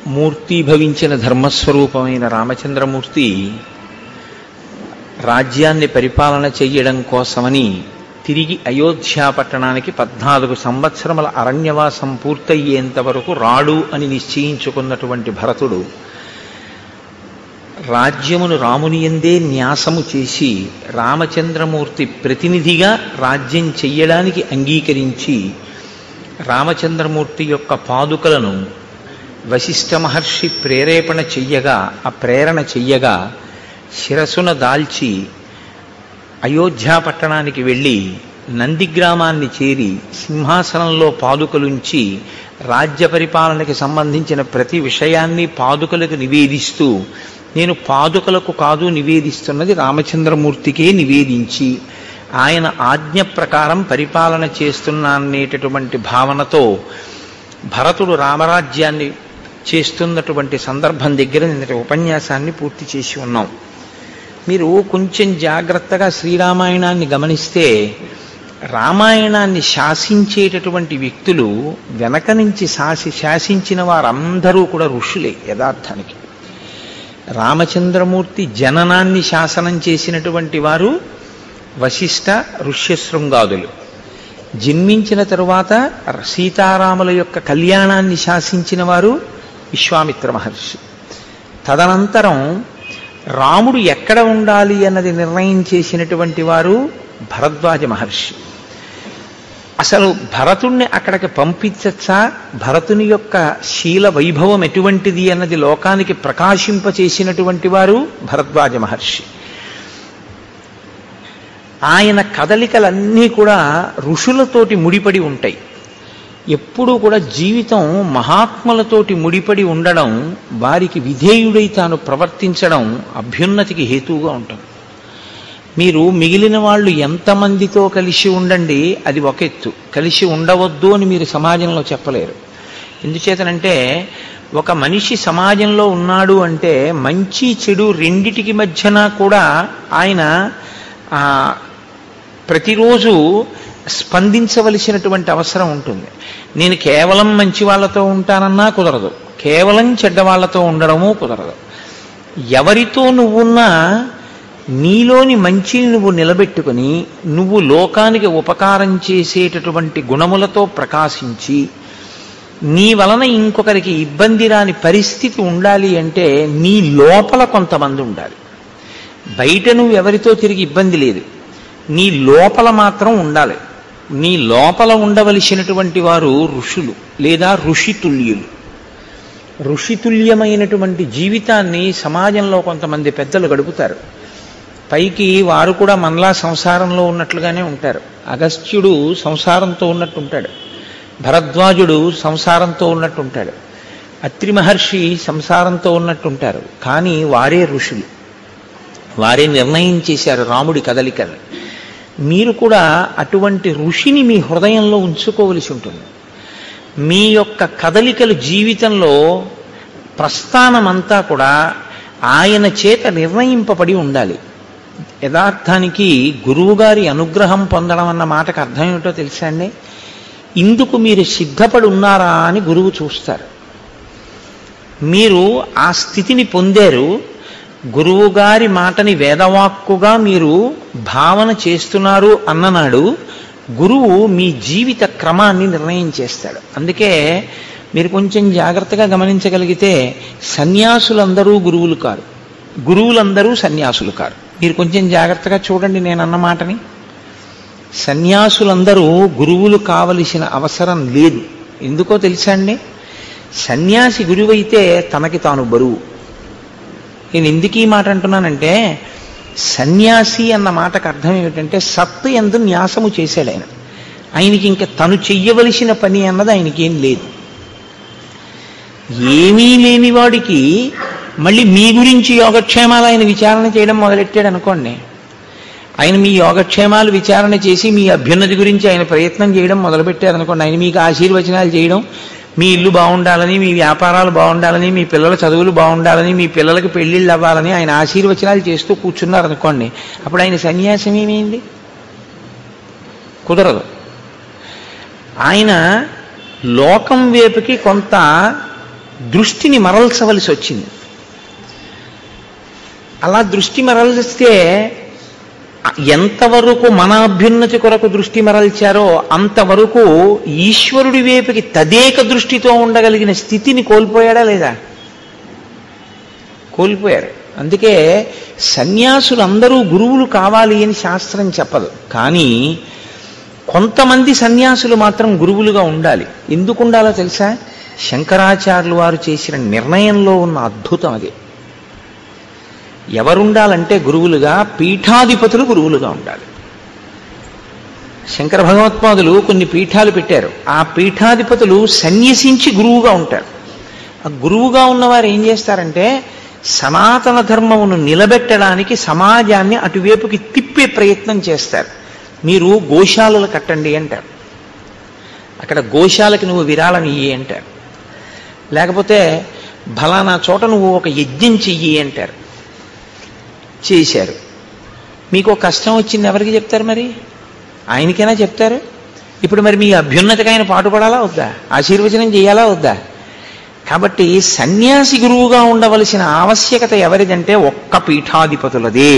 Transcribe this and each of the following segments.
మూర్తీభవించిన ధర్మస్వరూపమైన రామచంద్రమూర్తి రాజ్యాన్ని పరిపాలన చెయ్యడం కోసమని తిరిగి అయోధ్యా పట్టణానికి పద్నాలుగు సంవత్సరముల అరణ్యవాసం పూర్తయ్యేంత వరకు రాడు అని నిశ్చయించుకున్నటువంటి భరతుడు రాజ్యమును రాముని ఎందే న్యాసము చేసి రామచంద్రమూర్తి ప్రతినిధిగా రాజ్యం చెయ్యడానికి అంగీకరించి రామచంద్రమూర్తి యొక్క పాదుకలను వశిష్ఠ మహర్షి ప్రేరేపణ చెయ్యగా ఆ ప్రేరణ చెయ్యగా శిరసున దాల్చి అయోధ్యా పట్టణానికి వెళ్ళి నందిగ్రామాన్ని చేరి సింహాసనంలో పాదుకలుంచి రాజ్య పరిపాలనకి సంబంధించిన ప్రతి విషయాన్ని పాదుకలకు నివేదిస్తూ నేను పాదుకలకు కాదు నివేదిస్తున్నది రామచంద్రమూర్తికే నివేదించి ఆయన ఆజ్ఞ ప్రకారం పరిపాలన చేస్తున్నానేటటువంటి భావనతో భరతుడు రామరాజ్యాన్ని చేస్తున్నటువంటి సందర్భం దగ్గర నిన్నటి ఉపన్యాసాన్ని పూర్తి చేసి ఉన్నాం మీరు కొంచెం జాగ్రత్తగా శ్రీరామాయణాన్ని గమనిస్తే రామాయణాన్ని శాసించేటటువంటి వ్యక్తులు వెనక నుంచి శాసి శాసించిన వారందరూ కూడా ఋషులే యథార్థానికి రామచంద్రమూర్తి జననాన్ని శాసనం చేసినటువంటి వారు వశిష్ఠ ఋష్యశృంగాదులు జన్మించిన తరువాత సీతారాముల యొక్క కళ్యాణాన్ని శాసించిన వారు విశ్వామిత్ర మహర్షి తదనంతరం రాముడు ఎక్కడ ఉండాలి అన్నది నిర్ణయం చేసినటువంటి వారు భరద్వాజ మహర్షి అసలు భరతుణ్ణి అక్కడికి పంపించచ్చా భరతుని యొక్క శీల వైభవం ఎటువంటిది అన్నది లోకానికి ప్రకాశింపచేసినటువంటి వారు భరద్వాజ మహర్షి ఆయన కదలికలన్నీ కూడా ఋషులతోటి ముడిపడి ఉంటాయి ఎప్పుడూ కూడా జీవితం మహాత్ములతోటి ముడిపడి ఉండడం వారికి విధేయుడై తాను ప్రవర్తించడం అభ్యున్నతికి హేతువుగా ఉంటుంది మీరు మిగిలిన వాళ్ళు ఎంతమందితో కలిసి ఉండండి అది ఒక ఎత్తు కలిసి ఉండవద్దు అని మీరు సమాజంలో చెప్పలేరు ఎందుచేతనంటే ఒక మనిషి సమాజంలో ఉన్నాడు అంటే మంచి చెడు రెండిటికి మధ్యన కూడా ఆయన ప్రతిరోజు స్పందించవలసినటువంటి అవసరం ఉంటుంది నేను కేవలం మంచి వాళ్ళతో ఉంటానన్నా కుదరదు కేవలం చెడ్డవాళ్లతో ఉండడము కుదరదు ఎవరితో నువ్వున్నా నీలోని మంచిని నువ్వు నిలబెట్టుకుని నువ్వు లోకానికి ఉపకారం చేసేటటువంటి గుణములతో ప్రకాశించి నీ వలన ఇంకొకరికి ఇబ్బంది రాని పరిస్థితి ఉండాలి అంటే నీ లోపల కొంతమంది ఉండాలి బయట నువ్వు ఎవరితో తిరిగి ఇబ్బంది లేదు నీ లోపల మాత్రం ఉండాలి నీ లోపల ఉండవలసినటువంటి వారు ఋషులు లేదా ఋషితుల్యులు ఋషితుల్యమైనటువంటి జీవితాన్ని సమాజంలో కొంతమంది పెద్దలు గడుపుతారు పైకి వారు కూడా మనలా సంసారంలో ఉన్నట్లుగానే ఉంటారు అగస్త్యుడు సంసారంతో ఉన్నట్టు ఉంటాడు భరద్వాజుడు సంసారంతో ఉన్నట్టు ఉంటాడు అత్రి మహర్షి సంసారంతో ఉన్నట్టుంటారు కానీ వారే ఋషులు వారే నిర్ణయం చేశారు రాముడి కదలికలు మీరు కూడా అటువంటి ఋషిని మీ హృదయంలో ఉంచుకోవలసి ఉంటుంది మీ యొక్క కదలికలు జీవితంలో ప్రస్థానమంతా కూడా ఆయన చేత నిర్ణయింపబడి ఉండాలి యథార్థానికి గురువుగారి అనుగ్రహం పొందడం అన్న మాటకు అర్థం ఏమిటో తెలుసా అండి ఇందుకు మీరు సిద్ధపడి ఉన్నారా అని గురువు చూస్తారు మీరు ఆ స్థితిని పొందారు గురువుగారి మాటని వేదవాక్కుగా మీరు భావన చేస్తున్నారు అన్ననాడు గురువు మీ జీవిత క్రమాన్ని నిర్ణయం చేస్తాడు అందుకే మీరు కొంచెం జాగ్రత్తగా గమనించగలిగితే సన్యాసులందరూ గురువులు కారు గురువులందరూ సన్యాసులు కారు మీరు కొంచెం జాగ్రత్తగా చూడండి నేను అన్న మాటని సన్యాసులందరూ గురువులు కావలసిన అవసరం లేదు ఎందుకో తెలుసా అండి సన్యాసి గురువైతే తనకి తాను బరువు నేను ఎందుకు ఈ మాట అంటున్నానంటే సన్యాసి అన్న మాటకు అర్థం ఏమిటంటే సత్తు ఎందు న్యాసము చేశాడు ఆయన ఆయనకి ఇంకా తను చెయ్యవలసిన పని అన్నది ఆయనకి ఏం లేదు ఏమీ లేని వాడికి మళ్ళీ మీ గురించి యోగక్షేమాలు ఆయన విచారణ చేయడం మొదలెట్టాడు అనుకోండి ఆయన మీ యోగక్షేమాలు విచారణ చేసి మీ అభ్యున్నతి గురించి ఆయన ప్రయత్నం చేయడం మొదలుపెట్టారు అనుకోండి ఆయన మీకు ఆశీర్వచనాలు చేయడం మీ ఇల్లు బాగుండాలని మీ వ్యాపారాలు బాగుండాలని మీ పిల్లల చదువులు బాగుండాలని మీ పిల్లలకి పెళ్ళిళ్ళు అవ్వాలని ఆయన ఆశీర్వచనాలు చేస్తూ కూర్చున్నారు అనుకోండి అప్పుడు ఆయన సన్యాసం ఏమైంది కుదరదు ఆయన లోకం వైపుకి కొంత దృష్టిని మరల్చవలసి వచ్చింది అలా దృష్టి మరల్స్తే ఎంతవరకు మన అభ్యున్నతి కొరకు దృష్టి మరల్చారో అంతవరకు ఈశ్వరుడి వైపుకి తదేక దృష్టితో ఉండగలిగిన స్థితిని కోల్పోయాడా లేదా కోల్పోయారు అందుకే సన్యాసులు అందరూ గురువులు కావాలి అని శాస్త్రం చెప్పదు కానీ కొంతమంది సన్యాసులు మాత్రం గురువులుగా ఉండాలి ఎందుకు ఉండాలో తెలుసా శంకరాచార్యులు వారు చేసిన నిర్ణయంలో ఉన్న అద్భుతం అది ఎవరుండాలంటే గురువులుగా పీఠాధిపతులు గురువులుగా ఉండాలి శంకర భగవత్పాదులు కొన్ని పీఠాలు పెట్టారు ఆ పీఠాధిపతులు సన్యసించి గురువుగా ఉంటారు ఆ గురువుగా ఉన్నవారు ఏం చేస్తారంటే సనాతన ధర్మమును నిలబెట్టడానికి సమాజాన్ని అటువైపుకి తిప్పే ప్రయత్నం చేస్తారు మీరు గోశాలలు కట్టండి అంటారు అక్కడ గోశాలకి నువ్వు విరాళం ఇయ్యి అంటారు లేకపోతే ఫలానా చోట నువ్వు ఒక యజ్ఞం చెయ్యి అంటారు చేశారు మీకు ఒక కష్టం వచ్చింది ఎవరికి చెప్తారు మరి ఆయనకైనా చెప్తారు ఇప్పుడు మరి మీ అభ్యున్నతికి ఆయన పాటుపడాలా వద్దా ఆశీర్వచనం చేయాలా వద్దా కాబట్టి సన్యాసి గురువుగా ఉండవలసిన ఆవశ్యకత ఎవరిదంటే ఒక్క పీఠాధిపతులదే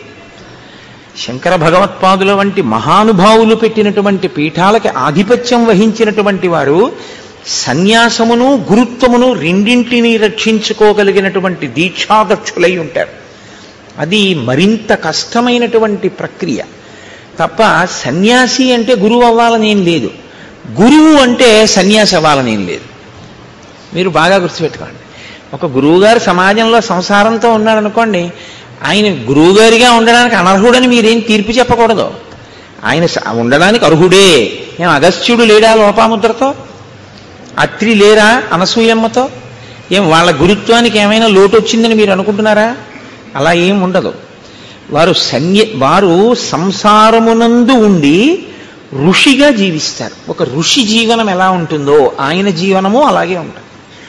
శంకర భగవత్పాదుల వంటి మహానుభావులు పెట్టినటువంటి పీఠాలకి ఆధిపత్యం వహించినటువంటి వారు సన్యాసమును గురుత్వమును రెండింటినీ రక్షించుకోగలిగినటువంటి దీక్షాదక్షులై ఉంటారు అది మరింత కష్టమైనటువంటి ప్రక్రియ తప్ప సన్యాసి అంటే గురువు అవ్వాలనేం లేదు గురువు అంటే సన్యాసి అవ్వాలనేం లేదు మీరు బాగా గుర్తుపెట్టుకోండి ఒక గురువుగారు సమాజంలో సంసారంతో ఉన్నాడనుకోండి ఆయన గురువుగారిగా ఉండడానికి అనర్హుడని మీరేం తీర్పు చెప్పకూడదు ఆయన స- ఉండడానికి అర్హుడే ఏం అగస్త్యుడు లేడా లోపాముద్రతో అత్రి లేరా అనసూయమ్మతో ఏం వాళ్ళ గురుత్వానికి ఏమైనా లోటు వచ్చిందని మీరు అనుకుంటున్నారా అలా ఏం ఉండదు వారు సన్య వారు సంసారమునందు ఉండి ఋషిగా జీవిస్తారు ఒక ఋషి జీవనం ఎలా ఉంటుందో ఆయన జీవనము అలాగే ఉంటుంది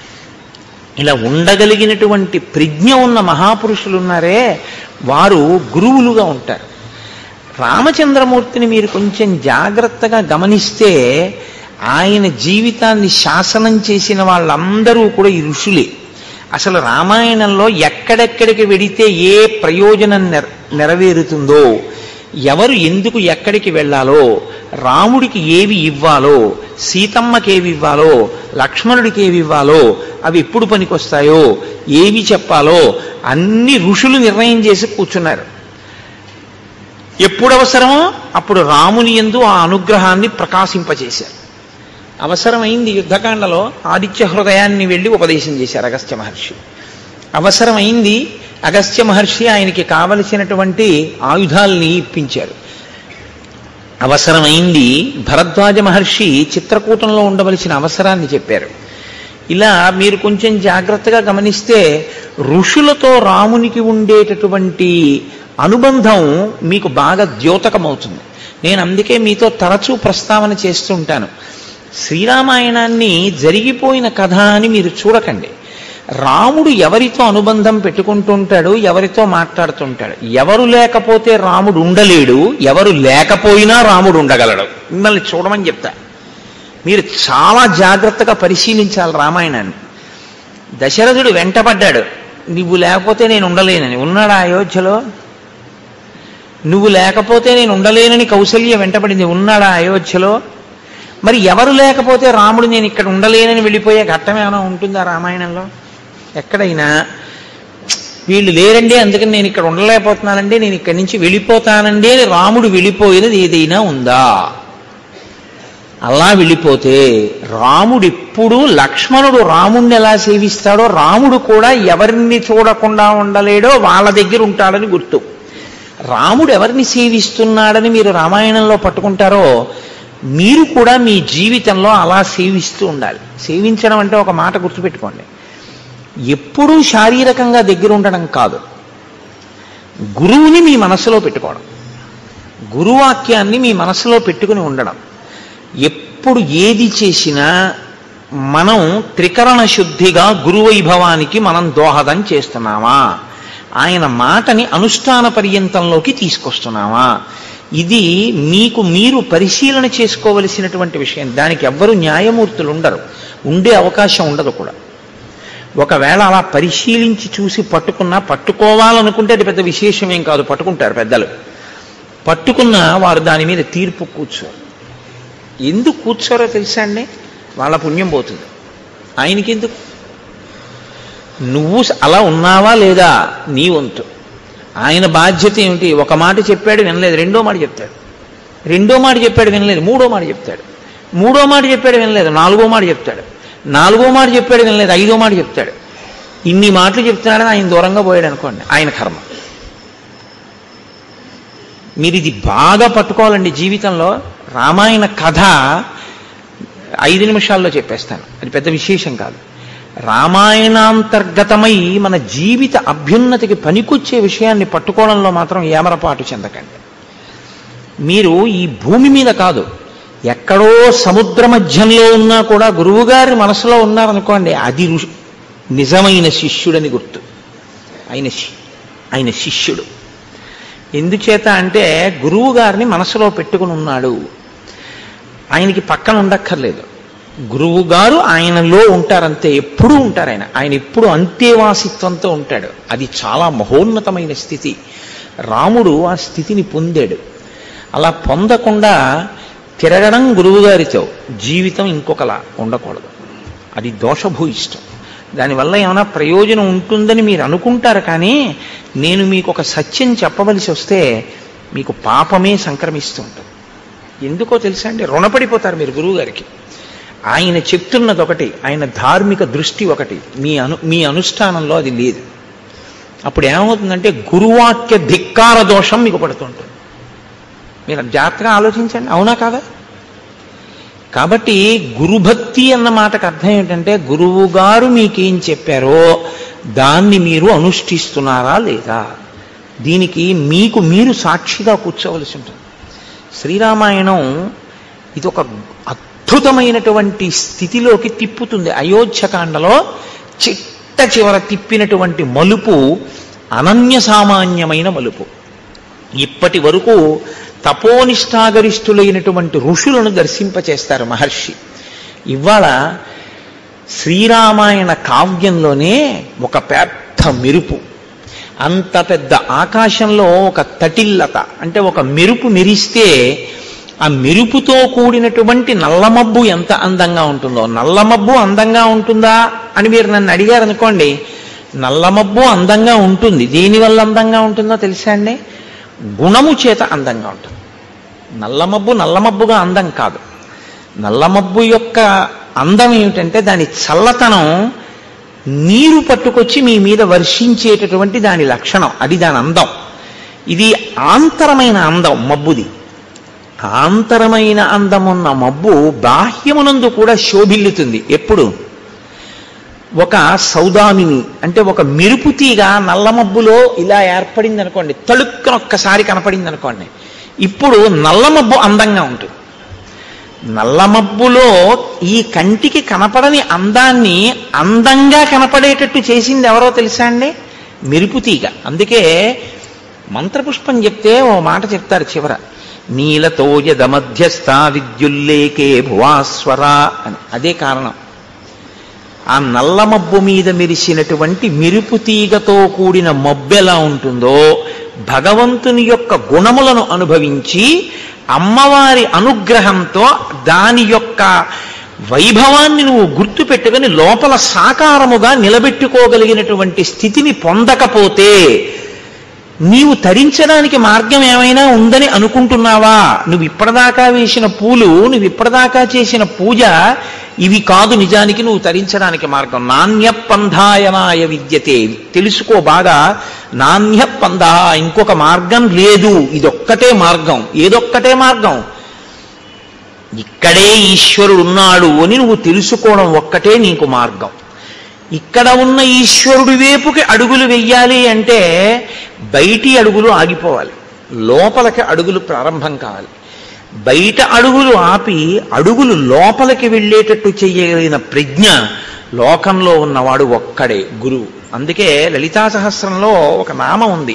ఇలా ఉండగలిగినటువంటి ప్రజ్ఞ ఉన్న మహాపురుషులు ఉన్నారే వారు గురువులుగా ఉంటారు రామచంద్రమూర్తిని మీరు కొంచెం జాగ్రత్తగా గమనిస్తే ఆయన జీవితాన్ని శాసనం చేసిన వాళ్ళందరూ కూడా ఈ ఋషులే అసలు రామాయణంలో ఎక్కడెక్కడికి వెడితే ఏ ప్రయోజనం నెర నెరవేరుతుందో ఎవరు ఎందుకు ఎక్కడికి వెళ్ళాలో రాముడికి ఏవి ఇవ్వాలో సీతమ్మకి ఏవి ఇవ్వాలో లక్ష్మణుడికి ఏవి ఇవ్వాలో అవి ఎప్పుడు పనికొస్తాయో ఏవి చెప్పాలో అన్ని ఋషులు నిర్ణయం చేసి కూర్చున్నారు ఎప్పుడు అవసరమో అప్పుడు రాముని ఎందు ఆ అనుగ్రహాన్ని ప్రకాశింపచేశారు అవసరమైంది యుద్ధకాండలో ఆదిత్య హృదయాన్ని వెళ్ళి ఉపదేశం చేశారు అగస్త్య మహర్షి అవసరమైంది అగస్త్య మహర్షి ఆయనకి కావలసినటువంటి ఆయుధాల్ని ఇప్పించారు అవసరమైంది భరద్వాజ మహర్షి చిత్రకూటంలో ఉండవలసిన అవసరాన్ని చెప్పారు ఇలా మీరు కొంచెం జాగ్రత్తగా గమనిస్తే ఋషులతో రామునికి ఉండేటటువంటి అనుబంధం మీకు బాగా ద్యోతకమవుతుంది నేను అందుకే మీతో తరచూ ప్రస్తావన చేస్తుంటాను శ్రీరామాయణాన్ని జరిగిపోయిన కథ అని మీరు చూడకండి రాముడు ఎవరితో అనుబంధం పెట్టుకుంటుంటాడు ఎవరితో మాట్లాడుతుంటాడు ఎవరు లేకపోతే రాముడు ఉండలేడు ఎవరు లేకపోయినా రాముడు ఉండగలడు మిమ్మల్ని చూడమని చెప్తా మీరు చాలా జాగ్రత్తగా పరిశీలించాలి రామాయణాన్ని దశరథుడు వెంటపడ్డాడు నువ్వు లేకపోతే నేను ఉండలేనని ఉన్నాడా అయోధ్యలో నువ్వు లేకపోతే నేను ఉండలేనని కౌసల్య వెంటపడింది ఉన్నాడా అయోధ్యలో మరి ఎవరు లేకపోతే రాముడు నేను ఇక్కడ ఉండలేనని వెళ్ళిపోయే ఘట్టం ఏమైనా ఉంటుందా రామాయణంలో ఎక్కడైనా వీళ్ళు లేరండి అందుకని నేను ఇక్కడ ఉండలేకపోతున్నానండి నేను ఇక్కడి నుంచి వెళ్ళిపోతానండి అని రాముడు వెళ్ళిపోయినది ఏదైనా ఉందా అలా వెళ్ళిపోతే రాముడు ఎప్పుడు లక్ష్మణుడు రాముణ్ణి ఎలా సేవిస్తాడో రాముడు కూడా ఎవరిని చూడకుండా ఉండలేడో వాళ్ళ దగ్గర ఉంటాడని గుర్తు రాముడు ఎవరిని సేవిస్తున్నాడని మీరు రామాయణంలో పట్టుకుంటారో మీరు కూడా మీ జీవితంలో అలా సేవిస్తూ ఉండాలి సేవించడం అంటే ఒక మాట గుర్తుపెట్టుకోండి ఎప్పుడూ శారీరకంగా దగ్గర ఉండడం కాదు గురువుని మీ మనసులో పెట్టుకోవడం గురువాక్యాన్ని మీ మనసులో పెట్టుకుని ఉండడం ఎప్పుడు ఏది చేసినా మనం త్రికరణ శుద్ధిగా గురువైభవానికి మనం దోహదం చేస్తున్నామా ఆయన మాటని అనుష్ఠాన పర్యంతంలోకి తీసుకొస్తున్నామా ఇది మీకు మీరు పరిశీలన చేసుకోవలసినటువంటి విషయం దానికి ఎవ్వరు న్యాయమూర్తులు ఉండరు ఉండే అవకాశం ఉండదు కూడా ఒకవేళ అలా పరిశీలించి చూసి పట్టుకున్నా పట్టుకోవాలనుకుంటే అది పెద్ద విశేషమేం కాదు పట్టుకుంటారు పెద్దలు పట్టుకున్నా వారు దాని మీద తీర్పు కూర్చోరు ఎందుకు కూర్చోరో తెలుసా అండి వాళ్ళ పుణ్యం పోతుంది ఆయనకి ఎందుకు నువ్వు అలా ఉన్నావా లేదా నీ వంతు ఆయన బాధ్యత ఏమిటి ఒక మాట చెప్పాడు వినలేదు రెండో మాట చెప్తాడు రెండో మాట చెప్పాడు వినలేదు మూడో మాట చెప్తాడు మూడో మాట చెప్పాడు వినలేదు నాలుగో మాట చెప్తాడు నాలుగో మాట చెప్పాడు వినలేదు ఐదో మాట చెప్తాడు ఇన్ని మాటలు చెప్తున్నాడని ఆయన దూరంగా పోయాడు అనుకోండి ఆయన కర్మ మీరు ఇది బాగా పట్టుకోవాలండి జీవితంలో రామాయణ కథ ఐదు నిమిషాల్లో చెప్పేస్తాను అది పెద్ద విశేషం కాదు రామాయణాంతర్గతమై మన జీవిత అభ్యున్నతికి పనికొచ్చే విషయాన్ని పట్టుకోవడంలో మాత్రం ఏమరపాటు చెందకండి మీరు ఈ భూమి మీద కాదు ఎక్కడో సముద్ర మధ్యంలో ఉన్నా కూడా గురువుగారి మనసులో ఉన్నారనుకోండి అది ఋషి- నిజమైన శిష్యుడని గుర్తు ఆయన శి- ఆయన శిష్యుడు ఎందుచేత అంటే గురువు గారిని మనసులో పెట్టుకుని ఉన్నాడు ఆయనకి పక్కన ఉండక్కర్లేదు గురువు గారు ఆయనలో ఉంటారంతే ఎప్పుడూ ఉంటారు ఆయన ఆయన ఎప్పుడు అంతేవాసిత్వంతో ఉంటాడు అది చాలా మహోన్నతమైన స్థితి రాముడు ఆ స్థితిని పొందాడు అలా పొందకుండా తిరగడం గురువుగారితో జీవితం ఇంకొకలా ఉండకూడదు అది దోషభూయిష్టం దానివల్ల ఏమైనా ప్రయోజనం ఉంటుందని మీరు అనుకుంటారు కానీ నేను మీకు ఒక సత్యం చెప్పవలసి వస్తే మీకు పాపమే సంక్రమిస్తూ ఉంటుంది ఎందుకో తెలుసా అండి రుణపడిపోతారు మీరు గురువుగారికి ఆయన చెప్తున్నది ఒకటి ఆయన ధార్మిక దృష్టి ఒకటి మీ అను మీ అనుష్ఠానంలో అది లేదు అప్పుడు ఏమవుతుందంటే గురువాక్య ధిక్కార దోషం మీకు పడుతుంటుంది మీరు జాగ్రత్తగా ఆలోచించండి అవునా కాదా కాబట్టి గురుభక్తి అన్న మాటకు అర్థం ఏంటంటే గురువు గారు మీకేం చెప్పారో దాన్ని మీరు అనుష్ఠిస్తున్నారా లేదా దీనికి మీకు మీరు సాక్షిగా కూర్చోవలసి ఉంటుంది శ్రీరామాయణం ఇది ఒక అద్భుతమైనటువంటి స్థితిలోకి తిప్పుతుంది అయోధ్యకాండలో చిట్ట చివర తిప్పినటువంటి మలుపు అనన్య సామాన్యమైన మలుపు ఇప్పటి వరకు తపోనిష్టాగరిష్ఠులైనటువంటి ఋషులను దర్శింపచేస్తారు మహర్షి ఇవాళ శ్రీరామాయణ కావ్యంలోనే ఒక పెద్ద మెరుపు అంత పెద్ద ఆకాశంలో ఒక తటిల్లత అంటే ఒక మెరుపు మెరిస్తే ఆ మెరుపుతో కూడినటువంటి నల్లమబ్బు ఎంత అందంగా ఉంటుందో నల్లమబ్బు అందంగా ఉంటుందా అని మీరు నన్ను అడిగారు అనుకోండి నల్లమబ్బు అందంగా ఉంటుంది దేనివల్ల అందంగా ఉంటుందో తెలుసా అండి గుణము చేత అందంగా ఉంటుంది నల్లమబ్బు నల్లమబ్బుగా అందం కాదు నల్లమబ్బు యొక్క అందం ఏమిటంటే దాని చల్లతనం నీరు పట్టుకొచ్చి మీ మీద వర్షించేటటువంటి దాని లక్షణం అది దాని అందం ఇది ఆంతరమైన అందం మబ్బుది ఆంతరమైన అందమున్న మబ్బు బాహ్యమునందు కూడా శోభిల్లుతుంది ఎప్పుడు ఒక సౌదామిని అంటే ఒక మెరుపు తీగ నల్ల మబ్బులో ఇలా ఏర్పడింది అనుకోండి తళుక్కున ఒక్కసారి కనపడింది అనుకోండి ఇప్పుడు నల్ల మబ్బు అందంగా ఉంటుంది నల్ల మబ్బులో ఈ కంటికి కనపడని అందాన్ని అందంగా కనపడేటట్టు చేసింది ఎవరో తెలుసా అండి మెరుపు తీగ అందుకే మంత్రపుష్పం చెప్తే ఓ మాట చెప్తారు చివర నీలతోయద మధ్యస్థ విద్యుల్లేకే భువాస్వర అని అదే కారణం ఆ నల్ల మబ్బు మీద మెరిసినటువంటి మెరుపు తీగతో కూడిన మబ్బు ఎలా ఉంటుందో భగవంతుని యొక్క గుణములను అనుభవించి అమ్మవారి అనుగ్రహంతో దాని యొక్క వైభవాన్ని నువ్వు గుర్తు పెట్టుకుని లోపల సాకారముగా నిలబెట్టుకోగలిగినటువంటి స్థితిని పొందకపోతే నీవు తరించడానికి మార్గం ఏమైనా ఉందని అనుకుంటున్నావా నువ్వు ఇప్పటిదాకా వేసిన పూలు నువ్వు ఇప్పటిదాకా చేసిన పూజ ఇవి కాదు నిజానికి నువ్వు తరించడానికి మార్గం నాణ్య పంధాయనాయ విద్యతే తెలుసుకో బాగా నాణ్య పంధ ఇంకొక మార్గం లేదు ఇదొక్కటే మార్గం ఏదొక్కటే మార్గం ఇక్కడే ఈశ్వరుడు ఉన్నాడు అని నువ్వు తెలుసుకోవడం ఒక్కటే నీకు మార్గం ఇక్కడ ఉన్న ఈశ్వరుడి వైపుకి అడుగులు వెయ్యాలి అంటే బయటి అడుగులు ఆగిపోవాలి లోపలికి అడుగులు ప్రారంభం కావాలి బయట అడుగులు ఆపి అడుగులు లోపలికి వెళ్ళేటట్టు చేయగలిగిన ప్రజ్ఞ లోకంలో ఉన్నవాడు ఒక్కడే గురువు అందుకే లలితా సహస్రంలో ఒక నామం ఉంది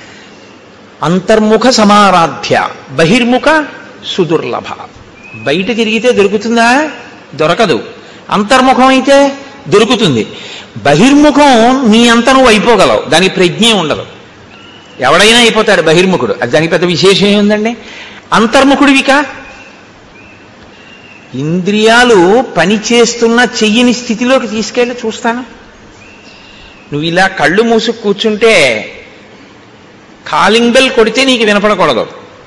అంతర్ముఖ సమారాధ్య బహిర్ముఖ సుదుర్లభ బయట తిరిగితే దొరుకుతుందా దొరకదు అంతర్ముఖం అయితే దొరుకుతుంది బహిర్ముఖం నీ అంత నువ్వు అయిపోగలవు దానికి ప్రజ్ఞే ఉండదు ఎవడైనా అయిపోతాడు బహిర్ముఖుడు అది దానికి పెద్ద విశేషం ఏముందండి అంతర్ముఖుడివికా ఇంద్రియాలు పని చేస్తున్న చెయ్యని స్థితిలోకి తీసుకెళ్ళి చూస్తాను నువ్వు ఇలా కళ్ళు మూసి కూర్చుంటే కాలింగ్ బెల్ కొడితే నీకు వినపడకూడదు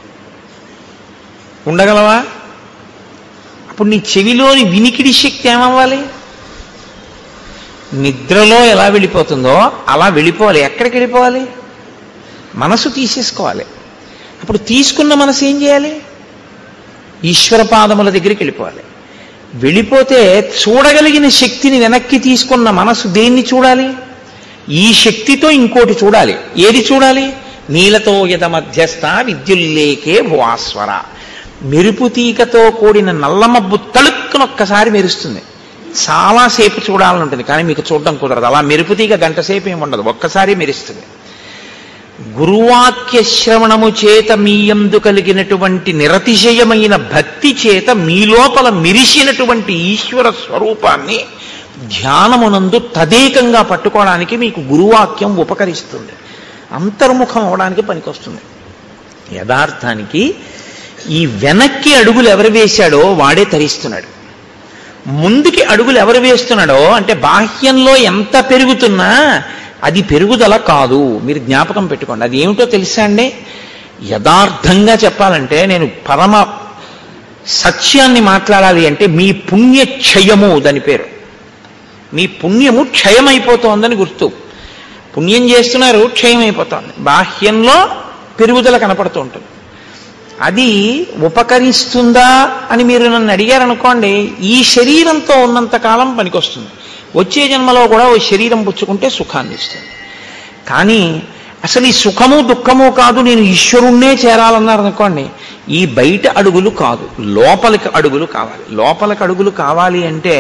ఉండగలవా అప్పుడు నీ చెవిలోని వినికిడి శక్తి ఏమవ్వాలి నిద్రలో ఎలా వెళ్ళిపోతుందో అలా వెళ్ళిపోవాలి ఎక్కడికి వెళ్ళిపోవాలి మనసు తీసేసుకోవాలి అప్పుడు తీసుకున్న మనసు ఏం చేయాలి ఈశ్వర పాదముల దగ్గరికి వెళ్ళిపోవాలి వెళ్ళిపోతే చూడగలిగిన శక్తిని వెనక్కి తీసుకున్న మనసు దేన్ని చూడాలి ఈ శక్తితో ఇంకోటి చూడాలి ఏది చూడాలి నీలతో యద మధ్యస్థ విద్యుల్లేకే భువాస్వర మెరుపు తీగతో కూడిన నల్లమబ్బు తళుక్కునొక్కసారి మెరుస్తుంది చాలాసేపు చూడాలని ఉంటుంది కానీ మీకు చూడడం కుదరదు అలా మెరుపు తీగ గంట సేపు ఏమి ఉండదు ఒక్కసారి మెరుస్తుంది గురువాక్య శ్రవణము చేత మీయందు కలిగినటువంటి నిరతిశయమైన భక్తి చేత మీ లోపల మిరిసినటువంటి ఈశ్వర స్వరూపాన్ని ధ్యానమునందు తదేకంగా పట్టుకోవడానికి మీకు గురువాక్యం ఉపకరిస్తుంది అంతర్ముఖం అవడానికి పనికొస్తుంది యథార్థానికి ఈ వెనక్కి అడుగులు ఎవరు వేశాడో వాడే తరిస్తున్నాడు ముందుకి అడుగులు ఎవరు వేస్తున్నాడో అంటే బాహ్యంలో ఎంత పెరుగుతున్నా అది పెరుగుదల కాదు మీరు జ్ఞాపకం పెట్టుకోండి అది ఏమిటో తెలుసా అండి యథార్థంగా చెప్పాలంటే నేను పరమ సత్యాన్ని మాట్లాడాలి అంటే మీ పుణ్య క్షయము దాని పేరు మీ పుణ్యము క్షయమైపోతోందని గుర్తు పుణ్యం చేస్తున్నారు క్షయమైపోతోంది బాహ్యంలో పెరుగుదల కనపడుతూ ఉంటుంది అది ఉపకరిస్తుందా అని మీరు నన్ను అడిగారనుకోండి ఈ శరీరంతో ఉన్నంత కాలం పనికొస్తుంది వచ్చే జన్మలో కూడా ఓ శరీరం పుచ్చుకుంటే సుఖాన్ని ఇస్తుంది కానీ అసలు ఈ సుఖము దుఃఖము కాదు నేను ఈశ్వరుణ్ణే చేరాలన్నారు అనుకోండి ఈ బయట అడుగులు కాదు లోపలికి అడుగులు కావాలి లోపలికి అడుగులు కావాలి అంటే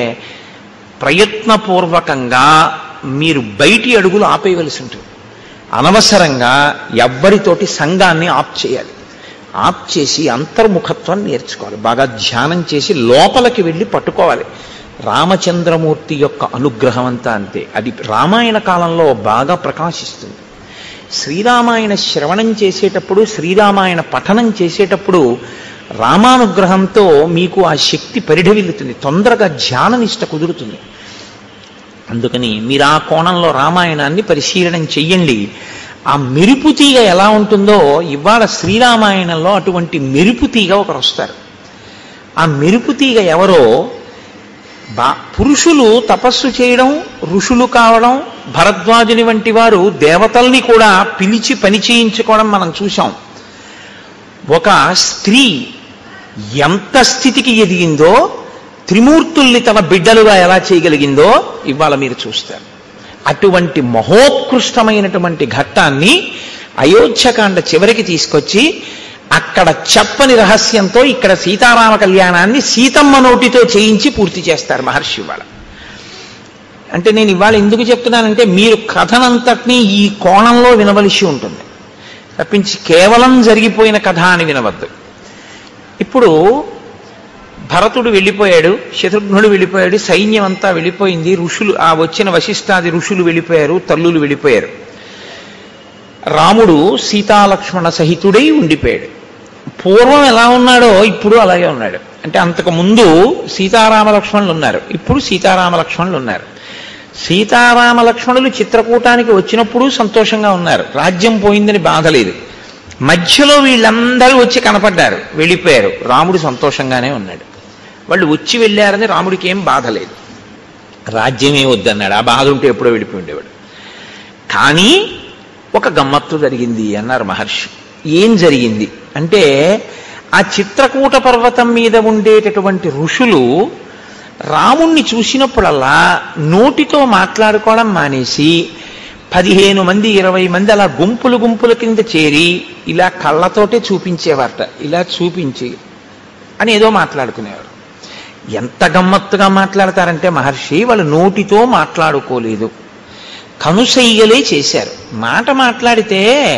ప్రయత్నపూర్వకంగా మీరు బయటి అడుగులు ఆపేయవలసి ఉంటుంది అనవసరంగా ఎవ్వరితోటి సంఘాన్ని ఆప్ చేయాలి ఆప్ చేసి అంతర్ముఖత్వాన్ని నేర్చుకోవాలి బాగా ధ్యానం చేసి లోపలికి వెళ్ళి పట్టుకోవాలి రామచంద్రమూర్తి యొక్క అనుగ్రహం అంతా అంతే అది రామాయణ కాలంలో బాగా ప్రకాశిస్తుంది శ్రీరామాయణ శ్రవణం చేసేటప్పుడు శ్రీరామాయణ పఠనం చేసేటప్పుడు రామానుగ్రహంతో మీకు ఆ శక్తి పరిఢవిల్లుతుంది తొందరగా ధ్యాననిష్ట కుదురుతుంది అందుకని మీరు ఆ కోణంలో రామాయణాన్ని పరిశీలనం చెయ్యండి ఆ మెరుపు తీగ ఎలా ఉంటుందో ఇవాళ శ్రీరామాయణంలో అటువంటి మెరుపు తీగ ఒకరు వస్తారు ఆ మెరుపు తీగ ఎవరో బా పురుషులు తపస్సు చేయడం ఋషులు కావడం భరద్వాజుని వంటి వారు దేవతల్ని కూడా పిలిచి పని చేయించుకోవడం మనం చూశాం ఒక స్త్రీ ఎంత స్థితికి ఎదిగిందో త్రిమూర్తుల్ని తన బిడ్డలుగా ఎలా చేయగలిగిందో ఇవాళ మీరు చూస్తారు అటువంటి మహోత్కృష్టమైనటువంటి ఘట్టాన్ని అయోధ్యకాండ చివరికి తీసుకొచ్చి అక్కడ చెప్పని రహస్యంతో ఇక్కడ సీతారామ కళ్యాణాన్ని సీతమ్మ నోటితో చేయించి పూర్తి చేస్తారు మహర్షి ఇవాళ అంటే నేను ఇవాళ ఎందుకు చెప్తున్నానంటే మీరు కథనంతటినీ ఈ కోణంలో వినవలసి ఉంటుంది తప్పించి కేవలం జరిగిపోయిన కథ అని వినవద్దు ఇప్పుడు భరతుడు వెళ్ళిపోయాడు శత్రుఘ్నుడు వెళ్ళిపోయాడు సైన్యం అంతా వెళ్ళిపోయింది ఋషులు ఆ వచ్చిన వశిష్ఠాది ఋషులు వెళ్ళిపోయారు తల్లులు వెళ్ళిపోయారు రాముడు సీతాలక్ష్మణ సహితుడై ఉండిపోయాడు పూర్వం ఎలా ఉన్నాడో ఇప్పుడు అలాగే ఉన్నాడు అంటే అంతకు ముందు సీతారామ లక్ష్మణులు ఉన్నారు ఇప్పుడు సీతారామ లక్ష్మణులు ఉన్నారు సీతారామ లక్ష్మణులు చిత్రకూటానికి వచ్చినప్పుడు సంతోషంగా ఉన్నారు రాజ్యం పోయిందని బాధ లేదు మధ్యలో వీళ్ళందరూ వచ్చి కనపడ్డారు వెళ్ళిపోయారు రాముడు సంతోషంగానే ఉన్నాడు వాళ్ళు వచ్చి వెళ్ళారని రాముడికి ఏం బాధ లేదు రాజ్యమే వద్దన్నాడు ఆ బాధ ఉంటే ఎప్పుడో వెళ్ళిపోయి ఉండేవాడు కానీ ఒక గమ్మత్తు జరిగింది అన్నారు మహర్షి ఏం జరిగింది అంటే ఆ చిత్రకూట పర్వతం మీద ఉండేటటువంటి ఋషులు రాముణ్ణి చూసినప్పుడల్లా నోటితో మాట్లాడుకోవడం మానేసి పదిహేను మంది ఇరవై మంది అలా గుంపులు గుంపుల కింద చేరి ఇలా కళ్ళతోటే చూపించేవారట ఇలా చూపించి అని ఏదో మాట్లాడుకునేవారు ఎంత గమ్మత్తుగా మాట్లాడతారంటే మహర్షి వాళ్ళు నోటితో మాట్లాడుకోలేదు కనుసైగలే చేశారు మాట మాట్లాడితే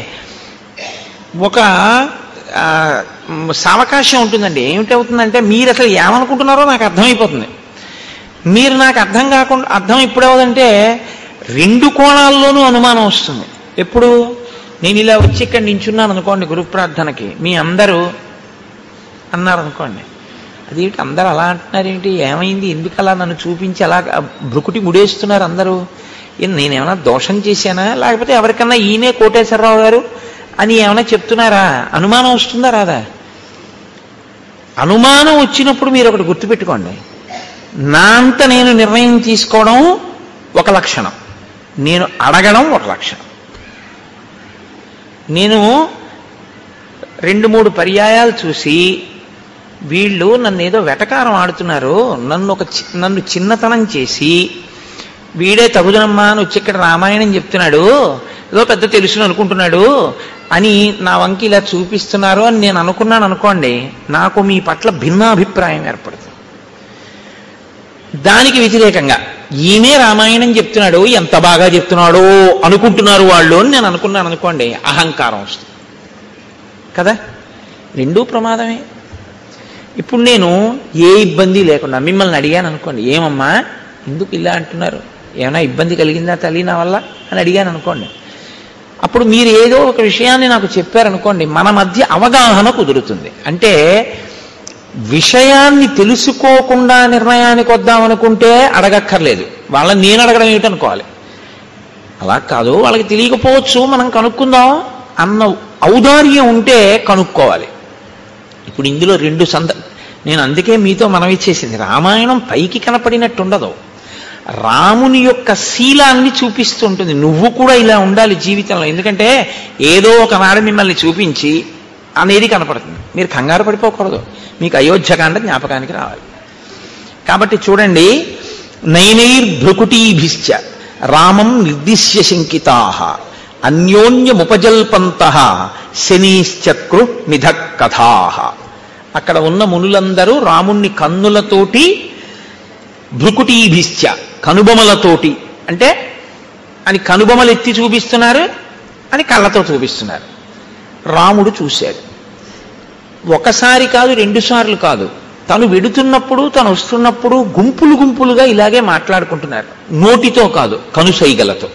ఒక ఆ, సావకాశం ఉంటుందండి ఏమిటవుతుందంటే మీరు అసలు ఏమనుకుంటున్నారో నాకు అర్థమైపోతుంది మీరు నాకు అర్థం కాకుండా అర్థం ఎప్పుడవుదంటే రెండు కోణాల్లోనూ అనుమానం వస్తుంది ఎప్పుడు నేను ఇలా వచ్చి ఇక్కడ నించున్నాను అనుకోండి గురు ప్రార్థనకి మీ అందరూ అన్నారు అనుకోండి అదేంటి అందరూ అలా అంటున్నారేంటి ఏమైంది ఎందుకు అలా నన్ను చూపించి అలా భృకుటి ముడేస్తున్నారు అందరూ ఏ, నేనేమైనా దోషం చేశానా లేకపోతే ఎవరికన్నా ఈయనే కోటేశ్వరరావు గారు అని ఏమైనా చెప్తున్నారా అనుమానం వస్తుందా రాదా అనుమానం వచ్చినప్పుడు మీరు ఒకటి గుర్తుపెట్టుకోండి నా అంత నేను నిర్ణయం తీసుకోవడం ఒక లక్షణం నేను అడగడం ఒక లక్షణం నేను రెండు మూడు పర్యాయాలు చూసి వీళ్ళు నన్ను ఏదో వెటకారం ఆడుతున్నారు నన్ను ఒక చి- నన్ను చిన్నతనం చేసి వీడే తగుదనమ్మా అని వచ్చి ఇక్కడ రామాయణం చెప్తున్నాడు ఏదో పెద్ద తెలుసును అనుకుంటున్నాడు అని నా వంకి ఇలా చూపిస్తున్నారు అని నేను అనుకున్నాను అనుకోండి నాకు మీ పట్ల భిన్నాభిప్రాయం ఏర్పడుతుంది దానికి వ్యతిరేకంగా ఈయనే రామాయణం చెప్తున్నాడు ఎంత బాగా చెప్తున్నాడో అనుకుంటున్నారు వాళ్ళు అని నేను అనుకున్నాను అనుకోండి అహంకారం వస్తుంది కదా రెండూ ప్రమాదమే ఇప్పుడు నేను ఏ ఇబ్బంది లేకుండా మిమ్మల్ని అడిగాను అనుకోండి ఏమమ్మా ఎందుకు ఇలా అంటున్నారు ఏమైనా ఇబ్బంది కలిగిందా తల్లి నా వల్ల అని అడిగాను అనుకోండి అప్పుడు మీరు ఏదో ఒక విషయాన్ని నాకు చెప్పారనుకోండి మన మధ్య అవగాహన కుదురుతుంది అంటే విషయాన్ని తెలుసుకోకుండా నిర్ణయానికి వద్దామనుకుంటే అడగక్కర్లేదు వాళ్ళని నేను అడగడం ఏమిటనుకోవాలి అలా కాదు వాళ్ళకి తెలియకపోవచ్చు మనం కనుక్కుందాం అన్న ఔదార్యం ఉంటే కనుక్కోవాలి ఇప్పుడు ఇందులో రెండు సంద నేను అందుకే మీతో మనవి చేసింది రామాయణం పైకి కనపడినట్టు ఉండదు రాముని యొక్క శీలాన్ని చూపిస్తుంటుంది నువ్వు కూడా ఇలా ఉండాలి జీవితంలో ఎందుకంటే ఏదో ఒకనాడు మిమ్మల్ని చూపించి అనేది కనపడుతుంది మీరు కంగారు పడిపోకూడదు మీకు అయోధ్యకాండ జ్ఞాపకానికి రావాలి కాబట్టి చూడండి నైనైర్భృకుటీభిశ్చ రామం నిర్దిశ్య శంకితా అన్యోన్యముపజల్పంత శనీశ్చక్రు నిధ కథా అక్కడ ఉన్న మునులందరూ రాముణ్ణి కన్నులతోటి భృకుటీభిశ్చ కనుబొమలతోటి అంటే అని కనుబొమలు ఎత్తి చూపిస్తున్నారు అని కళ్ళతో చూపిస్తున్నారు రాముడు చూశాడు ఒకసారి కాదు రెండు సార్లు కాదు తను వెడుతున్నప్పుడు తను వస్తున్నప్పుడు గుంపులు గుంపులుగా ఇలాగే మాట్లాడుకుంటున్నారు నోటితో కాదు కనుసైగలతో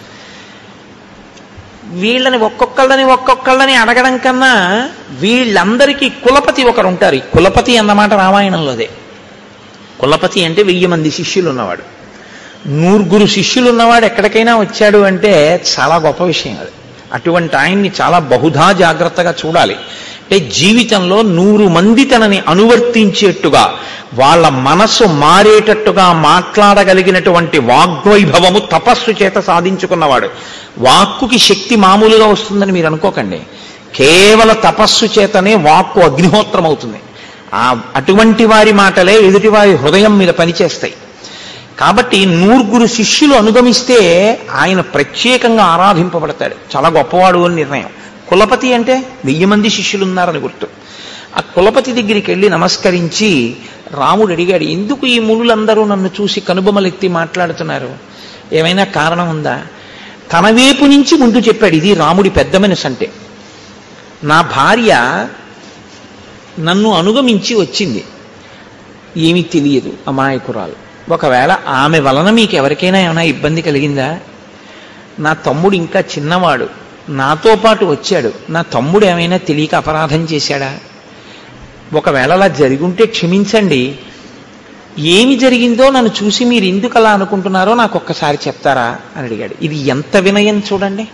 వీళ్ళని ఒక్కొక్కళ్ళని ఒక్కొక్కళ్ళని అడగడం కన్నా వీళ్ళందరికీ కులపతి ఒకరు ఉంటారు ఈ కులపతి అన్నమాట రామాయణంలోదే కులపతి అంటే వెయ్యి మంది శిష్యులు ఉన్నవాడు నూరుగురు శిష్యులు ఉన్నవాడు ఎక్కడికైనా వచ్చాడు అంటే చాలా గొప్ప విషయం అది అటువంటి ఆయన్ని చాలా బహుధా జాగ్రత్తగా చూడాలి అంటే జీవితంలో నూరు మంది తనని అనువర్తించేట్టుగా వాళ్ళ మనసు మారేటట్టుగా మాట్లాడగలిగినటువంటి వాగ్వైభవము తపస్సు చేత సాధించుకున్నవాడు వాక్కుకి శక్తి మామూలుగా వస్తుందని మీరు అనుకోకండి కేవల తపస్సు చేతనే వాక్కు అగ్నిహోత్రం అవుతుంది ఆ అటువంటి వారి మాటలే ఎదుటివారి హృదయం మీద పనిచేస్తాయి కాబట్టి నూరుగురు శిష్యులు అనుగమిస్తే ఆయన ప్రత్యేకంగా ఆరాధింపబడతాడు చాలా గొప్పవాడు అని నిర్ణయం కులపతి అంటే వెయ్యి మంది శిష్యులు ఉన్నారని గుర్తు ఆ కులపతి దగ్గరికి వెళ్ళి నమస్కరించి రాముడు అడిగాడు ఎందుకు ఈ మునులందరూ నన్ను చూసి కనుబొమలెత్తి మాట్లాడుతున్నారు ఏమైనా కారణం ఉందా తన వైపు నుంచి ముందు చెప్పాడు ఇది రాముడి పెద్ద మనసు అంటే నా భార్య నన్ను అనుగమించి వచ్చింది ఏమీ తెలియదు అమాయకురాలు ఒకవేళ ఆమె వలన మీకు ఎవరికైనా ఏమైనా ఇబ్బంది కలిగిందా నా తమ్ముడు ఇంకా చిన్నవాడు నాతో పాటు వచ్చాడు నా తమ్ముడు ఏమైనా తెలియక అపరాధం చేశాడా ఒకవేళ అలా జరుగుంటే క్షమించండి ఏమి జరిగిందో నన్ను చూసి మీరు ఎందుకు అలా అనుకుంటున్నారో నాకు ఒక్కసారి చెప్తారా అని అడిగాడు ఇది ఎంత వినయం చూడండి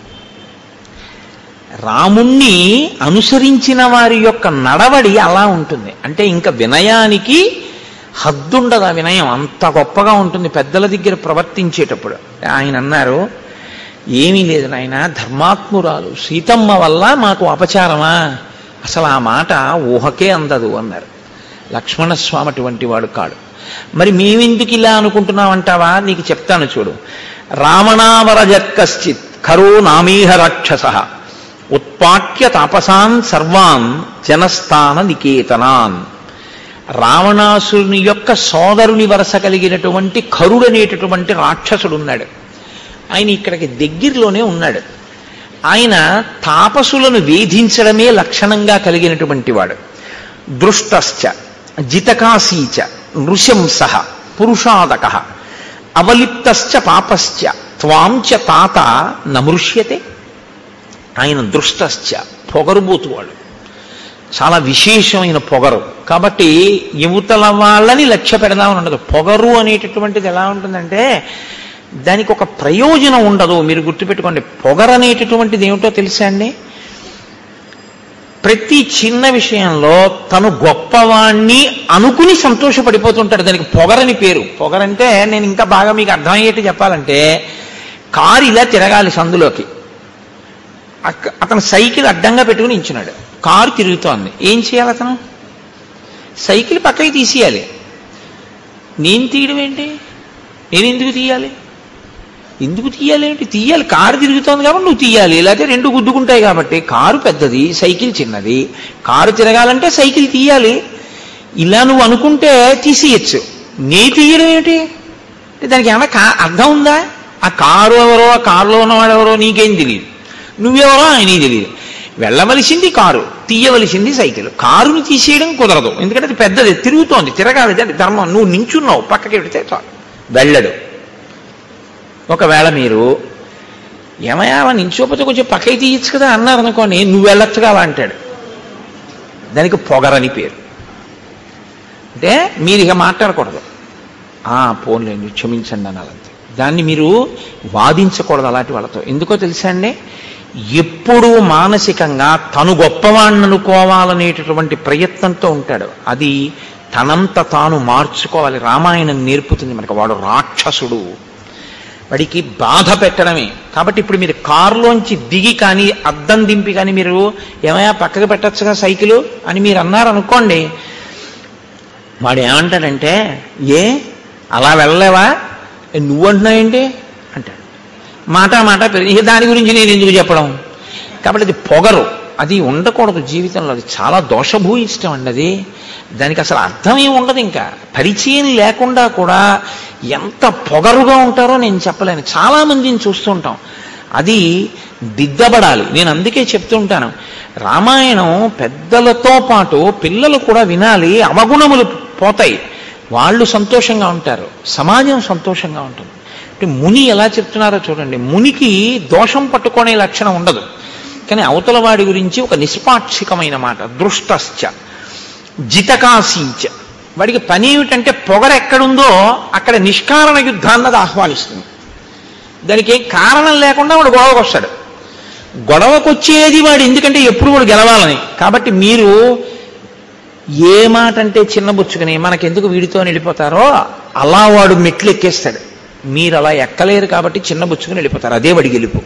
రాముణ్ణి అనుసరించిన వారి యొక్క నడవడి అలా ఉంటుంది అంటే ఇంకా వినయానికి హద్దుండదు ఆ వినయం అంత గొప్పగా ఉంటుంది పెద్దల దగ్గర ప్రవర్తించేటప్పుడు ఆయన అన్నారు ఏమీ లేదు నాయన ధర్మాత్మురాలు సీతమ్మ వల్ల మాకు అపచారమా అసలు ఆ మాట ఊహకే అందదు అన్నారు లక్ష్మణస్వామి అటువంటి వాడు కాడు మరి మేమెందుకు ఇలా అనుకుంటున్నామంటావా నీకు చెప్తాను చూడు రావణావరజత్కశ్చిత్ ఖరో నామీహ రాక్షస ఉత్పాట్య తాపసాన్ సర్వాన్ జనస్థాన నికేతనాన్ రావణాసురుని యొక్క సోదరుని వరస కలిగినటువంటి కరుడనేటటువంటి రాక్షసుడు ఉన్నాడు ఆయన ఇక్కడికి దగ్గరలోనే ఉన్నాడు ఆయన తాపసులను వేధించడమే లక్షణంగా కలిగినటువంటి వాడు దృష్టశ్చ జితకాశీచ నృశంస పురుషాదక అవలిప్తశ్చ పాపశ్చ త్వాంచ తాత నమృష్యతే ఆయన దృష్టశ్చ పొగరుబోతువాడు చాలా విశేషమైన పొగరు కాబట్టి యువతల వాళ్ళని లక్ష్య పెడదామని ఉండదు పొగరు అనేటటువంటిది ఎలా ఉంటుందంటే దానికి ఒక ప్రయోజనం ఉండదు మీరు గుర్తుపెట్టుకోండి పొగరు అనేటటువంటిది ఏమిటో తెలుసా అండి ప్రతి చిన్న విషయంలో తను గొప్పవాణ్ణి అనుకుని సంతోషపడిపోతుంటాడు దానికి పొగరని పేరు పొగరంటే నేను ఇంకా బాగా మీకు అర్థమయ్యేట్టు చెప్పాలంటే కారు ఇలా తిరగాలి సందులోకి అక్క- అతను సైకిల్ అడ్డంగా పెట్టుకుని ఇంచున్నాడు కారు తిరుగుతోంది ఏం చేయాలి అతను సైకిల్ పక్కకి తీసేయాలి నేను తీయడం ఏంటి నేను ఎందుకు తీయాలి ఎందుకు తీయాలి ఏంటి తీయాలి కారు తిరుగుతోంది కాబట్టి నువ్వు తీయాలి లేకపోతే రెండు గుద్దుకుంటాయి కాబట్టి కారు పెద్దది సైకిల్ చిన్నది కారు తిరగాలంటే సైకిల్ తీయాలి ఇలా నువ్వు అనుకుంటే తీసేయచ్చు నే తీయడం ఏమిటి అంటే దానికి ఏమైనా కా అర్థం ఉందా ఆ కారు ఎవరో ఆ కారులో ఉన్నవాడు ఎవరో నీకేం తెలియదు నువ్వెవరో ఆయనకి తెలియదు వెళ్ళవలసింది కారు తీయవలసింది సైకిల్ కారుని తీసేయడం కుదరదు ఎందుకంటే అది పెద్దది తిరుగుతోంది తిరగాలి అది ధర్మం నువ్వు నించున్నావు పక్కకి పెడితే చాలు వెళ్ళడు ఒకవేళ మీరు ఏమయ్యా అలా నించోపోతే కొంచెం పక్కకి తీయచ్చు కదా అన్నారు అనుకోని నువ్వు వెళ్ళొచ్చుగా అలా అంటాడు దానికి పొగరని పేరు అంటే మీరు ఇక మాట్లాడకూడదు ఆ పోన్లేండి క్షమించండి అనాలంతే దాన్ని మీరు వాదించకూడదు అలాంటి వాళ్ళతో ఎందుకో తెలుసా అండి ఎప్పుడూ మానసికంగా తను గొప్పవాణ్ణి అనుకోవాలనేటటువంటి ప్రయత్నంతో ఉంటాడు అది తనంత తాను మార్చుకోవాలి రామాయణం నేర్పుతుంది మనకు వాడు రాక్షసుడు వాడికి బాధ పెట్టడమే కాబట్టి ఇప్పుడు మీరు కారులోంచి దిగి కానీ అద్దం దింపి కానీ మీరు ఏమయ్యా పక్కకు పెట్టచ్చుగా సైకిల్ అని మీరు అన్నారనుకోండి వాడు ఏమంటాడంటే ఏ అలా వెళ్ళలేవా ఏ, నువ్వు అంటున్నావేంటి అంటాడు మాట మాట పెరిగి ఇక దాని గురించి నేను ఎందుకు చెప్పడం కాబట్టి అది పొగరు అది ఉండకూడదు జీవితంలో అది చాలా దోషభూయిష్టం అండి అది దానికి అసలు అర్థం ఏమి ఉండదు ఇంకా పరిచయం లేకుండా కూడా ఎంత పొగరుగా ఉంటారో నేను చెప్పలేను చాలా మందిని చూస్తుంటాం అది దిద్దబడాలి నేను అందుకే చెప్తుంటాను రామాయణం పెద్దలతో పాటు పిల్లలు కూడా వినాలి అవగుణములు పోతాయి వాళ్ళు సంతోషంగా ఉంటారు సమాజం సంతోషంగా ఉంటుంది అంటే ముని ఎలా చెప్తున్నారో చూడండి మునికి దోషం పట్టుకునే లక్షణం ఉండదు కానీ అవతల వాడి గురించి ఒక నిష్పాక్షికమైన మాట దృష్టశ్చ జితకాశీంచ వాడికి పని ఏమిటంటే పొగర ఎక్కడుందో అక్కడ నిష్కారణ యుద్ధాన్నది ఆహ్వానిస్తుంది దానికి ఏం కారణం లేకుండా వాడు గొడవకు వస్తాడు గొడవకొచ్చేది వాడు ఎందుకంటే ఎప్పుడు వాడు గెలవాలని కాబట్టి మీరు ఏ మాట అంటే చిన్నబుచ్చుకుని మనకెందుకు వీడితో వెళ్ళిపోతారో అలా వాడు మెట్లు ఎక్కేస్తాడు మీరు అలా ఎక్కలేరు కాబట్టి చిన్నబుచ్చుకుని వెళ్ళిపోతారు అదే వాడి గెలుపు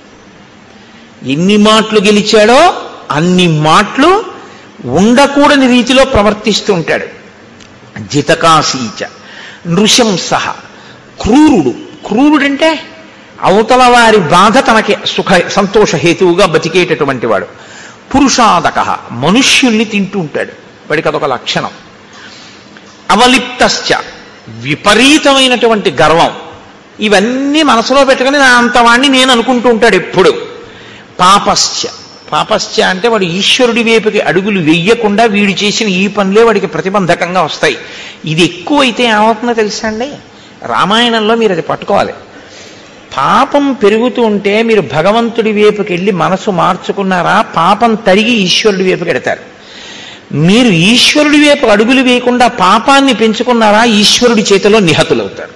ఎన్ని మాటలు గెలిచాడో అన్ని మాటలు ఉండకూడని రీతిలో ప్రవర్తిస్తూ ఉంటాడు జితకాశీచ నృశంస క్రూరుడు క్రూరుడంటే అవతల వారి బాధ తనకి సుఖ సంతోష హేతువుగా బతికేటటువంటి వాడు పురుషాదక మనుష్యుల్ని తింటూ ఉంటాడు వాడికి అదొక లక్షణం అవలిప్తశ్చ విపరీతమైనటువంటి గర్వం ఇవన్నీ మనసులో పెట్టుకుని నా అంతవాణ్ణి నేను అనుకుంటూ ఉంటాడు ఎప్పుడు పాపశ్చ పాపశ్చ అంటే వాడు ఈశ్వరుడి వైపుకి అడుగులు వెయ్యకుండా వీడు చేసిన ఈ పనులే వాడికి ప్రతిబంధకంగా వస్తాయి ఇది ఎక్కువైతే ఏమవుతుందో తెలుసా అండి రామాయణంలో మీరు అది పట్టుకోవాలి పాపం పెరుగుతూ ఉంటే మీరు భగవంతుడి వైపుకి వెళ్ళి మనసు మార్చుకున్నారా పాపం తరిగి ఈశ్వరుడి వైపుకి ఎడతారు మీరు ఈశ్వరుడి వైపు అడుగులు వేయకుండా పాపాన్ని పెంచుకున్నారా ఈశ్వరుడి చేతిలో నిహతులవుతారు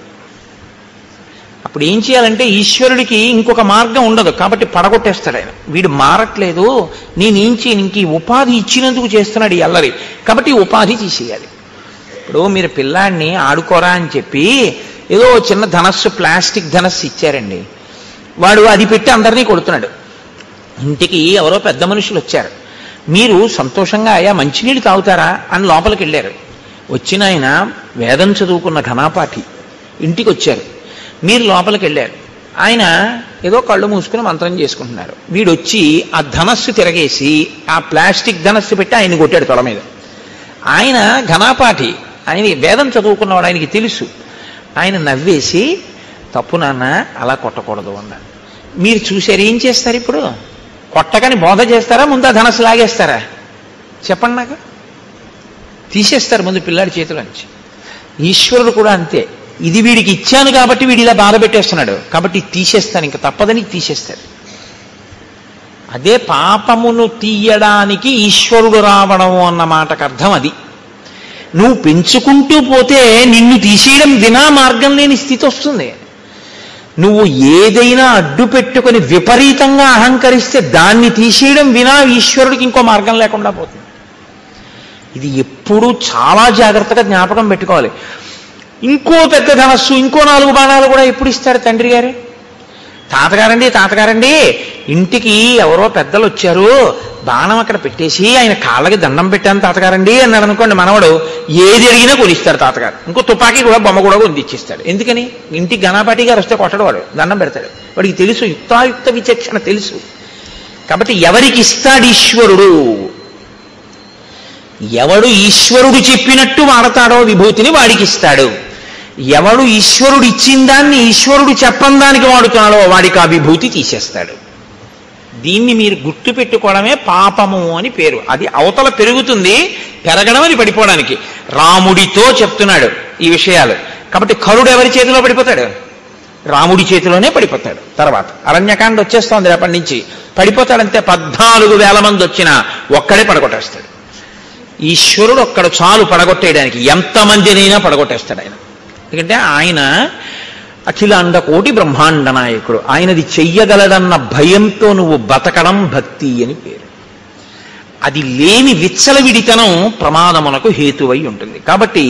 అప్పుడు ఏం చేయాలంటే ఈశ్వరుడికి ఇంకొక మార్గం ఉండదు కాబట్టి పడగొట్టేస్తాడు ఆయన వీడు మారట్లేదు నేనేం చేయను ఇంక ఈ ఉపాధి ఇచ్చినందుకు చేస్తున్నాడు ఈ అల్లరి కాబట్టి ఈ ఉపాధి తీసేయాలి ఇప్పుడు మీరు పిల్లాడిని ఆడుకోరా అని చెప్పి ఏదో చిన్న ధనస్సు ప్లాస్టిక్ ధనస్సు ఇచ్చారండి వాడు అది పెట్టి అందరినీ కొడుతున్నాడు ఇంటికి ఎవరో పెద్ద మనుషులు వచ్చారు మీరు సంతోషంగా అయ్యా మంచినీళ్ళు తాగుతారా అని లోపలికి వెళ్ళారు వచ్చిన ఆయన వేదం చదువుకున్న ఘనాపాఠి ఇంటికి వచ్చారు మీరు లోపలికి వెళ్ళారు ఆయన ఏదో కళ్ళు మూసుకుని మంత్రం చేసుకుంటున్నారు వీడు వచ్చి ఆ ధనస్సు తిరగేసి ఆ ప్లాస్టిక్ ధనస్సు పెట్టి ఆయన కొట్టాడు తొడ మీద ఆయన ఘనాపాఠి ఆయన వేదం చదువుకున్నవాడు ఆయనకి తెలుసు ఆయన నవ్వేసి తప్పు నాన్న అలా కొట్టకూడదు అన్నాడు మీరు చూశారు ఏం చేస్తారు ఇప్పుడు కొట్టకని బోధ చేస్తారా ముందు ఆ ధనస్సు లాగేస్తారా చెప్పండి నాకు తీసేస్తారు ముందు పిల్లాడి చేతిలోంచి ఈశ్వరుడు కూడా అంతే ఇది వీడికి ఇచ్చాను కాబట్టి వీడు ఇలా బాధ పెట్టేస్తున్నాడు కాబట్టి ఇది తీసేస్తాను ఇంకా తప్పదని తీసేస్తాడు అదే పాపమును తీయడానికి ఈశ్వరుడు రావడం అన్న మాటకు అర్థం అది నువ్వు పెంచుకుంటూ పోతే నిన్ను తీసేయడం వినా మార్గం లేని స్థితి వస్తుంది నువ్వు ఏదైనా అడ్డు పెట్టుకొని విపరీతంగా అహంకరిస్తే దాన్ని తీసేయడం వినా ఈశ్వరుడికి ఇంకో మార్గం లేకుండా పోతుంది ఇది ఎప్పుడూ చాలా జాగ్రత్తగా జ్ఞాపకం పెట్టుకోవాలి ఇంకో పెద్ద ధనస్సు ఇంకో నాలుగు బాణాలు కూడా ఎప్పుడు ఇస్తారు తండ్రి గారే తాతగారండి తాతగారండి ఇంటికి ఎవరో పెద్దలు వచ్చారు బాణం అక్కడ పెట్టేసి ఆయన కాళ్ళకి దండం పెట్టాను తాతగారండి అన్నాడు అనుకోండి మనవడు ఏది అడిగినా కొనిస్తాడు తాతగారు ఇంకో తుపాకీ కూడా బొమ్మ కూడా కొనిచ్చిస్తాడు ఎందుకని ఇంటికి గణపాటి గారు వస్తే కొట్టడు వాడు దండం పెడతాడు వాడికి తెలుసు యుక్తాయుక్త విచక్షణ తెలుసు కాబట్టి ఎవరికి ఇస్తాడు ఈశ్వరుడు ఎవడు ఈశ్వరుడు చెప్పినట్టు వాడతాడో విభూతిని వాడికి ఇస్తాడు ఎవడు ఈశ్వరుడు ఇచ్చిన దాన్ని ఈశ్వరుడు చెప్పని దానికి వాడుతున్నాడో వాడికి ఆ విభూతి తీసేస్తాడు దీన్ని మీరు గుర్తు పెట్టుకోవడమే పాపము అని పేరు అది అవతల పెరుగుతుంది పెరగడం అని పడిపోవడానికి రాముడితో చెప్తున్నాడు ఈ విషయాలు కాబట్టి కరుడు ఎవరి చేతిలో పడిపోతాడు రాముడి చేతిలోనే పడిపోతాడు తర్వాత అరణ్యకాండ వచ్చేస్తోంది రేపటి నుంచి పడిపోతాడంతే పద్నాలుగు వేల మంది వచ్చినా ఒక్కడే పడగొట్టేస్తాడు ఈశ్వరుడు ఒక్కడ చాలు పడగొట్టేయడానికి ఎంతమందినైనా పడగొట్టేస్తాడు ఆయన ఎందుకంటే ఆయన అఖిలాండ కోటి బ్రహ్మాండ నాయకుడు ఆయనది చెయ్యగలడన్న భయంతో నువ్వు బతకడం భక్తి అని పేరు అది లేని విచ్చలవిడితనం ప్రమాదమునకు హేతువై ఉంటుంది కాబట్టి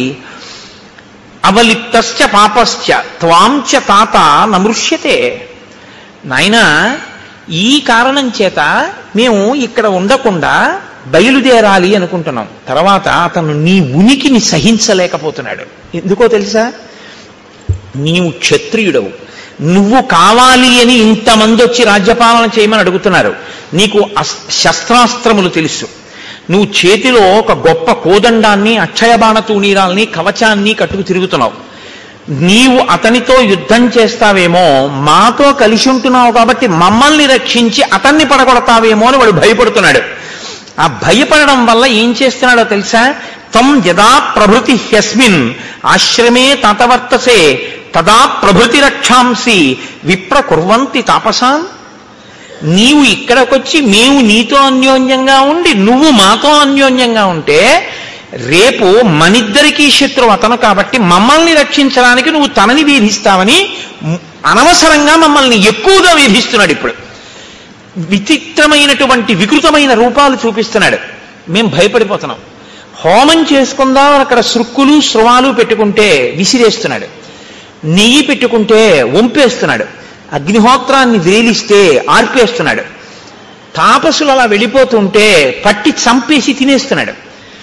అవలిప్తశ్చ పాపశ్చ త్వాంచ తాత నమృష్యతే నాయన ఈ కారణం చేత మేము ఇక్కడ ఉండకుండా బయలుదేరాలి అనుకుంటున్నాం తర్వాత అతను నీ ఉనికిని సహించలేకపోతున్నాడు ఎందుకో తెలుసా నీవు క్షత్రియుడవు నువ్వు కావాలి అని ఇంతమంది వచ్చి రాజ్యపాలన చేయమని అడుగుతున్నారు నీకు అస్- శస్త్రాస్త్రములు తెలుసు నువ్వు చేతిలో ఒక గొప్ప కోదండాన్ని అక్షయబాణ తూణీరాల్ని కవచాన్ని కట్టుకు తిరుగుతున్నావు నీవు అతనితో యుద్ధం చేస్తావేమో మాతో కలిసి ఉంటున్నావు కాబట్టి మమ్మల్ని రక్షించి అతన్ని పడగొడతావేమో అని వాడు భయపడుతున్నాడు ఆ భయపడడం వల్ల ఏం చేస్తున్నాడో తెలుసా తం యదా ప్రభృతి హ్యస్మిన్ ఆశ్రమే తతవర్తసే తదా ప్రభృతి రక్షాంసి విప్ర కుర్వంతి తాపసాన్ నీవు ఇక్కడికొచ్చి మేము నీతో అన్యోన్యంగా ఉండి నువ్వు మాతో అన్యోన్యంగా ఉంటే రేపు మనిద్దరికీ శత్రువు అతను కాబట్టి మమ్మల్ని రక్షించడానికి నువ్వు తనని వేధిస్తావని మ్- అనవసరంగా మమ్మల్ని ఎక్కువగా వేధిస్తున్నాడు ఇప్పుడు విచిత్రమైనటువంటి వికృతమైన రూపాలు చూపిస్తున్నాడు మేము భయపడిపోతున్నాం హోమం చేసుకుందాం అని అక్కడ సృక్కులు స్రవాలు పెట్టుకుంటే విసిరేస్తున్నాడు నెయ్యి పెట్టుకుంటే వంపేస్తున్నాడు అగ్నిహోత్రాన్ని వేలిస్తే ఆర్పేస్తున్నాడు తాపసులు అలా వెళ్ళిపోతుంటే పట్టి చంపేసి తినేస్తున్నాడు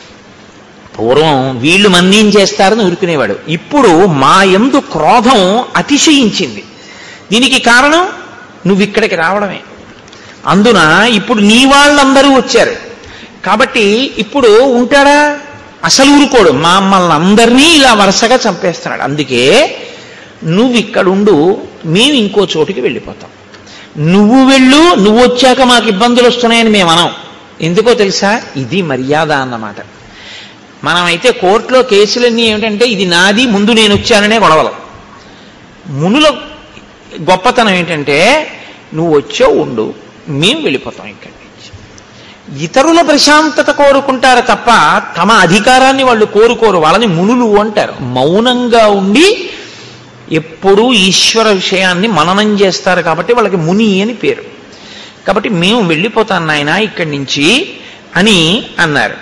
పూర్వం వీళ్ళు మన్నేం చేస్తారని ఊరుకునేవాడు ఇప్పుడు మా యందు క్రోధం అతిశయించింది దీనికి కారణం నువ్వు ఇక్కడికి రావడమే అందున ఇప్పుడు నీ వాళ్ళందరూ వచ్చారు కాబట్టి ఇప్పుడు ఉంటాడా అసలు ఊరుకోడు మమ్మల్ని అందరినీ ఇలా వరుసగా చంపేస్తున్నాడు అందుకే నువ్వు ఇక్కడుండు మేము ఇంకో చోటుకి వెళ్ళిపోతాం నువ్వు వెళ్ళు నువ్వు వచ్చాక మాకు ఇబ్బందులు వస్తున్నాయని మేము అనం ఎందుకో తెలుసా ఇది మర్యాద అన్నమాట మనమైతే కోర్టులో కేసులన్నీ ఏమిటంటే ఇది నాది ముందు నేను వచ్చాననే గొడవలు మునుల గొప్పతనం ఏంటంటే నువ్వు వచ్చో ఉండు మేము వెళ్ళిపోతాం ఇక్కడి నుంచి ఇతరుల ప్రశాంతత కోరుకుంటారు తప్ప తమ అధికారాన్ని వాళ్ళు కోరుకోరు వాళ్ళని మునులు అంటారు మౌనంగా ఉండి ఎప్పుడూ ఈశ్వర విషయాన్ని మననం చేస్తారు కాబట్టి వాళ్ళకి ముని అని పేరు కాబట్టి మేము వెళ్ళిపోతాం నాయన ఇక్కడి నుంచి అని అన్నారు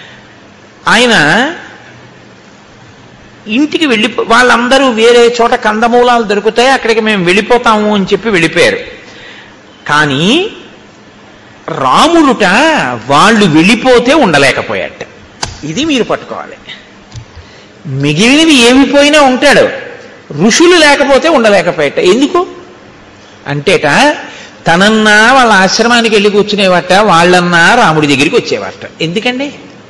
ఆయన ఇంటికి వెళ్ళి వాళ్ళందరూ వేరే చోట కందమూలాలు దొరుకుతాయి అక్కడికి మేము వెళ్ళిపోతాము అని చెప్పి వెళ్ళిపోయారు కానీ రాముడుట వాళ్ళు వెళ్ళిపోతే ఉండలేకపోయాట ఇది మీరు పట్టుకోవాలి మిగిలినవి ఏమి పోయినా ఉంటాడు ఋషులు లేకపోతే ఉండలేకపోయాట ఎందుకు అంటేట తనన్నా వాళ్ళ ఆశ్రమానికి వెళ్ళి కూర్చునేవాట వాళ్ళన్నా రాముడి దగ్గరికి వచ్చేవాట ఎందుకండి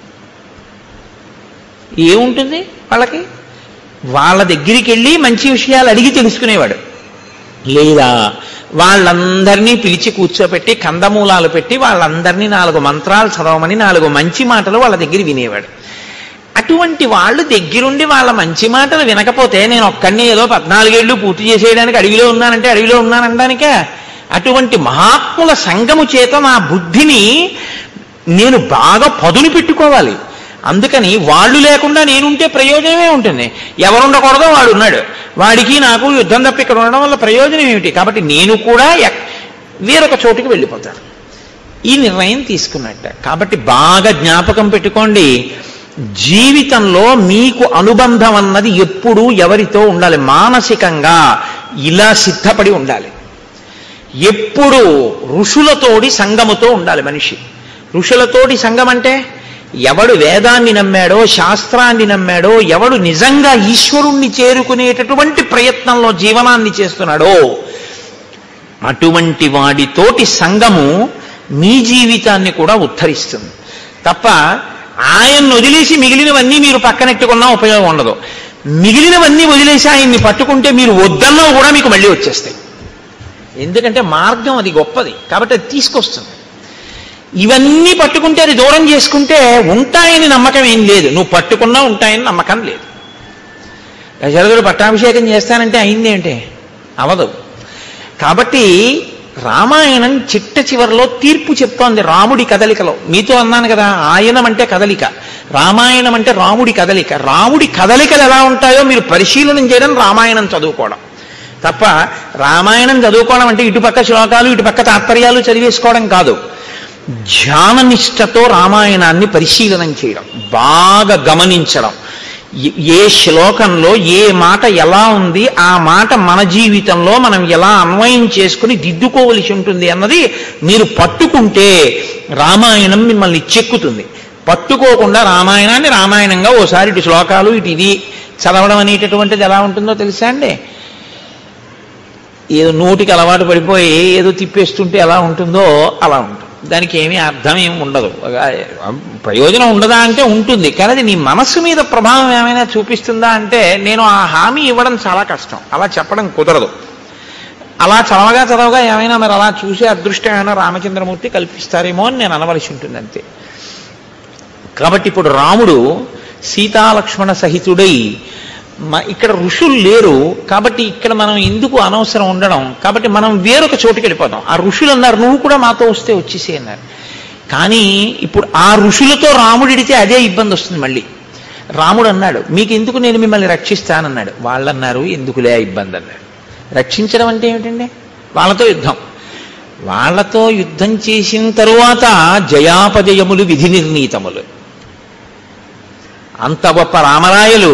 ఏముంటుంది వాళ్ళకి వాళ్ళ దగ్గరికి వెళ్ళి మంచి విషయాలు అడిగి తెలుసుకునేవాడు లేదా వాళ్ళందరినీ పిలిచి కూర్చోపెట్టి కందమూలాలు పెట్టి వాళ్ళందరినీ నాలుగు మంత్రాలు చదవమని నాలుగు మంచి మాటలు వాళ్ళ దగ్గర వినేవాడు అటువంటి వాళ్ళు దగ్గరుండి వాళ్ళ మంచి మాటలు వినకపోతే నేను ఒక్కడిని ఏదో పద్నాలుగేళ్లు పూర్తి చేసేయడానికి అడవిలో ఉన్నానంటే అడవిలో ఉన్నానడానికే అటువంటి మహాత్ముల సంగము చేత నా బుద్ధిని నేను బాగా పదును పెట్టుకోవాలి అందుకని వాళ్ళు లేకుండా నేనుంటే ప్రయోజనమే ఉంటుంది ఎవరుండకూడదో వాడు ఉన్నాడు వాడికి నాకు యుద్ధం తప్ప ఇక్కడ ఉండడం వల్ల ప్రయోజనం ఏమిటి కాబట్టి నేను కూడా ఎక్- వేరొక చోటుకి వెళ్ళిపోతాను ఈ నిర్ణయం తీసుకున్నట్ట కాబట్టి బాగా జ్ఞాపకం పెట్టుకోండి జీవితంలో మీకు అనుబంధం అన్నది ఎప్పుడూ ఎవరితో ఉండాలి మానసికంగా ఇలా సిద్ధపడి ఉండాలి ఎప్పుడు ఋషులతోడి సంగముతో ఉండాలి మనిషి ఋషులతోటి సంఘం అంటే ఎవడు వేదాన్ని నమ్మాడో శాస్త్రాన్ని నమ్మాడో ఎవడు నిజంగా ఈశ్వరుణ్ణి చేరుకునేటటువంటి ప్రయత్నంలో జీవనాన్ని చేస్తున్నాడో అటువంటి వాడితోటి సంఘము మీ జీవితాన్ని కూడా ఉద్ధరిస్తుంది తప్ప ఆయన్ని వదిలేసి మిగిలినవన్నీ మీరు పక్కనెట్టుకున్నా ఉపయోగం ఉండదు మిగిలినవన్నీ వదిలేసి ఆయన్ని పట్టుకుంటే మీరు వద్దన్నా కూడా మీకు మళ్ళీ వచ్చేస్తాయి ఎందుకంటే మార్గం అది గొప్పది కాబట్టి అది తీసుకొస్తుంది ఇవన్నీ పట్టుకుంటే అది దూరం చేసుకుంటే ఉంటాయని నమ్మకం ఏం లేదు నువ్వు పట్టుకున్నా ఉంటాయని నమ్మకం లేదు దశరథుడు పట్టాభిషేకం చేస్తానంటే అయిందేంటి అవదు కాబట్టి రామాయణం చిట్ట చివరిలో తీర్పు చెప్తోంది రాముడి కదలికలో మీతో అన్నాను కదా ఆయనం అంటే కదలిక రామాయణం అంటే రాముడి కదలిక రాముడి కదలికలు ఎలా ఉంటాయో మీరు పరిశీలనం చేయడం రామాయణం చదువుకోవడం తప్ప రామాయణం చదువుకోవడం అంటే ఇటుపక్క శ్లోకాలు ఇటుపక్క తాత్పర్యాలు చదివేసుకోవడం కాదు ధ్యాననిష్టతో రామాయణాన్ని పరిశీలనం చేయడం బాగా గమనించడం ఏ- ఏ శ్లోకంలో ఏ మాట ఎలా ఉంది ఆ మాట మన జీవితంలో మనం ఎలా అన్వయం చేసుకుని దిద్దుకోవలసి ఉంటుంది అన్నది మీరు పట్టుకుంటే రామాయణం మిమ్మల్ని చెక్కుతుంది పట్టుకోకుండా రామాయణాన్ని రామాయణంగా ఓసారి ఇటు శ్లోకాలు ఇటు ఇది చదవడం అనేటటువంటిది ఎలా ఉంటుందో తెలుసా అండి ఏదో నోటికి అలవాటు పడిపోయి ఏదో తిప్పేస్తుంటే ఎలా ఉంటుందో అలా ఉంటుంది దానికి ఏమీ అర్థం ఏమి ఉండదు ఆ, ప్రయోజనం ఉండదా అంటే ఉంటుంది కానీ అది నీ మనస్సు మీద ప్రభావం ఏమైనా చూపిస్తుందా అంటే నేను ఆ హామీ ఇవ్వడం చాలా కష్టం అలా చెప్పడం కుదరదు అలా చదవగా చదవగా ఏమైనా మరి అలా చూసే అదృష్టం ఏమైనా రామచంద్రమూర్తి కల్పిస్తారేమో అని నేను అనవలసి ఉంటుంది అంతే కాబట్టి ఇప్పుడు రాముడు సీతాలక్ష్మణ సహితుడై మ- ఇక్కడ ఋషులు లేరు కాబట్టి ఇక్కడ మనం ఎందుకు అనవసరం ఉండడం కాబట్టి మనం వేరొక చోటుకి వెళ్ళిపోతాం ఆ ఋషులు అన్నారు నువ్వు కూడా మాతో వస్తే వచ్చేసే అన్నారు కానీ ఇప్పుడు ఆ ఋషులతో రాముడిడితే అదే ఇబ్బంది వస్తుంది మళ్ళీ రాముడు అన్నాడు మీకు ఎందుకు నేను మిమ్మల్ని రక్షిస్తానన్నాడు వాళ్ళన్నారు ఎందుకులే ఆ ఇబ్బంది అన్నాడు రక్షించడం అంటే ఏమిటండి వాళ్ళతో యుద్ధం వాళ్ళతో యుద్ధం చేసిన తరువాత జయాపజయములు విధి నిర్ణీతములు అంత గొప్ప రామరాయలు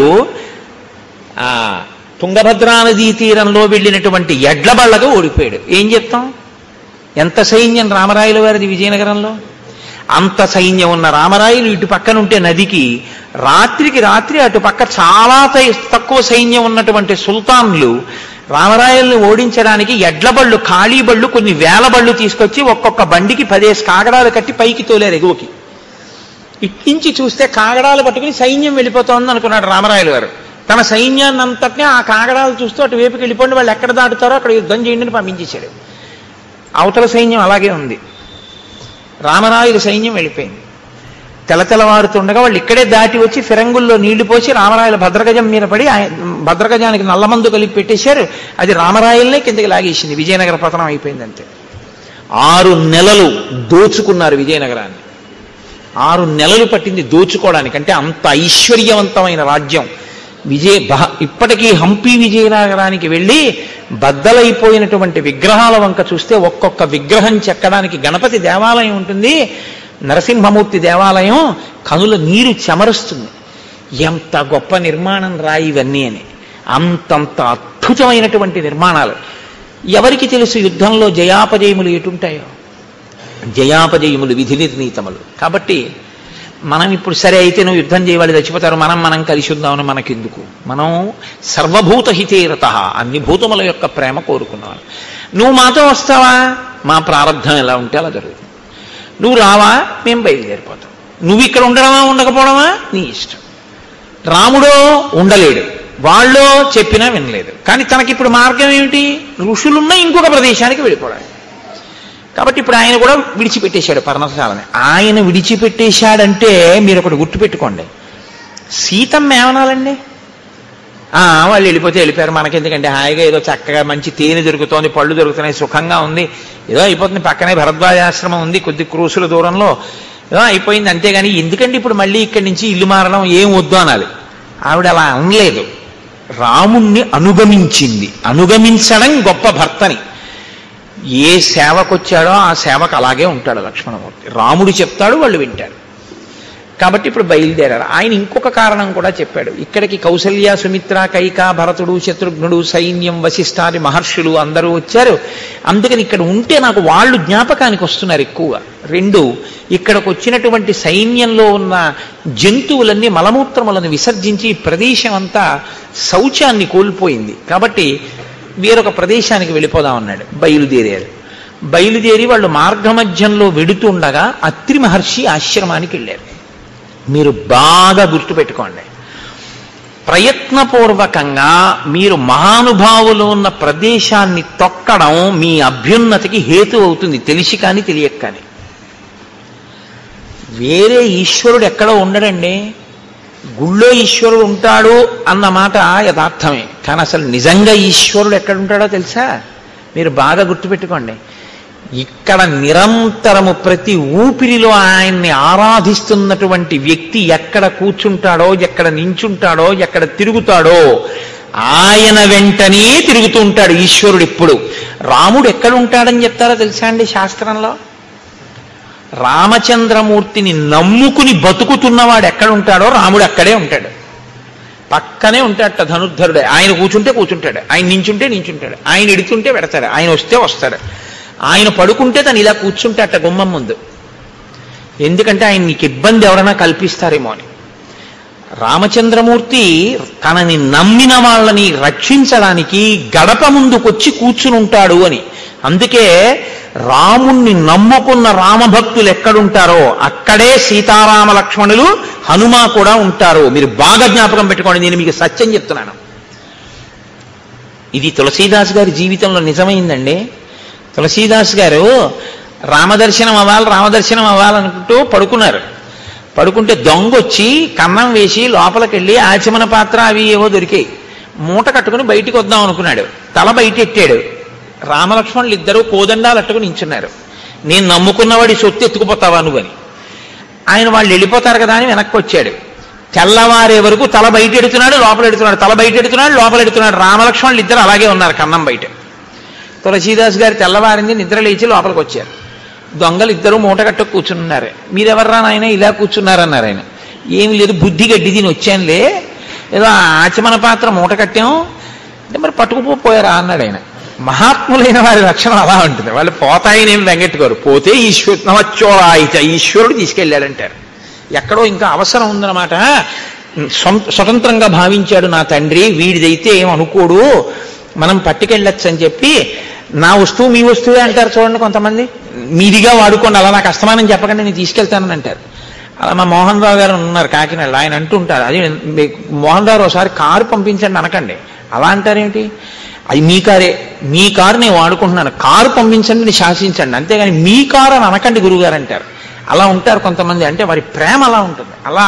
ఆ తుంగభద్రా నదీ తీరంలో వెళ్ళినటువంటి ఎడ్ల బళ్ళగా ఓడిపోయాడు ఏం చెప్తాం ఎంత సైన్యం రామరాయలు వారిది విజయనగరంలో అంత సైన్యం ఉన్న రామరాయలు ఇటు పక్కన ఉంటే నదికి రాత్రికి రాత్రి అటు పక్క చాలా తై- తక్కువ సైన్యం ఉన్నటువంటి సుల్తాన్లు రామరాయల్ని ఓడించడానికి ఎడ్ల బళ్ళు ఖాళీ బళ్ళు కొన్ని వేల బళ్ళు తీసుకొచ్చి ఒక్కొక్క బండికి పదేసి కాగడాలు కట్టి పైకి తోలేరు ఎగువకి ఇట్టించి చూస్తే కాగడాలు పట్టుకుని సైన్యం వెళ్ళిపోతోంది అనుకున్నాడు రామరాయలు గారు తన సైన్యాన్ని అంతటినీ ఆ కాగడాలు చూస్తూ అటు వైపుకి వెళ్ళిపోండి వాళ్ళు ఎక్కడ దాటుతారో అక్కడ యుద్ధం చేయండి అని పంపించేశాడు అవతల సైన్యం అలాగే ఉంది రామరాయుల సైన్యం వెళ్ళిపోయింది తెలతెలవారుతుండగా వాళ్ళు ఇక్కడే దాటి వచ్చి ఫిరంగుల్లో నీళ్లు పోసి రామరాయల భద్రగజం మీద పడి ఆయ- భద్రగజానికి నల్లమందు కలిపి పెట్టేశారు అది రామరాయలనే కిందకి లాగేసింది విజయనగర పతనం అయిపోయింది అంతే ఆరు నెలలు దోచుకున్నారు విజయనగరాన్ని ఆరు నెలలు పట్టింది దోచుకోవడానికి అంటే అంత ఐశ్వర్యవంతమైన రాజ్యం విజయ బహ ఇప్పటికీ హంపి విజయనగరానికి వెళ్ళి బద్దలైపోయినటువంటి విగ్రహాల వంక చూస్తే ఒక్కొక్క విగ్రహం చెక్కడానికి గణపతి దేవాలయం ఉంటుంది నరసింహమూర్తి దేవాలయం కనుల నీరు చెమరుస్తుంది ఎంత గొప్ప నిర్మాణం రా ఇవన్నీ అని అంతంత అద్భుతమైనటువంటి నిర్మాణాలు ఎవరికి తెలుసు యుద్ధంలో జయాపజయములు ఎటుంటాయో జయాపజయములు విధి నిర్ణీతములు కాబట్టి మనం ఇప్పుడు సరే అయితే నువ్వు యుద్ధం చేయవాలి చచ్చిపోతారు మనం మనం కలిసి ఉందామని మనకెందుకు మనం సర్వభూత హితేరత అన్ని భూతముల యొక్క ప్రేమ కోరుకున్నాను నువ్వు మాతో వస్తావా మా ప్రారంధం ఎలా ఉంటే అలా జరుగుతుంది నువ్వు రావా మేము బయలుదేరిపోతాం నువ్వు ఇక్కడ ఉండడమా ఉండకపోవడమా నీ ఇష్టం రాముడో ఉండలేడు వాళ్ళో చెప్పినా వినలేదు కానీ తనకిప్పుడు మార్గం ఏమిటి ఋషులున్న ఇంకొక ప్రదేశానికి వెళ్ళిపోవడానికి కాబట్టి ఇప్పుడు ఆయన కూడా విడిచిపెట్టేశాడు పర్ణశాలని ఆయన విడిచిపెట్టేశాడంటే మీరు ఒకటి గుర్తుపెట్టుకోండి సీతమ్మ ఏమనాలండి ఆ, వాళ్ళు వెళ్ళిపోతే వెళ్ళిపోయారు మనకెందుకంటే హాయిగా ఏదో చక్కగా మంచి తేనె దొరుకుతోంది పళ్ళు దొరుకుతున్నాయి సుఖంగా ఉంది ఏదో అయిపోతుంది పక్కనే భరద్వాజాశ్రమం ఉంది కొద్ది క్రూసుల దూరంలో ఏదో అయిపోయింది అంతేగాని ఎందుకంటే ఇప్పుడు మళ్ళీ ఇక్కడి నుంచి ఇల్లు మారడం ఏం వద్దు అనాలి ఆవిడ అలా అనలేదు రాముణ్ణి అనుగమించింది అనుగమించడం గొప్ప భర్తని ఏ సేవకొచ్చాడో ఆ సేవకు అలాగే ఉంటాడు లక్ష్మణమూర్తి రాముడు చెప్తాడు వాళ్ళు వింటారు కాబట్టి ఇప్పుడు బయలుదేరారు ఆయన ఇంకొక కారణం కూడా చెప్పాడు ఇక్కడికి కౌసల్య సుమిత్ర కైక భరతుడు శత్రుఘ్నుడు సైన్యం వశిష్ఠాది మహర్షులు అందరూ వచ్చారు అందుకని ఇక్కడ ఉంటే నాకు వాళ్ళు జ్ఞాపకానికి వస్తున్నారు ఎక్కువ రెండు ఇక్కడికి వచ్చినటువంటి సైన్యంలో ఉన్న జంతువులన్నీ మలమూత్రములను విసర్జించి ఈ ప్రదేశం అంతా శౌచాన్ని కోల్పోయింది కాబట్టి వేరొక ప్రదేశానికి వెళ్ళిపోదాం అన్నాడు బయలుదేరారు బయలుదేరి వాళ్ళు మార్గమధ్యంలో వెడుతుండగా అత్రి మహర్షి ఆశ్రమానికి వెళ్ళారు మీరు బాగా గుర్తుపెట్టుకోండి ప్రయత్నపూర్వకంగా మీరు మహానుభావులు ఉన్న ప్రదేశాన్ని తొక్కడం మీ అభ్యున్నతికి హేతు అవుతుంది తెలిసి కానీ తెలియక కానీ వేరే ఈశ్వరుడు ఎక్కడో ఉండడండి గుళ్ళో ఈశ్వరుడు ఉంటాడు అన్న మాట యథార్థమే కానీ అసలు నిజంగా ఈశ్వరుడు ఎక్కడ ఉంటాడో తెలుసా మీరు బాగా గుర్తుపెట్టుకోండి ఇక్కడ నిరంతరము ప్రతి ఊపిరిలో ఆయన్ని ఆరాధిస్తున్నటువంటి వ్యక్తి ఎక్కడ కూర్చుంటాడో ఎక్కడ నించుంటాడో ఎక్కడ తిరుగుతాడో ఆయన వెంటనే తిరుగుతూ ఉంటాడు ఈశ్వరుడు ఇప్పుడు రాముడు ఎక్కడ ఉంటాడని చెప్తారో తెలుసా అండి శాస్త్రంలో రామచంద్రమూర్తిని నమ్ముకుని బతుకుతున్నవాడు ఎక్కడ ఉంటాడో రాముడు అక్కడే ఉంటాడు పక్కనే ఉంటాడట ధనుర్ధరుడే ఆయన కూర్చుంటే కూర్చుంటాడు ఆయన నించుంటే నించుంటాడు ఆయన ఎడుతుంటే పెడతాడు ఆయన వస్తే వస్తాడు ఆయన పడుకుంటే తను ఇలా కూర్చుంటాట గుమ్మం ముందు ఎందుకంటే ఆయన నీకు ఇబ్బంది ఎవరైనా కల్పిస్తారేమో అని రామచంద్రమూర్తి తనని నమ్మిన వాళ్ళని రక్షించడానికి గడప ముందుకొచ్చి కూర్చుని ఉంటాడు అని అందుకే రాముణ్ణి నమ్ముకున్న రామభక్తులు ఎక్కడుంటారో అక్కడే సీతారామ లక్ష్మణులు హనుమ కూడా ఉంటారు మీరు బాగా జ్ఞాపకం పెట్టుకోండి నేను మీకు సత్యం చెప్తున్నాను ఇది తులసీదాస్ గారి జీవితంలో నిజమైందండి తులసీదాస్ గారు రామదర్శనం అవ్వాలి రామదర్శనం అవ్వాలనుకుంటూ పడుకున్నారు పడుకుంటే దొంగ వచ్చి కన్నం వేసి లోపలికి వెళ్ళి ఆచమన పాత్ర అవి ఏవో దొరికాయి మూట కట్టుకుని బయటికి వద్దాం అనుకున్నాడు తల బయట ఎట్టాడు రామలక్ష్మణులు ఇద్దరు కోదండాలు అట్టుకుని నించున్నారు నేను నమ్ముకున్నవాడి సొత్తు ఎత్తుకుపోతావా నువ్వని ఆయన వాళ్ళు వెళ్ళిపోతారు కదా అని వెనక్కి వచ్చాడు తెల్లవారే వరకు తల బయట ఎడుతున్నాడు లోపల ఎడుతున్నాడు తల బయట ఎడుతున్నాడు లోపల ఎడుతున్నాడు రామలక్ష్మణులు ఇద్దరు అలాగే ఉన్నారు కన్నం బయట తులసీదాస్ గారు తెల్లవారింది నిద్ర లేచి లోపలికి వచ్చారు దొంగలు ఇద్దరు మూట కట్ట కూర్చున్నారు మీరెవర్రా నాయన ఇలా కూర్చున్నారన్నారు ఆయన ఏమి లేదు బుద్ధి గడ్డి దీని వచ్చానులే ఏదో ఆచమన పాత్ర మూట కట్టాం అంటే మరి పట్టుకుపోయారా అన్నాడు ఆయన మహాత్ములైన వారి లక్షణం అలా ఉంటుంది వాళ్ళు పోతాయనేమి వెంగట్టుకోరు పోతే ఈశ్వరు నవచ్చోళాయిత ఈశ్వరుడు తీసుకెళ్ళాడంటారు ఎక్కడో ఇంకా అవసరం ఉందన్నమాట స్వం- స్వతంత్రంగా భావించాడు నా తండ్రి వీడిదైతే ఏం అనుకోడు మనం పట్టుకెళ్ళొచ్చు అని చెప్పి నా వస్తువు మీ వస్తువే అంటారు చూడండి కొంతమంది మీదిగా వాడుకోండి అలా నాకు అస్తమానం చెప్పకండి నేను తీసుకెళ్తానని అంటారు అలా మా మోహన్ రావు గారు ఉన్నారు కాకినాడలో ఆయన అంటుంటారు అది మీ- మోహన్ రావు ఒకసారి కారు పంపించండి అనకండి అలా అంటారేమిటి అది మీ కారే మీ కారు నేను వాడుకుంటున్నాను కారు పంపించండి నేను శాసించండి అంతేగాని మీ కారు అని అనకండి గురుగారు అంటారు అలా ఉంటారు కొంతమంది అంటే వారి ప్రేమ అలా ఉంటుంది అలా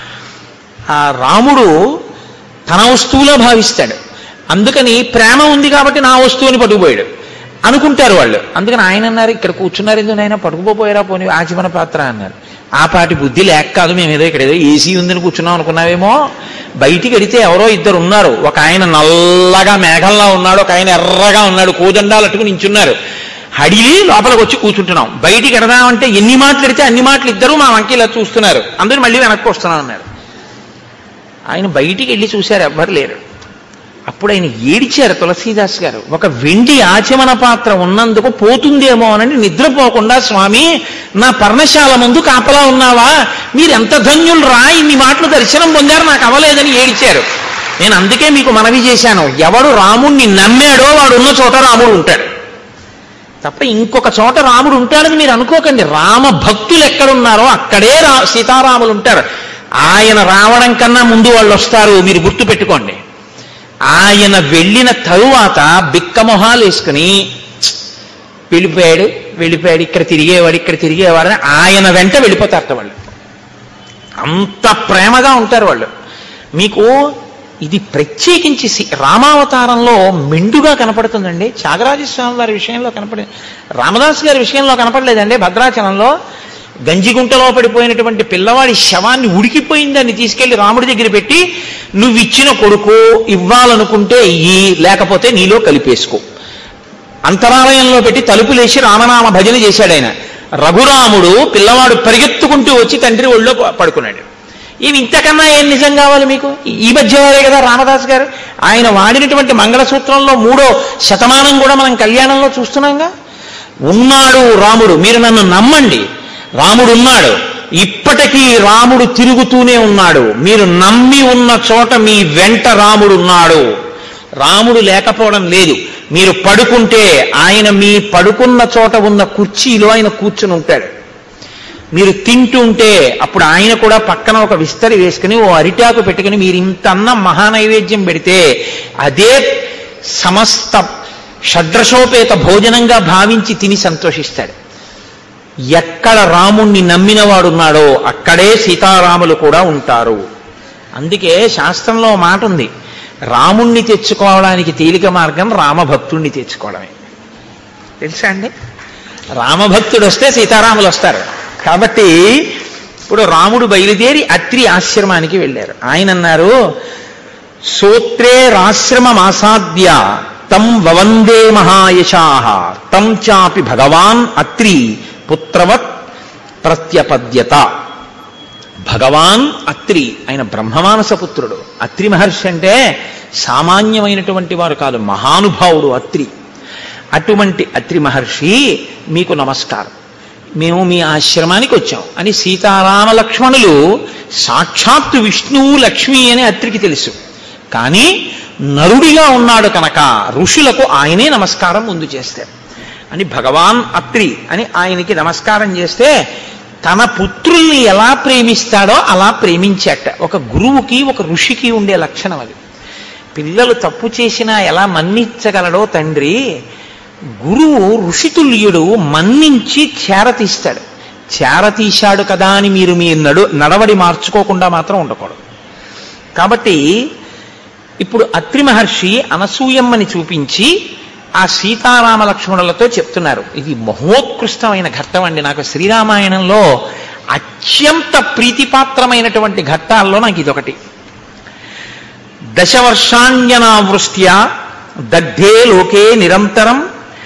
ఆ రాముడు తన వస్తువులో భావిస్తాడు అందుకని ప్రేమ ఉంది కాబట్టి నా వస్తువుని పట్టుకుపోయాడు అనుకుంటారు వాళ్ళు అందుకని ఆయన అన్నారు ఇక్కడ కూర్చున్నారు ఎందుకు ఆయన పట్టుకుపోయారా పోనీ ఆచమన పాత్ర అన్నారు ఆ పాటి బుద్ధి లేక కాదు మేము ఏదో ఇక్కడ ఏదో ఏసీ ఉందని కూర్చున్నాం అనుకున్నావేమో బయటికి వెడితే ఎవరో ఇద్దరు ఉన్నారు ఒక ఆయన నల్లగా మేఘంలా ఉన్నాడు ఒక ఆయన ఎర్రగా ఉన్నాడు కోదండాలు అట్టుకుని నించున్నారు హడిలి లోపలికి వచ్చి కూర్చుంటున్నాం బయటికి ఎడదామంటే ఎన్ని మాటలు ఎడితే అన్ని మాటలు ఇద్దరు మా వంకి ఇలా చూస్తున్నారు అందరూ మళ్ళీ వెనక్కి వస్తున్నాం అన్నారు ఆయన బయటికి వెళ్ళి చూశారు ఎవ్వరు లేరు అప్పుడు ఆయన ఏడిచారు తులసీదాస్ గారు ఒక వెండి ఆచమన పాత్ర ఉన్నందుకు పోతుందేమో అని నిద్రపోకుండా స్వామి నా పర్ణశాల ముందు కాపలా ఉన్నావా మీరు ఎంత ధన్యులు రా ఇన్ని మాటలు దర్శనం పొందారు నాకు అవ్వలేదని ఏడిచారు నేను అందుకే మీకు మనవి చేశాను ఎవడు రాముణ్ణి నమ్మాడో వాడు ఉన్న చోట రాముడు ఉంటాడు తప్ప ఇంకొక చోట రాముడు ఉంటాడని మీరు అనుకోకండి రామ భక్తులు ఎక్కడున్నారో అక్కడే రా సీతారాములు ఉంటారు ఆయన రావడం కన్నా ముందు వాళ్ళు వస్తారు మీరు గుర్తు పెట్టుకోండి ఆయన వెళ్ళిన తరువాత బిక్కమొహాలు వేసుకుని "ఛ్, వెళ్ళిపోయాడు వెళ్ళిపోయాడు ఇక్కడ తిరిగేవాడు ఇక్కడ తిరిగేవాడు అని ఆయన వెంట వెళ్ళిపోతారట వాళ్ళు అంత ప్రేమగా ఉంటారు వాళ్ళు మీకు ఇది ప్రత్యేకించి సి- రామావతారంలో మెండుగా కనపడుతుందండి త్యాగరాజస్వామి వారి విషయంలో కనపడి రామదాస్ గారి విషయంలో కనపడలేదండి భద్రాచలంలో గంజిగుంటలో పడిపోయినటువంటి పిల్లవాడి శవాన్ని ఉడికిపోయిందని తీసుకెళ్లి రాముడి దగ్గర పెట్టి నువ్వు ఇచ్చిన కొడుకు ఇవ్వాలనుకుంటే ఇయ్యి లేకపోతే నీలో కలిపేసుకో అంతరాలయంలో పెట్టి తలుపులేసి రామనామ భజన చేశాడు ఆయన రఘురాముడు పిల్లవాడు పరిగెత్తుకుంటూ వచ్చి తండ్రి ఒళ్ళో ప- పడుకున్నాడు ఇవి ఇంతకన్నా ఏం నిజం కావాలి మీకు ఈ- ఈ మధ్య వారే కదా రామదాస్ గారు ఆయన వాడినటువంటి మంగళసూత్రంలో మూడో శతమానం కూడా మనం కళ్యాణంలో చూస్తున్నాంగా ఉన్నాడు రాముడు మీరు నన్ను నమ్మండి రాముడు ఉన్నాడు ఇప్పటికీ రాముడు తిరుగుతూనే ఉన్నాడు మీరు నమ్మి ఉన్న చోట మీ వెంట రాముడు ఉన్నాడు రాముడు లేకపోవడం లేదు మీరు పడుకుంటే ఆయన మీ పడుకున్న చోట ఉన్న కుర్చీలో ఆయన కూర్చుని ఉంటాడు మీరు తింటుంటే అప్పుడు ఆయన కూడా పక్కన ఒక విస్తరి వేసుకుని ఓ అరిటాకు పెట్టుకుని మీరు ఇంత అన్నం మహానైవేద్యం పెడితే అదే సమస్త షడ్రశోపేత భోజనంగా భావించి తిని సంతోషిస్తాడు ఎక్కడ రాముణ్ణి నమ్మినవాడున్నాడో అక్కడే సీతారాములు కూడా ఉంటారు అందుకే శాస్త్రంలో ఓ మాట ఉంది రాముణ్ణి తెచ్చుకోవడానికి తేలిక మార్గం రామభక్తుణ్ణి తెచ్చుకోవడమే తెలుసా అండి రామభక్తుడు వస్తే సీతారాములు వస్తారు కాబట్టి ఇప్పుడు రాముడు బయలుదేరి అత్రి ఆశ్రమానికి వెళ్ళారు ఆయన అన్నారు సోత్రే రాశ్రమమాసాద్య తం వవందే మహాయశాహ తం చాపి భగవాన్ అత్రి పుత్రవత్ ప్రత్యపద్యత భగవాన్ అత్రి ఆయన బ్రహ్మమానస పుత్రుడు అత్రి మహర్షి అంటే సామాన్యమైనటువంటి వారు కాదు మహానుభావుడు అత్రి అటువంటి అత్రి మహర్షి మీకు నమస్కారం మేము మీ ఆశ్రమానికి వచ్చాం అని సీతారామ లక్ష్మణులు సాక్షాత్తు విష్ణువు లక్ష్మి అని అత్రికి తెలుసు కానీ నరుడిగా ఉన్నాడు కనుక ఋషులకు ఆయనే నమస్కారం ముందు చేస్తారు అని భగవాన్ అత్రి అని ఆయనకి నమస్కారం చేస్తే తన పుత్రుల్ని ఎలా ప్రేమిస్తాడో అలా ప్రేమించట ఒక గురువుకి ఒక ఋషికి ఉండే లక్షణం అది పిల్లలు తప్పు చేసినా ఎలా మన్నించగలడో తండ్రి గురువు ఋషితుల్యుడు మన్నించి చేరతీస్తాడు చేరతీశాడు కదా అని మీరు మీ నడు నడవడి మార్చుకోకుండా మాత్రం ఉండకూడదు కాబట్టి ఇప్పుడు అత్రి మహర్షి అనసూయమ్మని చూపించి ఆ సీతారామ లక్ష్మణులతో చెప్తున్నారు ఇది మహోత్కృష్టమైన ఘట్టం అండి నాకు శ్రీరామాయణంలో అత్యంత ప్రీతిపాత్రమైనటువంటి ఘట్టాల్లో నాకు ఇదొకటి దశవర్షాణ్యనావృష్ట్యా దగ్ధే లోకే నిరంతరం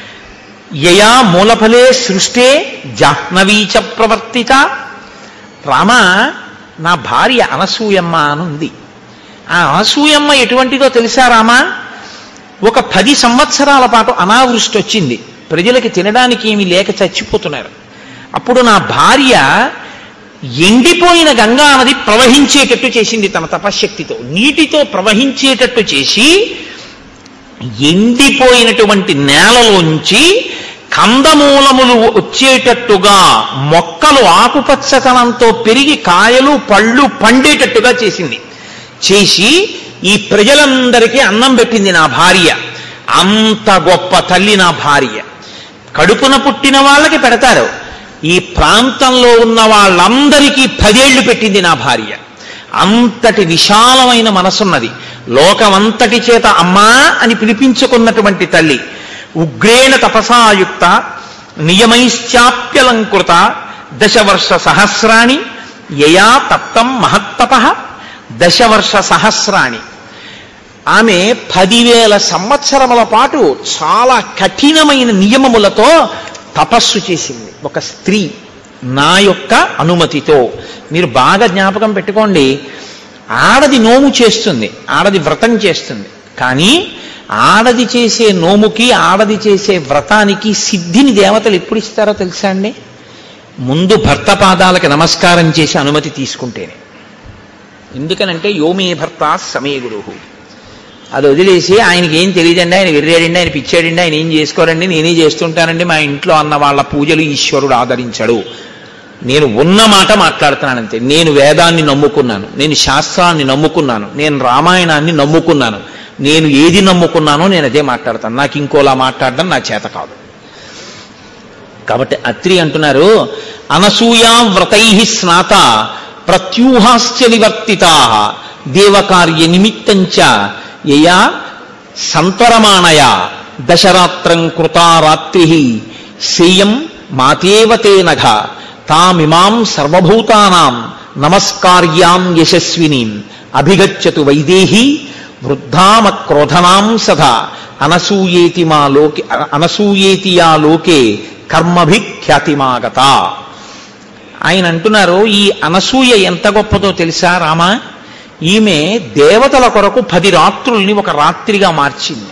యయా మూలఫలే సృష్టే జాహ్నవీచ ప్రవర్తిత రామ నా భార్య అనసూయమ్మ అని ఉంది ఆ అనసూయమ్మ ఎటువంటిదో తెలుసా రామా ఒక పది సంవత్సరాల పాటు అనావృష్టి వచ్చింది ప్రజలకి తినడానికి ఏమీ లేక చచ్చిపోతున్నారు అప్పుడు నా భార్య ఎండిపోయిన గంగా నది ప్రవహించేటట్టు చేసింది తన తపశ్శక్తితో నీటితో ప్రవహించేటట్టు చేసి ఎండిపోయినటువంటి నేలలోంచి కందమూలములు వచ్చేటట్టుగా మొక్కలు ఆకుపచ్చతనంతో పెరిగి కాయలు పళ్ళు పండేటట్టుగా చేసింది చేసి ఈ ప్రజలందరికీ అన్నం పెట్టింది నా భార్య అంత గొప్ప తల్లి నా భార్య కడుపున పుట్టిన వాళ్ళకి పెడతారు ఈ ప్రాంతంలో ఉన్న వాళ్ళందరికీ పదేళ్లు పెట్టింది నా భార్య అంతటి విశాలమైన మనసున్నది లోకమంతటి చేత అమ్మా అని పిలిపించుకున్నటువంటి తల్లి ఉగ్రేణ తపసాయుక్త నియమైశ్చాప్యలంకృత దశవర్ష సహస్రాణి యయా తప్తం మహత్తప దశవర్ష సహస్రాణి ఆమె పదివేల సంవత్సరముల పాటు చాలా కఠినమైన నియమములతో తపస్సు చేసింది ఒక స్త్రీ నా యొక్క అనుమతితో మీరు బాగా జ్ఞాపకం పెట్టుకోండి ఆడది నోము చేస్తుంది ఆడది వ్రతం చేస్తుంది కానీ ఆడది చేసే నోముకి ఆడది చేసే వ్రతానికి సిద్ధిని దేవతలు ఎప్పుడు ఇస్తారో తెలుసా అండి ముందు భర్త పాదాలకు నమస్కారం చేసి అనుమతి తీసుకుంటేనే ఎందుకనంటే యోమే భర్త సమే గురువు అది వదిలేసి ఆయనకి ఏం తెలియదండి ఆయన వెర్రాడండి ఆయన పిచ్చాడండి ఆయన ఏం చేసుకోరండి నేనే చేస్తుంటానండి మా ఇంట్లో అన్న వాళ్ళ పూజలు ఈశ్వరుడు ఆదరించడు నేను ఉన్న మాట మాట్లాడుతున్నానంతే నేను వేదాన్ని నమ్ముకున్నాను నేను శాస్త్రాన్ని నమ్ముకున్నాను నేను రామాయణాన్ని నమ్ముకున్నాను నేను ఏది నమ్ముకున్నానో నేను అదే మాట్లాడతాను నాకు ఇంకోలా మాట్లాడడం నా చేత కాదు కాబట్టి అత్రి అంటున్నారు అనసూయా వ్రతై స్నాత ప్రత్యూహాశ్చ నివర్తితా దేవకార్య నిమిత్తంచ యయా సంతరమాణయ దశరాత్రం కృతా రాత్రి సేయం మాతేవతేనఘ తామిమాం సర్వభూతానాం నమస్కార్యాం యశస్వినీం అభిగచ్చతు వైదేహి వృద్ధామక్రోధనాం సదా అనసూయేతి మా లోకే అనసూయేతి యా లోకే కర్మభిఖ్యాతిమాగత ఆయన అంటున్నారు ఈ అనసూయ ఎంత గొప్పదో తెలుసా రామా ఈమె దేవతల కొరకు పది రాత్రుల్ని ఒక రాత్రిగా మార్చింది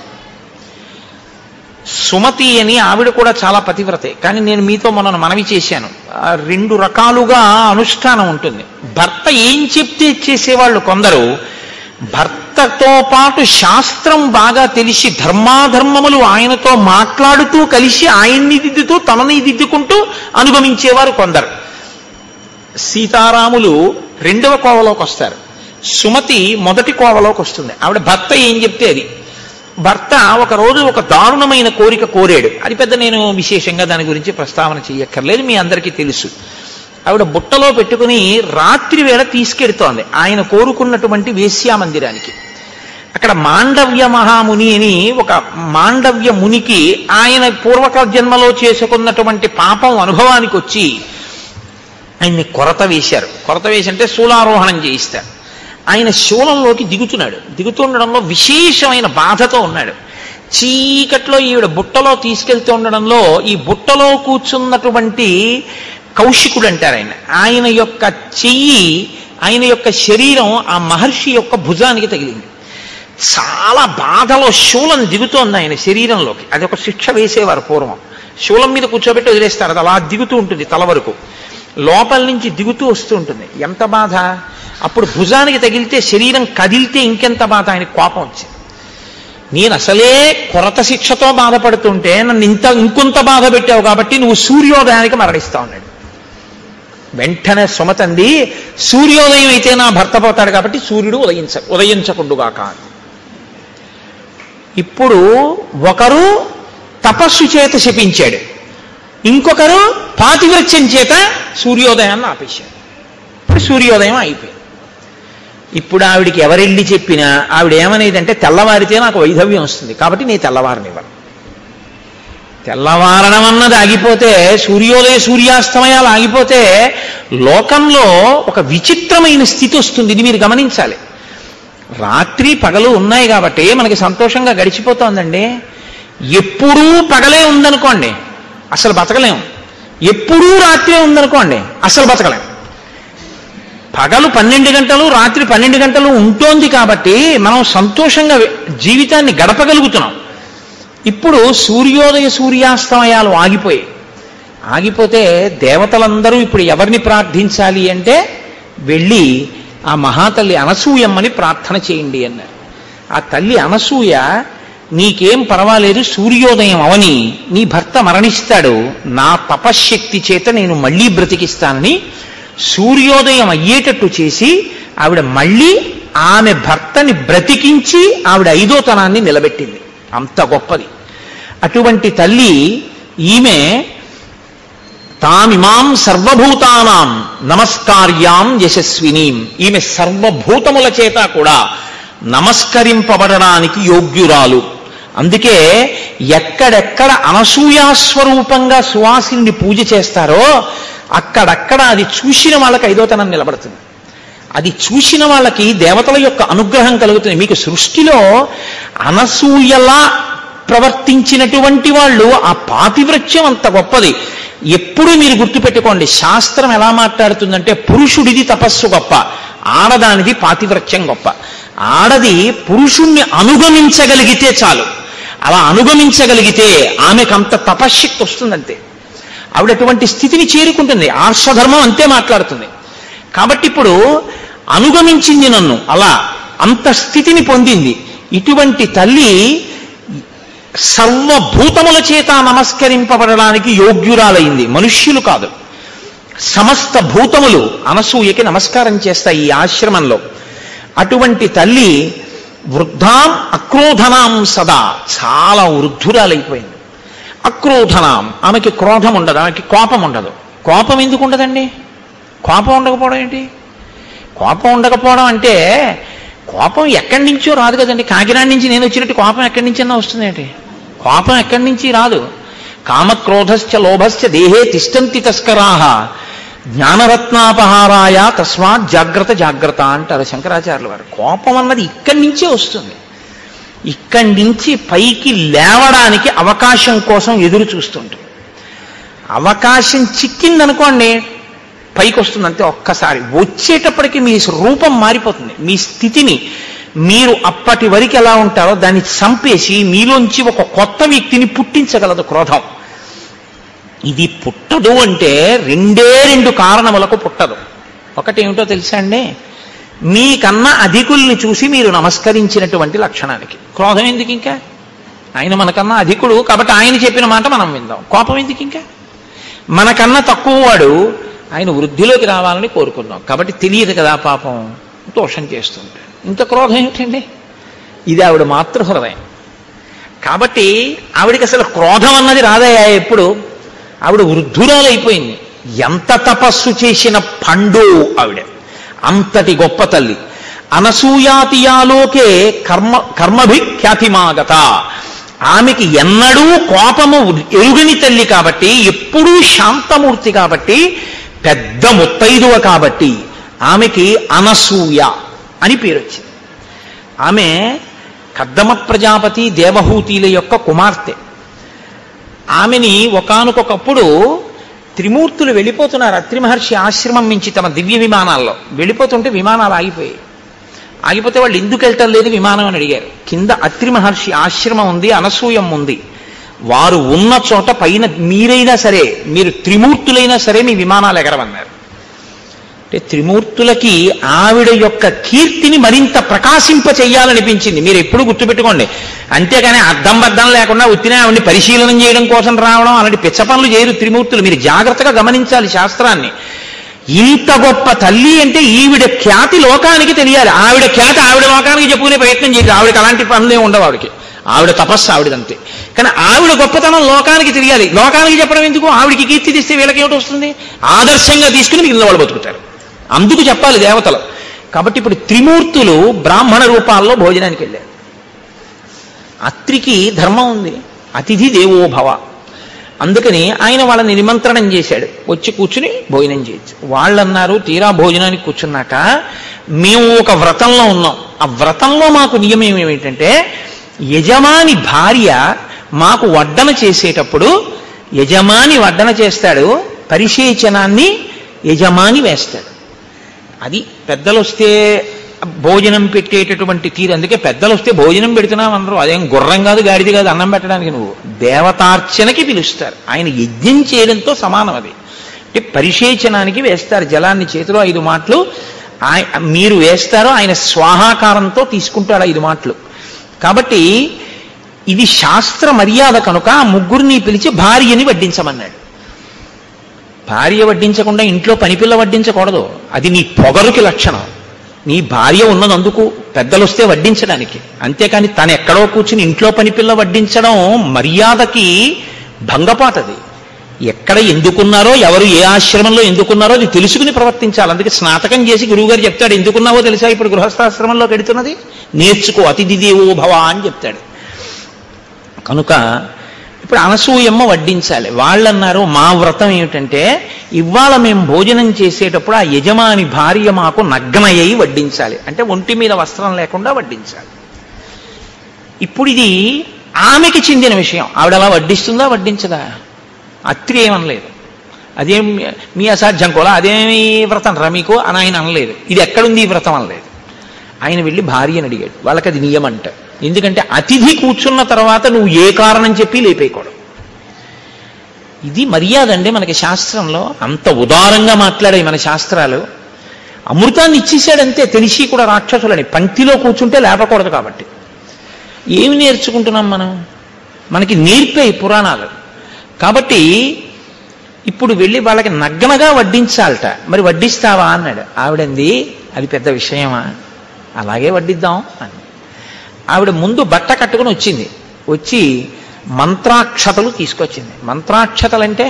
సుమతి అని ఆవిడ కూడా చాలా పతివ్రతే కానీ నేను మీతో మొన్న మనవి చేశాను ఆ రెండు రకాలుగా అనుష్ఠానం ఉంటుంది భర్త ఏం చెప్తే చేసేవాళ్ళు కొందరు భర్తతో పాటు శాస్త్రం బాగా తెలిసి ధర్మాధర్మములు ఆయనతో మాట్లాడుతూ కలిసి ఆయన్ని దిద్దుతూ తనని దిద్దుకుంటూ అనుగమించేవారు కొందరు సీతారాములు రెండవ కోవలోకి వస్తారు సుమతి మొదటి కోవలోకి వస్తుంది ఆవిడ భర్త ఏం చెప్తే అది భర్త ఒక రోజు ఒక దారుణమైన కోరిక కోరాడు అది పెద్ద నేను విశేషంగా దాని గురించి ప్రస్తావన చేయక్కర్లేదు మీ అందరికీ తెలుసు ఆవిడ బుట్టలో పెట్టుకుని రాత్రి వేళ తీసుకెడుతోంది ఆయన కోరుకున్నటువంటి వేశ్యా మందిరానికి అక్కడ మాండవ్య మహాముని అని ఒక మాండవ్య మునికి ఆయన పూర్వక జన్మలో చేసుకున్నటువంటి పాపం అనుభవానికి వచ్చి ఆయన్ని కొరత వేశారు కొరత వేసి అంటే శూలారోహణం చేయిస్తారు ఆయన శూలంలోకి దిగుతున్నాడు దిగుతుండడంలో విశేషమైన బాధతో ఉన్నాడు చీకట్లో ఈవిడ బుట్టలో తీసుకెళ్తూ ఉండడంలో ఈ బుట్టలో కూర్చున్నటువంటి కౌశికుడు అంటారు ఆయన ఆయన యొక్క చెయ్యి ఆయన యొక్క శరీరం ఆ మహర్షి యొక్క భుజానికి తగిలింది చాలా బాధలో శూలం దిగుతోంది ఆయన శరీరంలోకి అది ఒక శిక్ష వేసేవారు పూర్వం శూలం మీద కూర్చోబెట్టి వదిలేస్తారు అది అలా దిగుతూ ఉంటుంది తల వరకు లోపల నుంచి దిగుతూ వస్తూ ఉంటుంది ఎంత బాధ అప్పుడు భుజానికి తగిలితే శరీరం కదిలితే ఇంకెంత బాధ ఆయనకి కోపం వచ్చింది నేను అసలే కొరత శిక్షతో బాధపడుతుంటే నన్ను ఇంత ఇంకొంత బాధ పెట్టావు కాబట్టి నువ్వు సూర్యోదయానికి మరణిస్తా ఉన్నాడు వెంటనే సుమతంది సూర్యోదయం అయితే నా భర్త పోతాడు కాబట్టి సూర్యుడు ఉదయించ ఉదయించకుండుగాక ఇప్పుడు ఒకరు తపస్సు చేత శపించాడు ఇంకొకరు పాతివ్రత్యం చేత సూర్యోదయాన్ని ఆపేశాడు ఇప్పుడు సూర్యోదయం అయిపోయింది ఇప్పుడు ఆవిడికి ఎవరెళ్ళి చెప్పినా ఆవిడ ఏమనేదంటే తెల్లవారితే నాకు వైధవ్యం వస్తుంది కాబట్టి నేను తెల్లవారనివ్వను తెల్లవారడం అన్నది ఆగిపోతే సూర్యోదయ సూర్యాస్తమయాలు ఆగిపోతే లోకంలో ఒక విచిత్రమైన స్థితి వస్తుంది ఇది మీరు గమనించాలి రాత్రి పగలు ఉన్నాయి కాబట్టి మనకి సంతోషంగా గడిచిపోతోందండి ఎప్పుడూ పగలే ఉందనుకోండి అసలు బతకలేం ఎప్పుడూ రాత్రే ఉందనుకోండి అసలు బతకలేం పగలు పన్నెండు గంటలు రాత్రి పన్నెండు గంటలు ఉంటోంది కాబట్టి మనం సంతోషంగా జీవితాన్ని గడపగలుగుతున్నాం ఇప్పుడు సూర్యోదయ సూర్యాస్తమయాలు ఆగిపోయాయి ఆగిపోతే దేవతలందరూ ఇప్పుడు ఎవరిని ప్రార్థించాలి అంటే వెళ్ళి ఆ మహాతల్లి అనసూయమ్మని ప్రార్థన చేయండి అన్నారు ఆ తల్లి అనసూయ నీకేం పర్వాలేదు సూర్యోదయం అవని నీ భర్త మరణిస్తాడు నా తపశ్శక్తి చేత నేను మళ్ళీ బ్రతికిస్తానని సూర్యోదయం అయ్యేటట్టు చేసి ఆవిడ మళ్ళీ ఆమె భర్తని బ్రతికించి ఆవిడ ఐదోతనాన్ని నిలబెట్టింది అంత గొప్పది అటువంటి తల్లి ఈమె తామిమాం సర్వభూతానాం నమస్కార్యాం యశస్వినీం ఈమె సర్వభూతముల చేత కూడా నమస్కరింపబడడానికి యోగ్యురాలు అందుకే ఎక్కడెక్కడ అనసూయాస్వరూపంగా సువాసిని పూజ చేస్తారో అక్కడక్కడ అది చూసిన వాళ్ళకి ఐదోతనం నిలబడుతుంది అది చూసిన వాళ్ళకి దేవతల యొక్క అనుగ్రహం కలుగుతుంది మీకు సృష్టిలో అనసూయలా ప్రవర్తించినటువంటి వాళ్ళు ఆ పాతివ్రత్యం అంత గొప్పది ఎప్పుడు మీరు గుర్తుపెట్టుకోండి శాస్త్రం ఎలా మాట్లాడుతుందంటే పురుషుడిది తపస్సు గొప్ప ఆడదానిది పాతివ్రత్యం గొప్ప ఆడది పురుషుణ్ణి అనుగమించగలిగితే చాలు అలా అనుగమించగలిగితే ఆమెకంత తపశ్శక్తి వస్తుందంతే ఆవిడ అటువంటి స్థితిని చేరుకుంటుంది ఆర్షధర్మం అంతే మాట్లాడుతుంది కాబట్టి ఇప్పుడు అనుగమించింది నన్ను అలా అంత స్థితిని పొందింది ఇటువంటి తల్లి సర్వభూతముల చేత నమస్కరింపబడడానికి యోగ్యురాలైంది మనుష్యులు కాదు సమస్త భూతములు అనసూయకి నమస్కారం చేస్తాయి ఈ ఆశ్రమంలో అటువంటి తల్లి వృద్ధాం అక్రోధనాం సదా చాలా వృద్ధురాలైపోయింది అక్రోధనాం ఆమెకి క్రోధం ఉండదు ఆమెకి కోపం ఉండదు కోపం ఎందుకు ఉండదండి కోపం ఉండకపోవడం ఏంటి కోపం ఉండకపోవడం అంటే కోపం ఎక్కడి నుంచో రాదు కదండి కాకినాడ నుంచి నేను వచ్చినట్టు కోపం ఎక్కడి నుంచన్నా వస్తుందేంటి కోపం ఎక్కడి నుంచి రాదు కామక్రోధశ్చ లోభశ్చ దేహే తిష్టంతి తస్కరాహ జ్ఞానరత్నాపహారాయ తస్మాత్ జాగ్రత్త జాగ్రత్త అంటారు శంకరాచార్యుల వారు కోపం అన్నది ఇక్కడి నుంచే వస్తుంది ఇక్కడి నుంచి పైకి లేవడానికి అవకాశం కోసం ఎదురు చూస్తుంటుంది అవకాశం చిక్కిందనుకోండి పైకి వస్తుంది అంతే ఒక్కసారి వచ్చేటప్పటికి మీ రూపం మారిపోతుంది మీ స్థితిని మీరు అప్పటి వరకు ఎలా ఉంటారో దాన్ని చంపేసి మీలోంచి ఒక కొత్త వ్యక్తిని పుట్టించగలదు క్రోధం ఇది పుట్టదు అంటే రెండే రెండు కారణములకు పుట్టదు ఒకటి ఏమిటో తెలుసా అండి మీకన్నా అధికుల్ని చూసి మీరు నమస్కరించినటువంటి లక్షణానికి క్రోధం ఎందుకు ఇంకా ఆయన మనకన్నా అధికుడు కాబట్టి ఆయన చెప్పిన మాట మనం విందాం కోపం ఎందుకు ఇంకా మనకన్నా తక్కువ వాడు ఆయన వృద్ధిలోకి రావాలని కోరుకుందాం కాబట్టి తెలియదు కదా పాపం దోషం చేస్తుంటాడు ఇంత క్రోధం ఏమిటండి ఇది ఆవిడ మాతృహృదయం కాబట్టి ఆవిడికి అసలు క్రోధం అన్నది రాదయ్యా ఎప్పుడు ఆవిడ వృద్ధురాలైపోయింది ఎంత తపస్సు చేసిన పండు ఆవిడ అంతటి గొప్ప తల్లి అనసూయాతియాలోకే కర్మ కర్మభి ఖ్యాతిమాగత ఆమెకి ఎన్నడూ కోపము ఎరుగని తల్లి కాబట్టి ఎప్పుడూ శాంతమూర్తి కాబట్టి పెద్ద ముత్తైదువ కాబట్టి ఆమెకి అనసూయ అని పేరు వచ్చింది ఆమె కద్దమ ప్రజాపతి దేవహూతిల యొక్క కుమార్తె ఆమెని ఒకానొకప్పుడు త్రిమూర్తులు వెళ్ళిపోతున్నారు అత్రి మహర్షి ఆశ్రమం నుంచి తమ దివ్య విమానాల్లో వెళ్ళిపోతుంటే విమానాలు ఆగిపోయాయి ఆగిపోతే వాళ్ళు ఎందుకు వెళ్ళటం లేదు విమానం అని అడిగారు కింద అత్రి మహర్షి ఆశ్రమం ఉంది అనసూయం ఉంది వారు ఉన్న చోట పైన మీరైనా సరే మీరు త్రిమూర్తులైనా సరే మీ విమానాలు ఎగరవన్నారు అంటే త్రిమూర్తులకి ఆవిడ యొక్క కీర్తిని మరింత ప్రకాశింప చెయ్యాలనిపించింది మీరు ఎప్పుడు గుర్తుపెట్టుకోండి అంతేగాని అద్దం బద్దం లేకుండా ఉత్తినే ఆవిడని పరిశీలన చేయడం కోసం రావడం అలాంటి పిచ్చ పనులు చేయరు త్రిమూర్తులు మీరు జాగ్రత్తగా గమనించాలి శాస్త్రాన్ని ఇంత గొప్ప తల్లి అంటే ఈవిడ ఖ్యాతి లోకానికి తెలియాలి ఆవిడ ఖ్యాతి ఆవిడ లోకానికి చెప్పుకునే ప్రయత్నం చేయదు ఆవిడకి అలాంటి పనులే ఉండవు ఆవిడకి ఆవిడ తపస్సు ఆవిడదంతే కానీ ఆవిడ గొప్పతనం లోకానికి తెలియాలి లోకానికి చెప్పడం ఎందుకు ఆవిడికి కీర్తి తీస్తే వీళ్ళకి ఏమిటి వస్తుంది ఆదర్శంగా తీసుకుని మిగిలిన వాళ్ళు బతుకుతారు అందుకు చెప్పాలి దేవతలు కాబట్టి ఇప్పుడు త్రిమూర్తులు బ్రాహ్మణ రూపాల్లో భోజనానికి వెళ్ళారు అత్రికి ధర్మం ఉంది అతిథి దేవోభవ అందుకని ఆయన వాళ్ళని నిమంత్రణం చేశాడు వచ్చి కూర్చుని భోజనం చేయొచ్చు వాళ్ళు అన్నారు తీరా భోజనానికి కూర్చున్నాక మేము ఒక వ్రతంలో ఉన్నాం ఆ వ్రతంలో మాకు నియమం ఏమిటంటే యజమాని భార్య మాకు వడ్డన చేసేటప్పుడు యజమాని వడ్డన చేస్తాడు పరిశేచనాన్ని యజమాని వేస్తాడు అది పెద్దలు వస్తే భోజనం పెట్టేటటువంటి తీరు అందుకే పెద్దలు వస్తే భోజనం పెడుతున్నాం అందరూ అదేం గుర్రం కాదు గాడిది కాదు అన్నం పెట్టడానికి నువ్వు దేవతార్చనకి పిలుస్తారు ఆయన యజ్ఞం చేయడంతో సమానం అది అంటే పరిశేచనానికి వేస్తారు జలాన్ని చేతిలో ఐదు మాటలు ఆయ- మీరు వేస్తారో ఆయన స్వాహాకారంతో తీసుకుంటాడు ఐదు మాటలు కాబట్టి ఇది శాస్త్ర మర్యాద కనుక ఆ ముగ్గురిని పిలిచి భార్యని వడ్డించమన్నాడు భార్య వడ్డించకుండా ఇంట్లో పనిపిల్ల వడ్డించకూడదు అది నీ పొగరుకి లక్షణం నీ భార్య ఉన్నదందుకు పెద్దలు వస్తే వడ్డించడానికి అంతేకాని తను ఎక్కడో కూర్చుని ఇంట్లో పనిపిల్ల వడ్డించడం మర్యాదకి భంగపాటది ఎక్కడ ఎందుకున్నారో ఎవరు ఏ ఆశ్రమంలో ఎందుకున్నారో అది తెలుసుకుని ప్రవర్తించాలి అందుకే స్నాతకం చేసి గురువుగారు చెప్తాడు ఎందుకున్నావో తెలుసా ఇప్పుడు గృహస్థాశ్రమంలో పెడుతున్నది నేర్చుకో అతిథి దేవో భవ అని చెప్తాడు కనుక ఇప్పుడు అనసూయమ్మ వడ్డించాలి వాళ్ళన్నారు మా వ్రతం ఏమిటంటే ఇవాళ మేము భోజనం చేసేటప్పుడు ఆ యజమాని భార్య మాకు నగ్నయ్యి వడ్డించాలి అంటే ఒంటి మీద వస్త్రం లేకుండా వడ్డించాలి ఇప్పుడు ఇది ఆమెకి చెందిన విషయం ఆవిడ అలా వడ్డిస్తుందా వడ్డించదా అత్రి ఏమనలేదు అదేం మీ అసాధ్యం కూడా అదేమి వ్రతం రా మీకు అని ఆయన అనలేదు ఇది ఎక్కడుంది ఈ వ్రతం అనలేదు ఆయన వెళ్ళి భార్యని అడిగాడు వాళ్ళకి అది నియమంట ఎందుకంటే అతిథి కూర్చున్న తర్వాత నువ్వు ఏ కారణం చెప్పి లేపేయకూడదు ఇది మర్యాద అండి మనకి శాస్త్రంలో అంత ఉదారంగా మాట్లాడాయి మన శాస్త్రాలు అమృతాన్ని ఇచ్చేసాడంతే తెలిసి కూడా రాక్షసులని పంక్తిలో కూర్చుంటే లేపకూడదు కాబట్టి ఏమి నేర్చుకుంటున్నాం మనం మనకి నేర్పే పురాణాలు కాబట్టి ఇప్పుడు వెళ్ళి వాళ్ళకి నగ్గనగా వడ్డించాలట మరి వడ్డిస్తావా అన్నాడు ఆవిడంది అది పెద్ద విషయమా అలాగే వడ్డిద్దాం అని ఆవిడ ముందు బట్ట కట్టుకుని వచ్చింది వచ్చి మంత్రాక్షతలు తీసుకొచ్చింది మంత్రాక్షతలంటే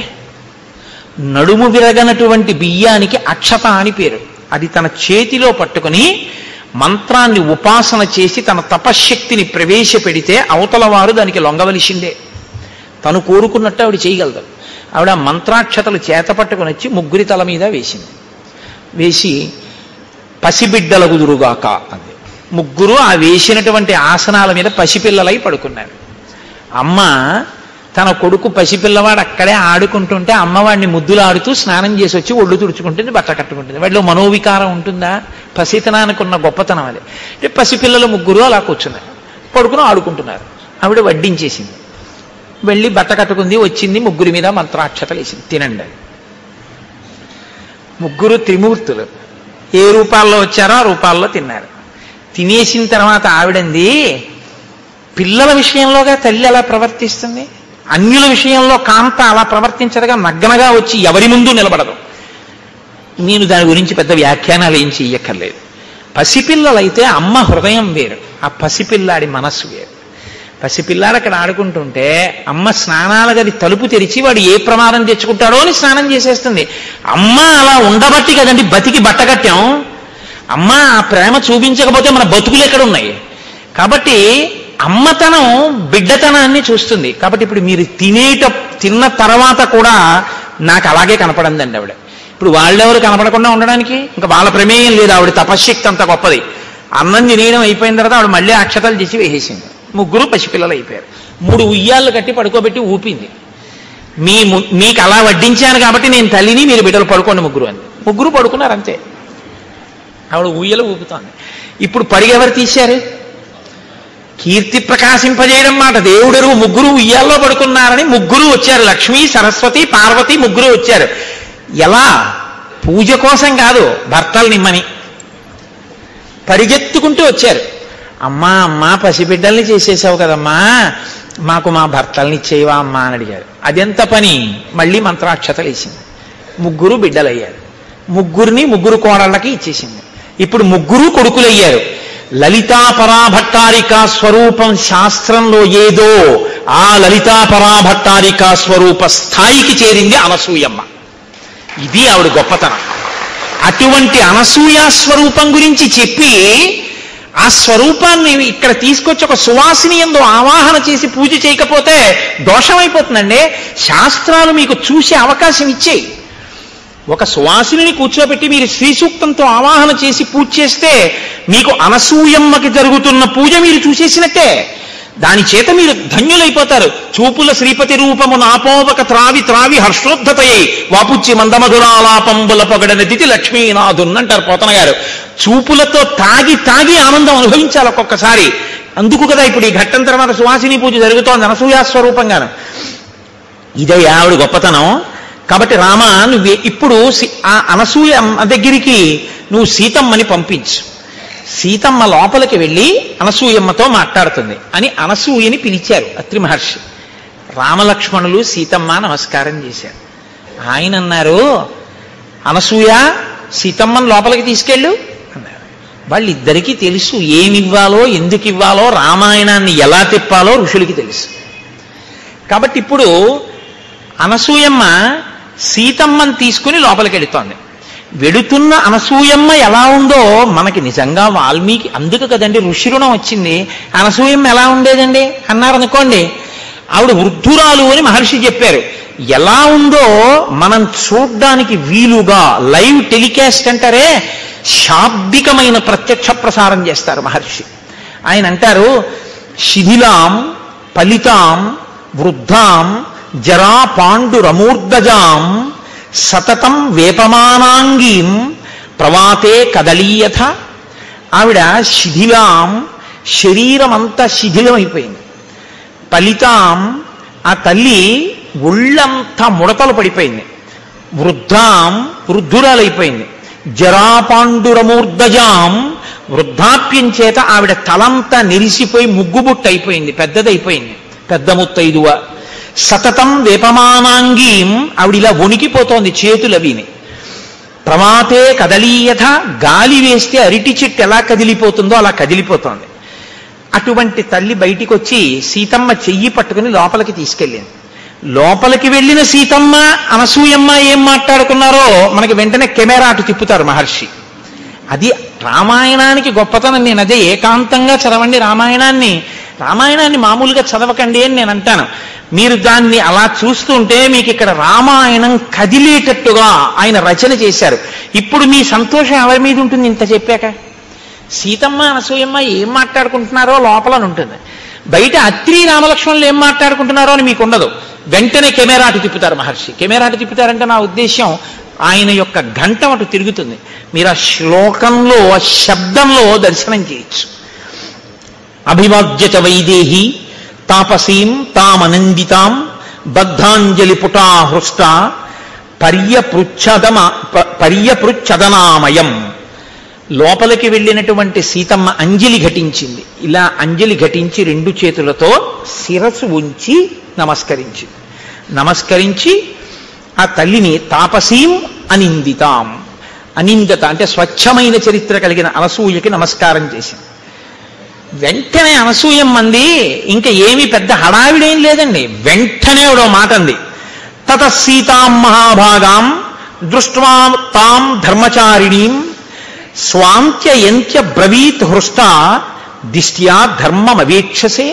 నడుము విరగనటువంటి బియ్యానికి అక్షత అని పేరు అది తన చేతిలో పట్టుకుని మంత్రాన్ని ఉపాసన చేసి తన తపశ్శక్తిని ప్రవేశపెడితే అవతల వారు దానికి లొంగవలసిందే తను కోరుకున్నట్టు ఆవిడ చేయగలదు ఆవిడ ఆ మంత్రాక్షతలు చేత పట్టుకుని వచ్చి ముగ్గురి తల మీద వేసింది వేసి పసిబిడ్డల కుదురుగాక అంది ముగ్గురు ఆ వేసినటువంటి ఆసనాల మీద పసిపిల్లలై పడుకున్నారు అమ్మ తన కొడుకు పసిపిల్లవాడు అక్కడే ఆడుకుంటుంటే అమ్మవాడిని ముద్దులాడుతూ స్నానం చేసి వచ్చి ఒళ్ళు తుడుచుకుంటుంది బట్ట కట్టుకుంటుంది వాడిలో మనోవికారం ఉంటుందా పసితనానికి ఉన్న గొప్పతనం అది అంటే పసిపిల్లలు ముగ్గురు అలా కూర్చున్నారు పడుకుని ఆడుకుంటున్నారు ఆవిడ వడ్డించేసింది వెళ్ళి బట్ట కట్టుకుంది వచ్చింది ముగ్గురి మీద మంత్రాక్షతలు వేసింది తినండి అని. ముగ్గురు త్రిమూర్తులు ఏ రూపాల్లో వచ్చారో ఆ రూపాల్లో తిన్నారు తినేసిన తర్వాత ఆవిడంది పిల్లల విషయంలోగా తల్లి అలా ప్రవర్తిస్తుంది అన్యుల విషయంలో కాంత అలా ప్రవర్తించదుగా నగ్గనగా వచ్చి ఎవరి ముందు నిలబడదు నేను దాని గురించి పెద్ద వ్యాఖ్యానాలు ఏం చెయ్యక్కర్లేదు పసిపిల్లలైతే అమ్మ హృదయం వేరు ఆ పసిపిల్లాడి మనస్సు వేరు పసిపిల్లాడు అక్కడ ఆడుకుంటుంటే అమ్మ స్నానాల గది తలుపు తెరిచి వాడు ఏ ప్రమాదం తెచ్చుకుంటాడో అని స్నానం చేసేస్తుంది అమ్మ అలా ఉండబట్టి కదండి బతికి బట్టగట్టాం అమ్మ ఆ ప్రేమ చూపించకపోతే మన బతుకులు ఎక్కడ ఉన్నాయి కాబట్టి అమ్మతనం బిడ్డతనాన్ని చూస్తుంది కాబట్టి ఇప్పుడు మీరు తినేట తిన్న తర్వాత కూడా నాకు అలాగే కనపడిందండి ఆవిడ ఇప్పుడు వాళ్ళెవరు కనపడకుండా ఉండడానికి ఇంకా వాళ్ళ ప్రమేయం లేదు ఆవిడ తపశ్శక్తి అంత గొప్పది అన్నం తినేయడం అయిపోయిన తర్వాత ఆవిడ మళ్ళీ అక్షతలు చేసి వేసేసింది ముగ్గురు పసిపిల్లలు అయిపోయారు మూడు ఉయ్యాళ్ళు కట్టి పడుకోబెట్టి ఊపింది మీ ము- మీకు అలా వడ్డించాను కాబట్టి నేను తల్లిని మీరు బిడ్డలు పడుకోండి ముగ్గురు అని ముగ్గురు పడుకున్నారు అంతే ఆవిడ ఉయ్యలు ఊపుతోంది ఇప్పుడు పరిగెవరు తీశారు కీర్తి ప్రకాశింపజేయడం మాట దేవుడరు ముగ్గురు ఉయ్యాల్లో పడుకున్నారని ముగ్గురు వచ్చారు లక్ష్మి సరస్వతి పార్వతి ముగ్గురు వచ్చారు ఎలా పూజ కోసం కాదు భర్తలు నిమ్మని పరిగెత్తుకుంటూ వచ్చారు అమ్మా అమ్మా పసిబిడ్డల్ని చేసేసావు కదమ్మా మాకు మా భర్తల్ని ఇచ్చేవా అమ్మా అని అడిగారు అదెంత పని మళ్ళీ మంత్రాక్షతలు వేసింది ముగ్గురు బిడ్డలయ్యారు ముగ్గురిని ముగ్గురు కోడళ్ళకి ఇచ్చేసింది ఇప్పుడు ముగ్గురు కొడుకులయ్యారు లలితా పరాభట్టారిక స్వరూపం శాస్త్రంలో ఏదో ఆ లలితా పరాభట్టారిక స్వరూప స్థాయికి చేరింది అనసూయమ్మ ఇది ఆవిడ గొప్పతనం అటువంటి అనసూయ స్వరూపం గురించి చెప్పి ఆ స్వరూపాన్ని ఇక్కడ తీసుకొచ్చి ఒక సువాసిని ఎందు ఆవాహన చేసి పూజ చేయకపోతే దోషమైపోతుందండి శాస్త్రాలు మీకు చూసే అవకాశం ఇచ్చేయి ఒక సువాసిని కూర్చోబెట్టి మీరు శ్రీ సూక్తంతో ఆవాహన చేసి పూజ చేస్తే మీకు అనసూయమ్మకి జరుగుతున్న పూజ మీరు చూసేసినట్టే దాని చేత మీరు ధన్యులైపోతారు చూపుల శ్రీపతి రూపము నాపోవక త్రావి త్రావి హర్షోద్ధతయ్యి వాపుచ్చి మందమధురాలాపంబుల పొగడనదితి లక్ష్మీనాథున్ అంటారు పోతన గారు చూపులతో తాగి తాగి ఆనందం అనుభవించాలి ఒక్కొక్కసారి అందుకు కదా ఇప్పుడు ఈ ఘట్టం తర్వాత సువాసిని పూజ జరుగుతోంది అనసూయా స్వరూపంగాను ఇదే ఆవిడ గొప్పతనం కాబట్టి రామ నువ్వు ఇప్పుడు సి- ఆ అనసూయ అమ్మ దగ్గరికి నువ్వు సీతమ్మని పంపించు సీతమ్మ లోపలికి వెళ్ళి అనసూయమ్మతో మాట్లాడుతుంది అని అనసూయని పిలిచారు అత్రి మహర్షి రామలక్ష్మణులు సీతమ్మ నమస్కారం చేశారు ఆయన అన్నారు అనసూయ సీతమ్మని లోపలికి తీసుకెళ్ళు అన్నారు వాళ్ళిద్దరికీ తెలుసు ఏమివ్వాలో ఎందుకు ఇవ్వాలో రామాయణాన్ని ఎలా తిప్పాలో ఋషులకి తెలుసు కాబట్టి ఇప్పుడు అనసూయమ్మ సీతమ్మని తీసుకుని లోపలికి వెళుతోంది వెడుతున్న అనసూయమ్మ ఎలా ఉందో మనకి నిజంగా వాల్మీకి అందుకు కదండి ఋషి రుణం వచ్చింది అనసూయమ్మ ఎలా ఉండేదండి అన్నారనుకోండి ఆవిడ వృద్ధురాలు అని మహర్షి చెప్పారు ఎలా ఉందో మనం చూడ్డానికి వీలుగా లైవ్ టెలికాస్ట్ అంటారే శాబ్దికమైన ప్రత్యక్ష ప్రసారం చేస్తారు మహర్షి ఆయన అంటారు శిథిలాం ఫలితాం వృద్ధాం జరా పాండురమూర్ధజాం సతతం వేపమానాంగీం ప్రవాతే కదలీయథ ఆవిడ శిథిలాం శరీరమంతా శిథిలమైపోయింది ఫలితాం ఆ తల్లి ఒళ్ళంతా ముడతలు పడిపోయింది వృద్ధాం వృద్ధురాలైపోయింది జరాపాండురమూర్ధజాం వృద్ధాప్యం చేత ఆవిడ తలంతా నెరిసిపోయి ముగ్గుబుట్టు అయిపోయింది పెద్దదైపోయింది పెద్ద ముత్తైదువ సతతం వేపమానాంగీం ఆవిడ ఇలా వణికిపోతోంది చేతులు అవిని ప్రమాతే కదలీయథ గాలి వేస్తే అరిటి చెట్టు ఎలా కదిలిపోతుందో అలా కదిలిపోతోంది అటువంటి తల్లి బయటికి వచ్చి సీతమ్మ చెయ్యి పట్టుకుని లోపలికి తీసుకెళ్ళింది లోపలికి వెళ్ళిన సీతమ్మ అనసూయమ్మ ఏం మాట్లాడుకున్నారో మనకి వెంటనే కెమెరా అటు తిప్పుతారు మహర్షి అది రామాయణానికి గొప్పతనం నేను అదే ఏకాంతంగా చదవండి రామాయణాన్ని రామాయణాన్ని మామూలుగా చదవకండి అని నేను అంటాను మీరు దాన్ని అలా చూస్తుంటే మీకు ఇక్కడ రామాయణం కదిలేటట్టుగా ఆయన రచన చేశారు ఇప్పుడు మీ సంతోషం ఎవరి మీద ఉంటుంది ఇంత చెప్పాక సీతమ్మ అనసూయమ్మ ఏం మాట్లాడుకుంటున్నారో లోపల ఉంటుంది బయట అత్రి రామలక్ష్మణులు ఏం మాట్లాడుకుంటున్నారో అని మీకు ఉండదు వెంటనే కెమెరా అటు తిప్పుతారు మహర్షి కెమెరా అటు తిప్పుతారంటే నా ఉద్దేశం ఆయన యొక్క ఘంటం అటు తిరుగుతుంది మీరు ఆ శ్లోకంలో ఆ శబ్దంలో దర్శనం చేయొచ్చు అభివాజ్య చ వైదేహి తాపసీం తామనందితాం బద్ధాంజలి పుటా హృష్ట పర్యపృచ్ఛదమ ప- పర్యపృచ్ఛదనామయం లోపలికి వెళ్ళినటువంటి సీతమ్మ అంజలి ఘటించింది ఇలా అంజలి ఘటించి రెండు చేతులతో శిరసు ఉంచి నమస్కరించింది నమస్కరించి ఆ తల్లిని తాపసీం అనిందితాం అనిందత అంటే స్వచ్ఛమైన చరిత్ర కలిగిన అనసూయకి నమస్కారం చేసింది వెంటనే అనసూయం మంది ఇంకా ఏమీ పెద్ద హడావిడేం లేదండి వెంటనే ఒక మాట అంది తత సీతాం మహాభాగాం దృష్ట్వా తాం ధర్మచారిణీం స్వాంత్యయంత్య బ్రవీత్ హృష్ట దిష్ట్యా ధర్మమవీక్షసే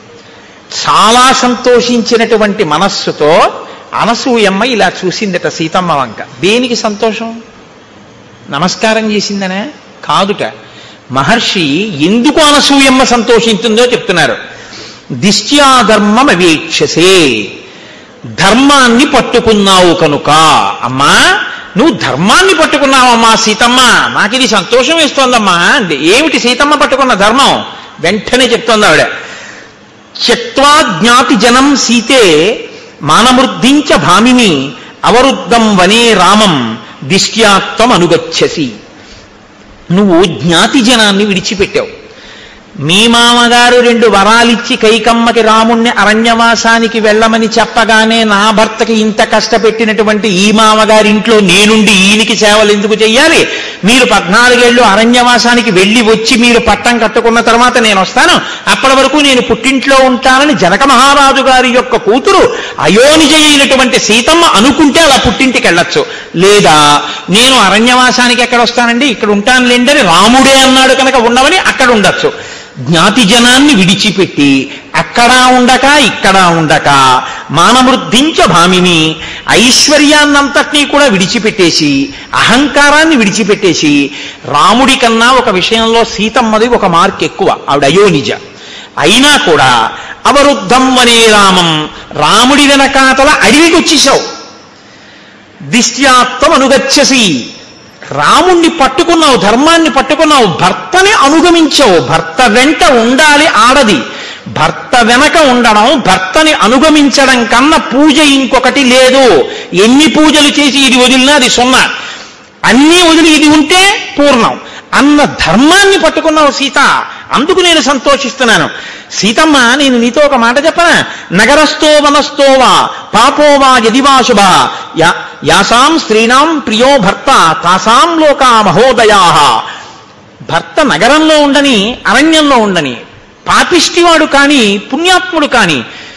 చాలా సంతోషించినటువంటి మనస్సుతో అనసూయమ్మ ఇలా చూసిందట సీతమ్మ వంక దేనికి సంతోషం నమస్కారం చేసిందనే కాదుట మహర్షి ఎందుకు అనసూయమ్మ సంతోషించిందో చెప్తున్నారు దిష్ట్యా ధర్మం అవేక్షసే ధర్మాన్ని పట్టుకున్నావు కనుక అమ్మా నువ్వు ధర్మాన్ని పట్టుకున్నావమ్మా సీతమ్మ నాకు ఇది సంతోషం వేస్తోందమ్మా అంది ఏమిటి సీతమ్మ పట్టుకున్న ధర్మం వెంటనే చెప్తోంది ఆవిడ త్యక్వా జ్ఞాతి జనం సీతే మానమృద్ధించ భామిని అవరుద్ధం వనే రామం దిష్ట్యాత్వం అనుగచ్చసి నువ్వు జ్ఞాతి జనాన్ని విడిచిపెట్టావు మీ మామగారు రెండు వరాలిచ్చి కైకమ్మకి రాముణ్ణి అరణ్యవాసానికి వెళ్ళమని చెప్పగానే నా భర్తకి ఇంత కష్టపెట్టినటువంటి ఈ మామగారి ఇంట్లో నేనుండి ఈయనకి సేవలు ఎందుకు చెయ్యాలి మీరు పద్నాలుగేళ్లు అరణ్యవాసానికి వెళ్ళి వచ్చి మీరు పట్టం కట్టుకున్న తర్వాత నేను వస్తాను అప్పటి వరకు నేను పుట్టింట్లో ఉంటానని జనక మహారాజు గారి యొక్క కూతురు అయోనిజ అయినటువంటి సీతమ్మ అనుకుంటే అలా పుట్టింటికి వెళ్ళొచ్చు లేదా నేను అరణ్యవాసానికి ఎక్కడ వస్తానండి ఇక్కడ ఉంటాను లేండని రాముడే అన్నాడు కనుక ఉండవని అక్కడ ఉండొచ్చు జ్ఞాతి జనాన్ని విడిచిపెట్టి అక్కడా ఉండక ఇక్కడ ఉండక మానవృద్ధించ భామిని ఐశ్వర్యాన్నంతటినీ కూడా విడిచిపెట్టేసి అహంకారాన్ని విడిచిపెట్టేసి రాముడి కన్నా ఒక విషయంలో సీతమ్మది ఒక మార్క్ ఎక్కువ ఆవిడ అయోనిజ అయినా కూడా అవరుద్ధం వనే రామం రాముడి వెనకాతల అడవికి వచ్చేసావు దిష్ట్యాత్వం అనుగచ్చసి రాముణ్ణి పట్టుకున్నావు ధర్మాన్ని పట్టుకున్నావు భర్తని అనుగమించావు భర్త వెంట ఉండాలి ఆడది భర్త వెనక ఉండడం భర్తని అనుగమించడం కన్నా పూజ ఇంకొకటి లేదు ఎన్ని పూజలు చేసి ఇది వదిలినా అది సున్నా అన్నీ వదిలి ఇది ఉంటే పూర్ణం అన్న ధర్మాన్ని పట్టుకున్నావు సీత అందుకు నేను సంతోషిస్తున్నాను సీతమ్మ నేను నీతో ఒక మాట చెప్పనా నగరస్థో వనస్థో వా పాపో వా యదివా శుభ యా- యాసాం స్త్రీణాం ప్రియో భర్త తాసాం లోకా మహోదయా భర్త నగరంలో ఉండని అరణ్యంలో ఉండని పాపిష్టివాడు కాని పుణ్యాత్ముడు కాని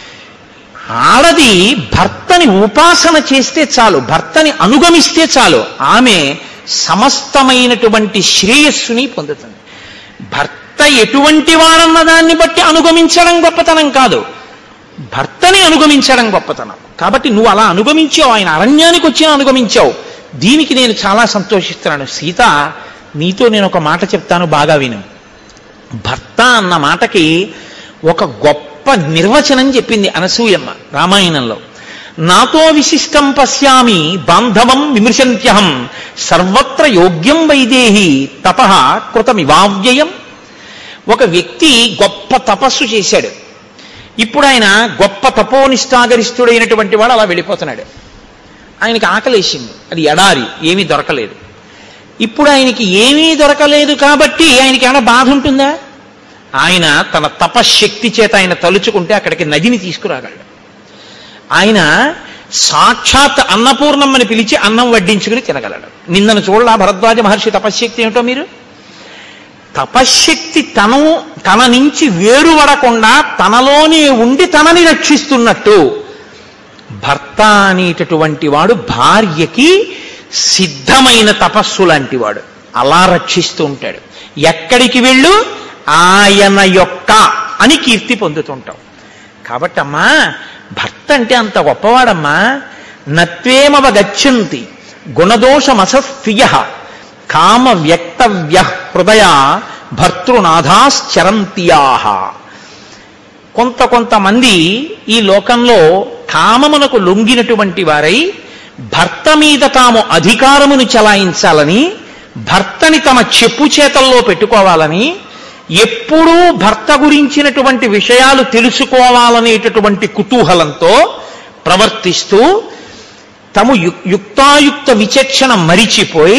ఆడది భర్తని ఉపాసన చేస్తే చాలు భర్తని అనుగమిస్తే చాలు ఆమె సమస్తమైనటువంటి శ్రేయస్సుని పొందుతుంది భర్త ఎటువంటి వాడన్న దాన్ని బట్టి అనుగమించడం గొప్పతనం కాదు భర్తని అనుగమించడం గొప్పతనం కాబట్టి నువ్వు అలా అనుగమించావు ఆయన అరణ్యానికి వచ్చినా అనుగమించావు దీనికి నేను చాలా సంతోషిస్తున్నాను సీత నీతో నేను ఒక మాట చెప్తాను బాగా విను భర్త అన్న మాటకి ఒక గొప్ప నిర్వచనం చెప్పింది అనసూయమ్మ రామాయణంలో నాతో విశిష్టం పశ్యామి బాంధవం విమృశంత్యహం సర్వత్ర యోగ్యం వైదేహి తప కృతమివావ్యయం ఒక వ్యక్తి గొప్ప తపస్సు చేశాడు ఇప్పుడు ఆయన గొప్ప తపోనిష్టాగరిష్ఠుడైనటువంటి వాడు అలా వెళ్ళిపోతున్నాడు ఆయనకి ఆకలేసింది అది ఎడారి ఏమీ దొరకలేదు ఇప్పుడు ఆయనకి ఏమీ దొరకలేదు కాబట్టి ఆయనకి ఏమైనా బాధ ఉంటుందా ఆయన తన తపశ్శక్తి చేత ఆయన తలుచుకుంటే అక్కడికి నదిని తీసుకురాగలడు ఆయన సాక్షాత్ అన్నపూర్ణమ్మని పిలిచి అన్నం వడ్డించుకుని తినగలడు నిన్నను చూడలా భరద్వాజ మహర్షి తపశ్శక్తి ఏమిటో మీరు తపశ్శక్తి తను తన నుంచి వేరుపడకుండా తనలోనే ఉండి తనని రక్షిస్తున్నట్టు భర్త అనేటటువంటి వాడు భార్యకి సిద్ధమైన తపస్సు లాంటి వాడు అలా రక్షిస్తూ ఉంటాడు ఎక్కడికి వెళ్ళు ఆయన యొక్క అని కీర్తి పొందుతుంటాం కాబట్టి అమ్మా భర్త అంటే అంత గొప్పవాడమ్మా నత్వేమవ గచ్చంతి గుణదోషమసస్య కామ వ్యక్తవ్య హృదయ భర్తృనాథాశ్చరంత్యాహ కొంత కొంతమంది ఈ లోకంలో కామమునకు లొంగినటువంటి వారై భర్త మీద తాము అధికారమును చలాయించాలని భర్తని తమ చెప్పు చేతల్లో పెట్టుకోవాలని ఎప్పుడూ భర్త గురించినటువంటి విషయాలు తెలుసుకోవాలనేటటువంటి కుతూహలంతో ప్రవర్తిస్తూ తము యు- యుక్తాయుక్త విచక్షణ మరిచిపోయి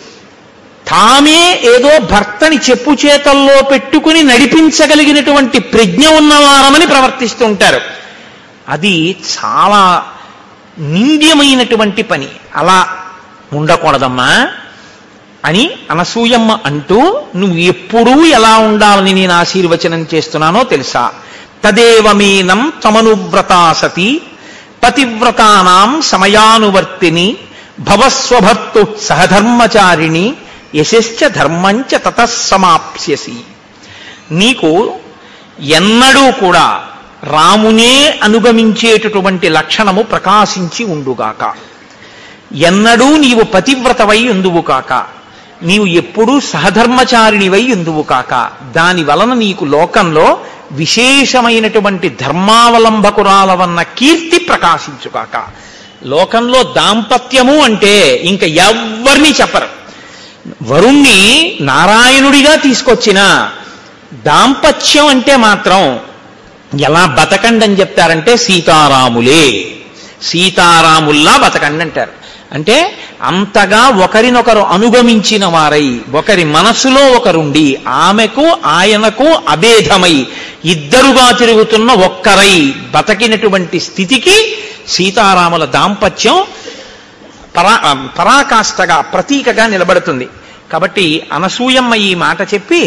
తామే ఏదో భర్తని చెప్పు చేతల్లో పెట్టుకుని నడిపించగలిగినటువంటి ప్రజ్ఞ ఉన్నవారమని ప్రవర్తిస్తూ ఉంటారు అది చాలా నింద్యమైనటువంటి పని అలా ఉండకూడదమ్మా అని అనసూయమ్మ అంటూ నువ్వు ఎప్పుడూ ఎలా ఉండాలని నేను ఆశీర్వచనం చేస్తున్నానో తెలుసా తదేవమీనం తమనువ్రతా సతి పతివ్రతానాం సమయానువర్తిని భవస్వభర్తు సహధర్మచారిణి యశశ్చ ధర్మంచ తతస్సమాప్స్యసి నీకు ఎన్నడూ కూడా రామునే అనుగమించేటటువంటి లక్షణము ప్రకాశించి ఉండుగాక ఎన్నడూ నీవు పతివ్రతవై ఉందువు కాక నీవు ఎప్పుడూ సహధర్మచారిణివై ఉందువు కాక దాని వలన నీకు లోకంలో విశేషమైనటువంటి ధర్మావలంబకురాలవన్న కీర్తి ప్రకాశించుగాక లోకంలో దాంపత్యము అంటే ఇంక ఎవ్వరిని చెప్పరు వరుణ్ణి నారాయణుడిగా తీసుకొచ్చిన దాంపత్యం అంటే మాత్రం ఎలా బతకండి అని చెప్తారంటే సీతారాములే సీతారాముల్లా బతకండి అంటారు అంటే అంతగా ఒకరినొకరు అనుగమించిన వారై ఒకరి మనసులో ఒకరుండి ఆమెకు ఆయనకు అభేదమై ఇద్దరుగా తిరుగుతున్న ఒక్కరై బతకినటువంటి స్థితికి సీతారాముల దాంపత్యం పరా పరాకాష్ఠగా ప్రతీకగా నిలబడుతుంది కాబట్టి అనసూయమ్మ ఈ మాట చెప్పి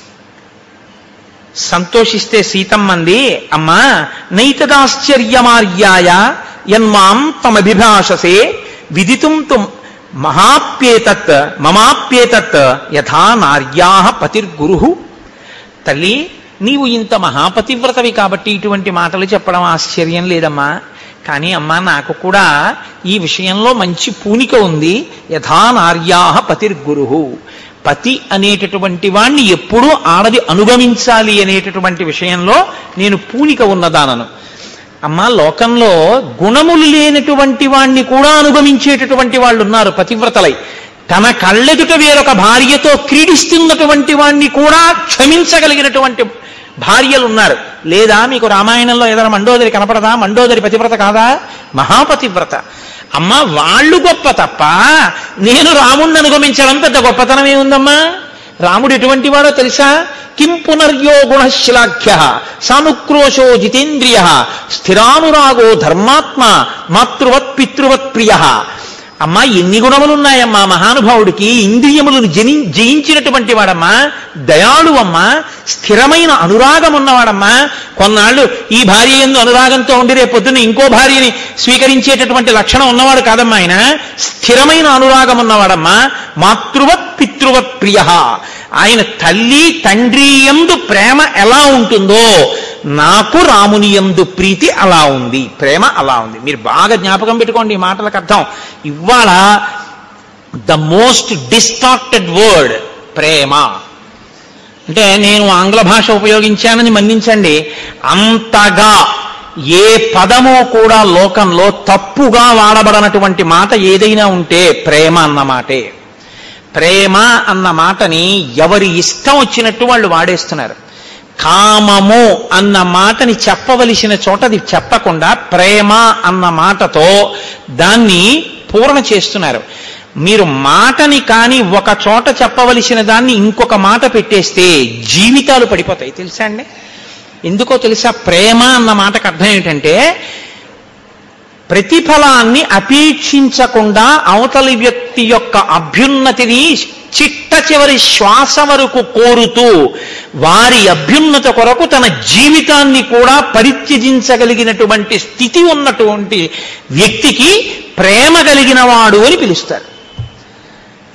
సంతోషిస్తే సీతమ్మంది అమ్మా నైతదాశ్చర్యమార్యాయ యన్మాం తమభిభాషసే విదితుం తు మహాప్యేతత్ మమాప్యేతత్ యథా నార్యా పతిర్గురు తల్లి నీవు ఇంత మహాపతివ్రతవి కాబట్టి ఇటువంటి మాటలు చెప్పడం ఆశ్చర్యం లేదమ్మా కానీ అమ్మా నాకు కూడా ఈ విషయంలో మంచి పూనిక ఉంది యథా నార్యా పతిర్గురు పతి అనేటటువంటి వాణ్ణి ఎప్పుడూ ఆడది అనుగమించాలి అనేటటువంటి విషయంలో నేను పూనిక ఉన్నదానను అమ్మా లోకంలో గుణములు లేనటువంటి వాణ్ణి కూడా అనుగమించేటటువంటి వాళ్ళు ఉన్నారు పతివ్రతలై తన కళ్ళెదుట వేరొక భార్యతో క్రీడిస్తున్నటువంటి వాణ్ణి కూడా క్షమించగలిగినటువంటి భార్యలు ఉన్నారు లేదా మీకు రామాయణంలో ఏదైనా మండోదరి కనపడదా మండోదరి పతివ్రత కాదా మహాపతివ్రత అమ్మ వాళ్ళు గొప్ప తప్ప నేను రాముణ్ణి అనుగమించడం పెద్ద గొప్పతనం ఏముందమ్మా రాముడు ఎటువంటి వాడో తెలుసా కిం పునర్యో గుణశ్లాఘ్య సానుక్రోశో జితేంద్రియ స్థిరానురాగో ధర్మాత్మ మాతృవత్ పితృవత్ ప్రియ అమ్మా ఎన్ని గుణములున్నాయమ్మా మహానుభావుడికి ఇంద్రియములను జని జయించినటువంటి వాడమ్మా దయాళువమ్మా స్థిరమైన అనురాగం ఉన్నవాడమ్మా కొన్నాళ్ళు ఈ భార్య ఎందు అనురాగంతో ఉండి రేపు పొద్దున్న ఇంకో భార్యని స్వీకరించేటటువంటి లక్షణం ఉన్నవాడు కాదమ్మా ఆయన స్థిరమైన అనురాగం ఉన్నవాడమ్మా మాతృవత్ పితృవత్ ప్రియ ఆయన తల్లి తండ్రి ఎందు ప్రేమ ఎలా ఉంటుందో నాకు రాముని ఎందు ప్రీతి అలా ఉంది ప్రేమ అలా ఉంది మీరు బాగా జ్ఞాపకం పెట్టుకోండి ఈ మాటలకు అర్థం ఇవాళ ద మోస్ట్ డిస్టార్టెడ్ వర్డ్ ప్రేమ అంటే నేను ఆంగ్ల భాష ఉపయోగించానని మన్నించండి అంతగా ఏ పదము కూడా లోకంలో తప్పుగా వాడబడనటువంటి మాట ఏదైనా ఉంటే ప్రేమ అన్న మాటే ప్రేమ అన్న మాటని ఎవరి ఇష్టం వచ్చినట్టు వాళ్ళు వాడేస్తున్నారు కామము అన్న మాటని చెప్పవలసిన చోట అది చెప్పకుండా ప్రేమ అన్న మాటతో దాన్ని పూర్ణ చేస్తున్నారు మీరు మాటని కానీ ఒక చోట చెప్పవలసిన దాన్ని ఇంకొక మాట పెట్టేస్తే జీవితాలు పడిపోతాయి తెలుసా అండి ఎందుకో తెలుసా ప్రేమ అన్న మాటకు అర్థం ఏంటంటే ప్రతిఫలాన్ని అపేక్షించకుండా అవతలి వ్యక్తి యొక్క అభ్యున్నతిని చిట్ట చివరి శ్వాస వరకు కోరుతూ వారి అభ్యున్నత కొరకు తన జీవితాన్ని కూడా పరిత్యజించగలిగినటువంటి స్థితి ఉన్నటువంటి వ్యక్తికి ప్రేమ కలిగిన వాడు అని పిలుస్తారు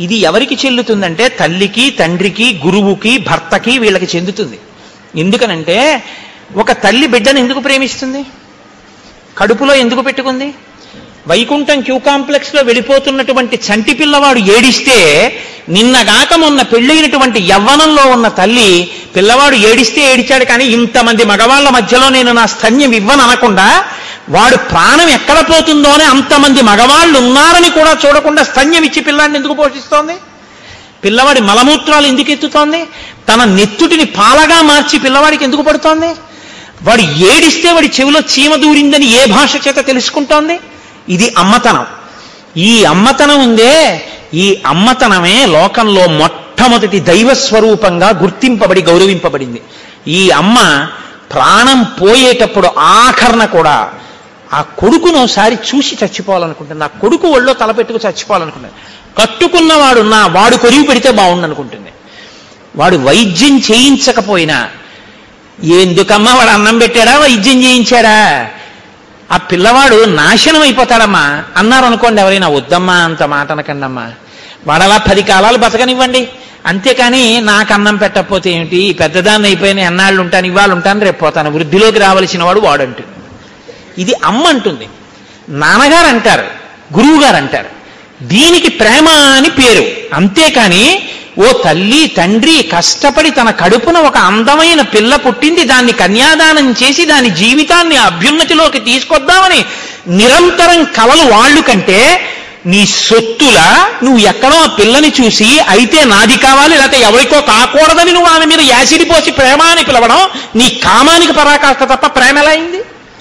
ఇది ఎవరికి చెల్లుతుందంటే తల్లికి తండ్రికి గురువుకి భర్తకి వీళ్ళకి చెందుతుంది ఎందుకనంటే ఒక తల్లి బిడ్డను ఎందుకు ప్రేమిస్తుంది కడుపులో ఎందుకు పెట్టుకుంది వైకుంఠం క్యూ కాంప్లెక్స్ లో వెళ్ళిపోతున్నటువంటి చంటి పిల్లవాడు ఏడిస్తే నిన్నగాక మొన్న పెళ్ళైనటువంటి యవ్వనంలో ఉన్న తల్లి పిల్లవాడు ఏడిస్తే ఏడిచాడు కానీ ఇంతమంది మగవాళ్ళ మధ్యలో నేను నా స్తన్యం ఇవ్వను అనకుండా వాడు ప్రాణం ఎక్కడ పోతుందో అని అంతమంది మగవాళ్ళు ఉన్నారని కూడా చూడకుండా స్తన్యం ఇచ్చి పిల్లాడిని ఎందుకు పోషిస్తోంది పిల్లవాడి మలమూత్రాలు ఎందుకు ఎత్తుతోంది తన నెత్తుటిని పాలగా మార్చి పిల్లవాడికి ఎందుకు పడుతోంది వాడు ఏడిస్తే వాడి చెవిలో చీమ దూరిందని ఏ భాష చేత తెలుసుకుంటోంది ఇది అమ్మతనం ఈ అమ్మతనం ఉందే ఈ అమ్మతనమే లోకంలో మొట్టమొదటి దైవ స్వరూపంగా గుర్తింపబడి గౌరవింపబడింది ఈ అమ్మ ప్రాణం పోయేటప్పుడు ఆఖరణ కూడా ఆ కొడుకును ఒకసారి చూసి చచ్చిపోవాలనుకుంటుంది ఆ కొడుకు ఒళ్ళో తలపెట్టుకు చచ్చిపోవాలనుకుంటుంది కట్టుకున్నవాడున్నా వాడు కొరివి పెడితే బాగుండు అనుకుంటుంది వాడు వైద్యం చేయించకపోయినా ఎందుకమ్మా వాడు అన్నం పెట్టాడా వైద్యం చేయించాడా ఆ పిల్లవాడు నాశనం అయిపోతాడమ్మా అన్నారు అనుకోండి ఎవరైనా వద్దమ్మా అంత మాట అనకండమ్మా వాడు అలా పది కాలాలు బతకనివ్వండి అంతేకాని నాకు అన్నం పెట్టకపోతే ఏమిటి పెద్దదాన్ని అయిపోయిన ఎన్నాళ్ళు ఉంటాను ఇవాళ ఉంటాను రేపు పోతాను వృద్ధిలోకి రావలసిన వాడు వాడు అంటుంది ఇది అమ్మ అంటుంది నాన్నగారు అంటారు గురువు గారు అంటారు దీనికి ప్రేమ అని పేరు అంతేకాని ఓ తల్లి తండ్రి కష్టపడి తన కడుపున ఒక అందమైన పిల్ల పుట్టింది దాన్ని కన్యాదానం చేసి దాని జీవితాన్ని అభ్యున్నతిలోకి తీసుకొద్దామని నిరంతరం కలలు వాళ్ళు కంటే నీ సొత్తుల నువ్వు ఎక్కడో ఆ పిల్లని చూసి అయితే నాది కావాలి లేకపోతే ఎవరికో కాకూడదని నువ్వు ఆమె మీద యాసిడి పోసి ప్రేమ అని పిలవడం నీ కామానికి పరాకాష్ట తప్ప ప్రేమ ఎలా అయింది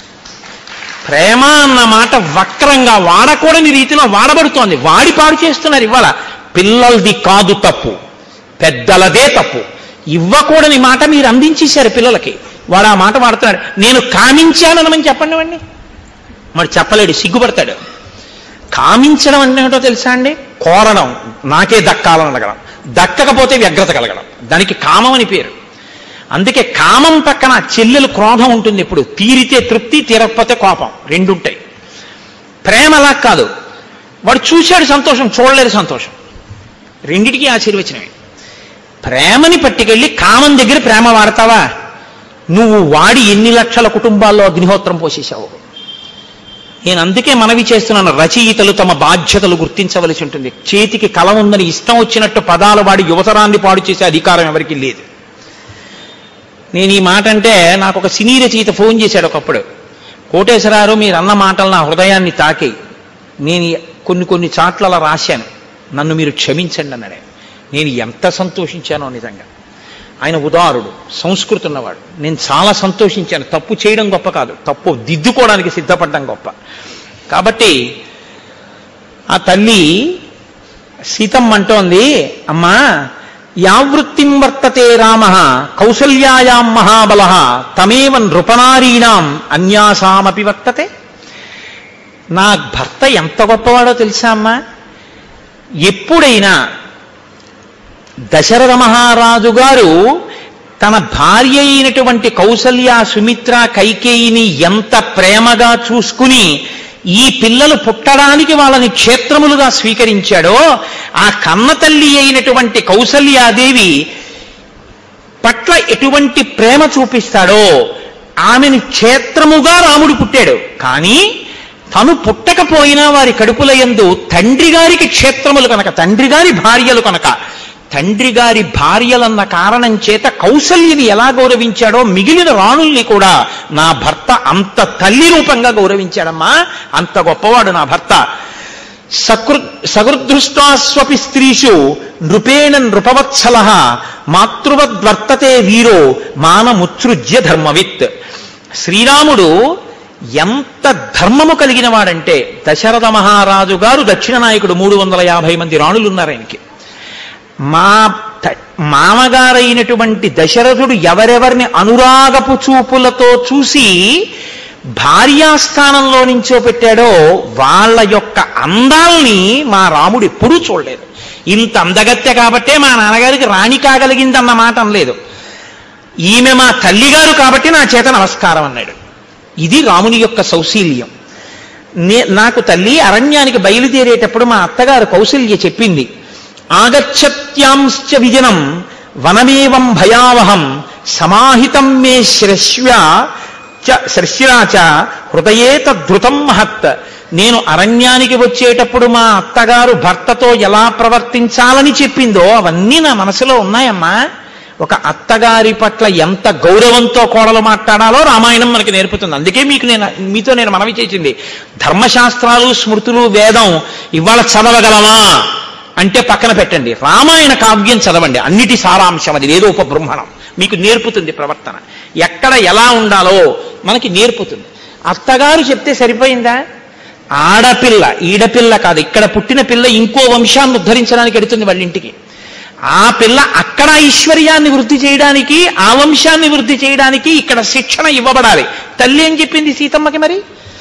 ప్రేమ అన్న మాట వక్రంగా వాడకూడని రీతిలో వాడబడుతోంది వాడి పాడు చేస్తున్నారు ఇవాళ పిల్లలది కాదు తప్పు పెద్దలదే తప్పు ఇవ్వకూడని మాట మీరు అందించేశారు పిల్లలకి వాడు ఆ మాట వాడుతున్నాడు నేను కామించాననమని చెప్పండి వాడిని మరి చెప్పలేడు సిగ్గుపడతాడు కామించడం అంటే ఏంటో తెలుసా అండి కోరడం నాకే దక్కాలని అడగడం దక్కకపోతే వ్యగ్రత కలగడం దానికి కామం అని పేరు అందుకే కామం పక్కన చెల్లెలు క్రోధం ఉంటుంది ఇప్పుడు తీరితే తృప్తి తీరకపోతే కోపం రెండుంటాయి ప్రేమ అలా కాదు వాడు చూశాడు సంతోషం చూడలేదు సంతోషం రెండిటికి ఆశీర్వచనమే ప్రేమని పట్టుకెళ్ళి కామం దగ్గర ప్రేమ వాడతావా నువ్వు వాడి ఎన్ని లక్షల కుటుంబాల్లో అగ్నిహోత్రం పోసేశావు నేను అందుకే మనవి చేస్తున్నాను రచయితలు తమ బాధ్యతలు గుర్తించవలసి ఉంటుంది చేతికి కల ఉందని ఇష్టం వచ్చినట్టు పదాలు వాడి యువతరాన్ని పాడు చేసే అధికారం ఎవరికి లేదు నేను ఈ మాట అంటే నాకు ఒక సినీ రచయిత ఫోన్ చేశాడు ఒకప్పుడు కోటేశ్వరారు మీరు అన్న మాటలు నా హృదయాన్ని తాకాయి నేను కొన్ని కొన్ని చాట్ల అలా రాశాను నన్ను మీరు క్షమించండి అన్నాడే నేను ఎంత సంతోషించానో నిజంగా ఆయన ఉదారుడు సంస్కృతి ఉన్నవాడు నేను చాలా సంతోషించాను తప్పు చేయడం గొప్ప కాదు తప్పు దిద్దుకోవడానికి సిద్ధపడడం గొప్ప కాబట్టి ఆ తల్లి సీతమ్మ అంటోంది అమ్మా యావృత్తిం వర్తతే రామ కౌసల్యాయాం మహాబల తమేవ నృపనారీణాం అన్యాసామపి వర్తతే నా భర్త ఎంత గొప్పవాడో తెలుసా అమ్మా ఎప్పుడైనా దశరథ మహారాజు గారు తన భార్య అయినటువంటి కౌసల్య సుమిత్ర కైకేయిని ఎంత ప్రేమగా చూసుకుని ఈ పిల్లలు పుట్టడానికి వాళ్ళని క్షేత్రములుగా స్వీకరించాడో ఆ కన్న తల్లి అయినటువంటి కౌసల్యాదేవి పట్ల ఎటువంటి ప్రేమ చూపిస్తాడో ఆమెను క్షేత్రముగా రాముడు పుట్టాడు కానీ తను పుట్టకపోయినా వారి కడుపుల యందు తండ్రి గారికి క్షేత్రములు కనుక తండ్రి గారి భార్యలు కనుక తండ్రి గారి భార్యలన్న కారణం చేత కౌసల్యని ఎలా గౌరవించాడో మిగిలిన రాణుల్ని కూడా నా భర్త అంత తల్లి రూపంగా గౌరవించాడమ్మా అంత గొప్పవాడు నా భర్త సకృ సగృదృష్టాస్వపి స్త్రీషు నృపేణ నృపవత్సల మాతృవద్వర్తతే వీరో మానముత్సృజ్య ధర్మవిత్ శ్రీరాముడు ఎంత ధర్మము కలిగిన వాడంటే దశరథ మహారాజు గారు దక్షిణ నాయకుడు మూడు వందల యాభై మంది రాణులు ఉన్నారు ఆయనకి మా త- మామగారైనటువంటి దశరథుడు ఎవరెవరిని అనురాగపు చూపులతో చూసి భార్యాస్థానంలో నుంచో పెట్టాడో వాళ్ళ యొక్క అందాల్ని మా రాముడు ఎప్పుడూ చూడలేదు ఇంత అందగత్తె కాబట్టే మా నాన్నగారికి రాణి కాగలిగిందన్న మాట అనలేదు ఈమె మా తల్లిగారు కాబట్టి నా చేత నమస్కారం అన్నాడు ఇది రాముని యొక్క సౌశీల్యం నే నాకు తల్లి అరణ్యానికి బయలుదేరేటప్పుడు మా అత్తగారు కౌశల్య చెప్పింది ఆగచ్చత్యాంశ్చ విజనం వనమేవం భయావహం సమాహితం మే శ్రశ్వ చ శ్రశ్రాచ హృదయే తద్ధృతం మహత్ నేను అరణ్యానికి వచ్చేటప్పుడు మా అత్తగారు భర్తతో ఎలా ప్రవర్తించాలని చెప్పిందో అవన్నీ నా మనసులో ఉన్నాయమ్మా ఒక అత్తగారి పట్ల ఎంత గౌరవంతో కోడలు మాట్లాడాలో రామాయణం మనకి నేర్పుతుంది అందుకే మీకు నేను మీతో నేను మనవి చేసింది ధర్మశాస్త్రాలు స్మృతులు వేదం ఇవాళ చదవగలమా అంటే పక్కన పెట్టండి రామాయణ కావ్యం చదవండి అన్నిటి సారాంశం అది ఏదో ఒక బ్రహ్మణం మీకు నేర్పుతుంది ప్రవర్తన ఎక్కడ ఎలా ఉండాలో మనకి నేర్పుతుంది అత్తగారు చెప్తే సరిపోయిందా ఆడపిల్ల ఈడపిల్ల కాదు ఇక్కడ పుట్టిన పిల్ల ఇంకో వంశాన్ని ఉద్ధరించడానికి ఎడుతుంది వాళ్ళ ఇంటికి ఆ పిల్ల అక్కడ ఐశ్వర్యాన్ని వృద్ధి చేయడానికి ఆ వంశాన్ని వృద్ధి చేయడానికి ఇక్కడ శిక్షణ ఇవ్వబడాలి తల్లి ఏం చెప్పింది సీతమ్మకి మరి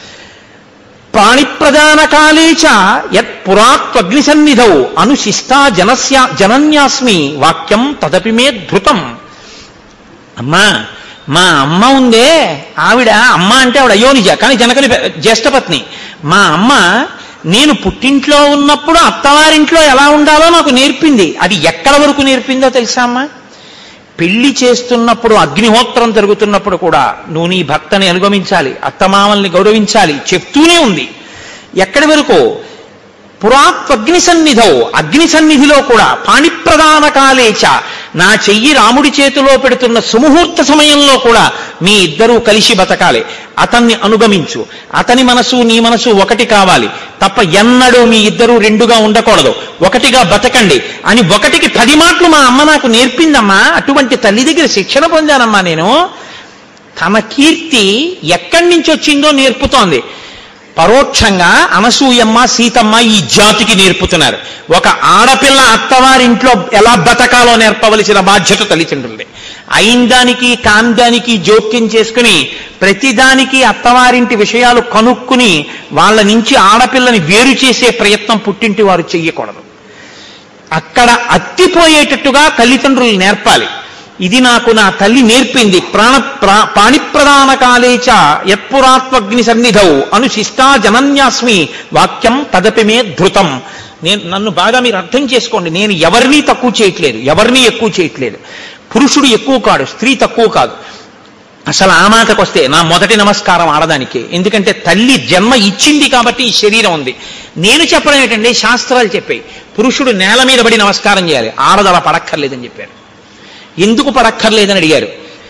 ప్రాణిప్రదాన కాలే చ యత్ పురాత్వగ్ని సన్నిధౌ అనుశిష్టా జనస్యా జనన్యాస్మి వాక్యం తదపి మే ధృతం అమ్మా మా అమ్మ ఉందే ఆవిడ అమ్మ అంటే ఆవిడ అయోనిజ కానీ జనకని పె- జ్యేష్ఠపత్ని మా అమ్మ నేను పుట్టింట్లో ఉన్నప్పుడు అత్తవారింట్లో ఎలా ఉండాలో నాకు నేర్పింది అది ఎక్కడ వరకు నేర్పిందో తెలుసా అమ్మా పెళ్లి చేస్తున్నప్పుడు అగ్నిహోత్రం జరుగుతున్నప్పుడు కూడా నువ్వు నీ భర్తని అనుగమించాలి అత్తమామల్ని గౌరవించాలి చెప్తూనే ఉంది ఎక్కడి వరకు పురాత్వగ్ని సన్నిధౌ అగ్ని సన్నిధిలో కూడా పాణిప్రదాన కాలేచ నా చెయ్యి రాముడి చేతిలో పెడుతున్న సుముహూర్త సమయంలో కూడా మీ ఇద్దరూ కలిసి బతకాలి అతన్ని అనుగమించు అతని మనసు నీ మనసు ఒకటి కావాలి తప్ప ఎన్నడూ మీ ఇద్దరూ రెండుగా ఉండకూడదు ఒకటిగా బతకండి అని ఒకటికి పది మాటలు మా అమ్మ నాకు నేర్పిందమ్మా అటువంటి తల్లి దగ్గర శిక్షణ పొందానమ్మా నేను తన కీర్తి ఎక్కడి నుంచి వచ్చిందో నేర్పుతోంది పరోక్షంగా అనసూయమ్మ సీతమ్మ ఈ జాతికి నేర్పుతున్నారు ఒక ఆడపిల్ల అత్తవారింట్లో ఎలా బతకాలో నేర్పవలసిన బాధ్యత తల్లిదండ్రులది అయిందానికి కాందానికి జోక్యం చేసుకుని ప్రతిదానికి అత్తవారింటి విషయాలు కనుక్కుని వాళ్ళ నుంచి ఆడపిల్లని వేరు చేసే ప్రయత్నం పుట్టింటి వారు చెయ్యకూడదు అక్కడ అత్తిపోయేటట్టుగా తల్లిదండ్రులు నేర్పాలి ఇది నాకు నా తల్లి నేర్పింది ప్రాణ ప్రా- పాణిప్రదాన కాలేచ యత్పురాత్వగ్ని సన్నిధౌ అనుశిష్టా జనన్యాస్మి వాక్యం తదపి మే ధృతం నేను నన్ను బాగా మీరు అర్థం చేసుకోండి నేను ఎవరిని తక్కువ చేయట్లేదు ఎవరిని ఎక్కువ చేయట్లేదు పురుషుడు ఎక్కువ కాడు స్త్రీ తక్కువ కాదు అసలు ఆ మాటకు వస్తే నా మొదటి నమస్కారం ఆడదానికి ఎందుకంటే తల్లి జన్మ ఇచ్చింది కాబట్టి ఈ శరీరం ఉంది నేను చెప్పడం ఏంటంటే శాస్త్రాలు చెప్పాయి పురుషుడు నేల మీద పడి నమస్కారం చేయాలి ఆడదల పడక్కర్లేదని చెప్పారు ఎందుకు పడక్కర్లేదని అడిగారు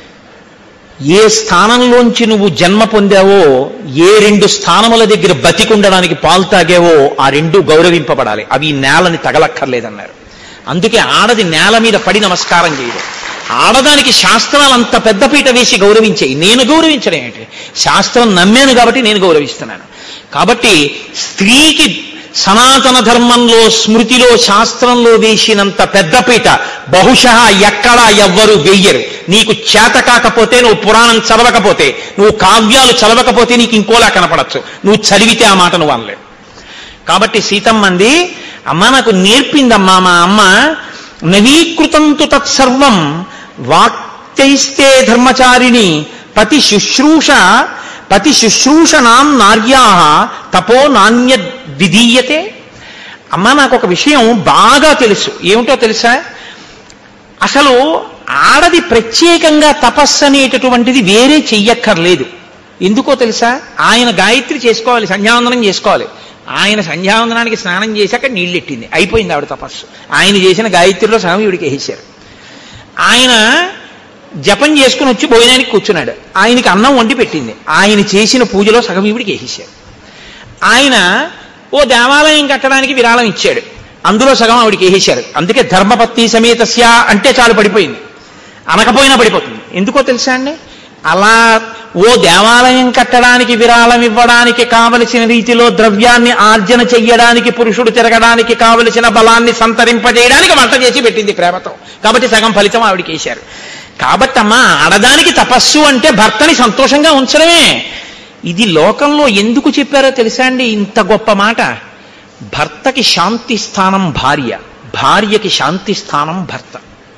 ఏ స్థానంలోంచి నువ్వు జన్మ పొందావో ఏ రెండు స్థానముల దగ్గర బతికుండడానికి పాలు తాగావో ఆ రెండు గౌరవింపబడాలి అవి ఈ నేలని తగలక్కర్లేదన్నారు అందుకే ఆడది నేల మీద పడి నమస్కారం చేయదు ఆడదానికి శాస్త్రాలు అంత పెద్దపీట వేసి గౌరవించాయి నేను గౌరవించడం ఏంటి శాస్త్రం నమ్మాను కాబట్టి నేను గౌరవిస్తున్నాను కాబట్టి స్త్రీకి సనాతన ధర్మంలో స్మృతిలో శాస్త్రంలో వేసినంత పెద్దపీట బహుశా ఎక్కడా ఎవ్వరూ వెయ్యరు నీకు చేత కాకపోతే నువ్వు పురాణం చదవకపోతే నువ్వు కావ్యాలు చదవకపోతే నీకు ఇంకోలా కనపడచ్చు నువ్వు చదివితే ఆ మాట నువ్వు అనలేవు కాబట్టి సీతమ్మంది అమ్మ నాకు నేర్పిందమ్మా మా అమ్మ నవీకృతం తు తత్సర్వం వాక్యైస్తే ధర్మచారిణి పతి శుశ్రూష పతి శుశ్రూషణాం నార్యా తపో నాణ్య విధీయతే అమ్మ నాకు ఒక విషయం బాగా తెలుసు ఏమిటో తెలుసా అసలు ఆడది ప్రత్యేకంగా తపస్సు అనేటటువంటిది వేరే చెయ్యక్కర్లేదు ఎందుకో తెలుసా ఆయన గాయత్రి చేసుకోవాలి సంధ్యావందనం చేసుకోవాలి ఆయన సంధ్యావందనానికి స్నానం చేశాక నీళ్ళెట్టింది అయిపోయింది ఆవిడ తపస్సు ఆయన చేసిన గాయత్రిలో సగం ఈవిడికి వేసేశారు ఆయన జపం చేసుకుని వచ్చి భోజనానికి కూర్చున్నాడు ఆయనకి అన్నం వండి పెట్టింది ఆయన చేసిన పూజలో సగం ఈవిడికి వేసేశారు ఆయన ఓ దేవాలయం కట్టడానికి విరాళం ఇచ్చాడు అందులో సగం ఆవిడికి వేసేశారు అందుకే ధర్మపత్ని సమేతస్య అంటే చాలు పడిపోయింది అనకపోయినా పడిపోతుంది ఎందుకో తెలుసా అండి అలా ఓ దేవాలయం కట్టడానికి విరాళం ఇవ్వడానికి కావలసిన రీతిలో ద్రవ్యాన్ని ఆర్జన చెయ్యడానికి పురుషుడు తిరగడానికి కావలసిన బలాన్ని సంతరింపజేయడానికి వంట చేసి పెట్టింది ప్రేమతో కాబట్టి సగం ఫలితం ఆవిడికి వేశారు కాబట్టి అమ్మా ఆడదానికి తపస్సు అంటే భర్తని సంతోషంగా ఉంచడమే ఇది లోకంలో ఎందుకు చెప్పారో తెలుసా అండి ఇంత గొప్ప మాట భర్తకి శాంతి స్థానం భార్య భార్యకి శాంతి స్థానం భర్త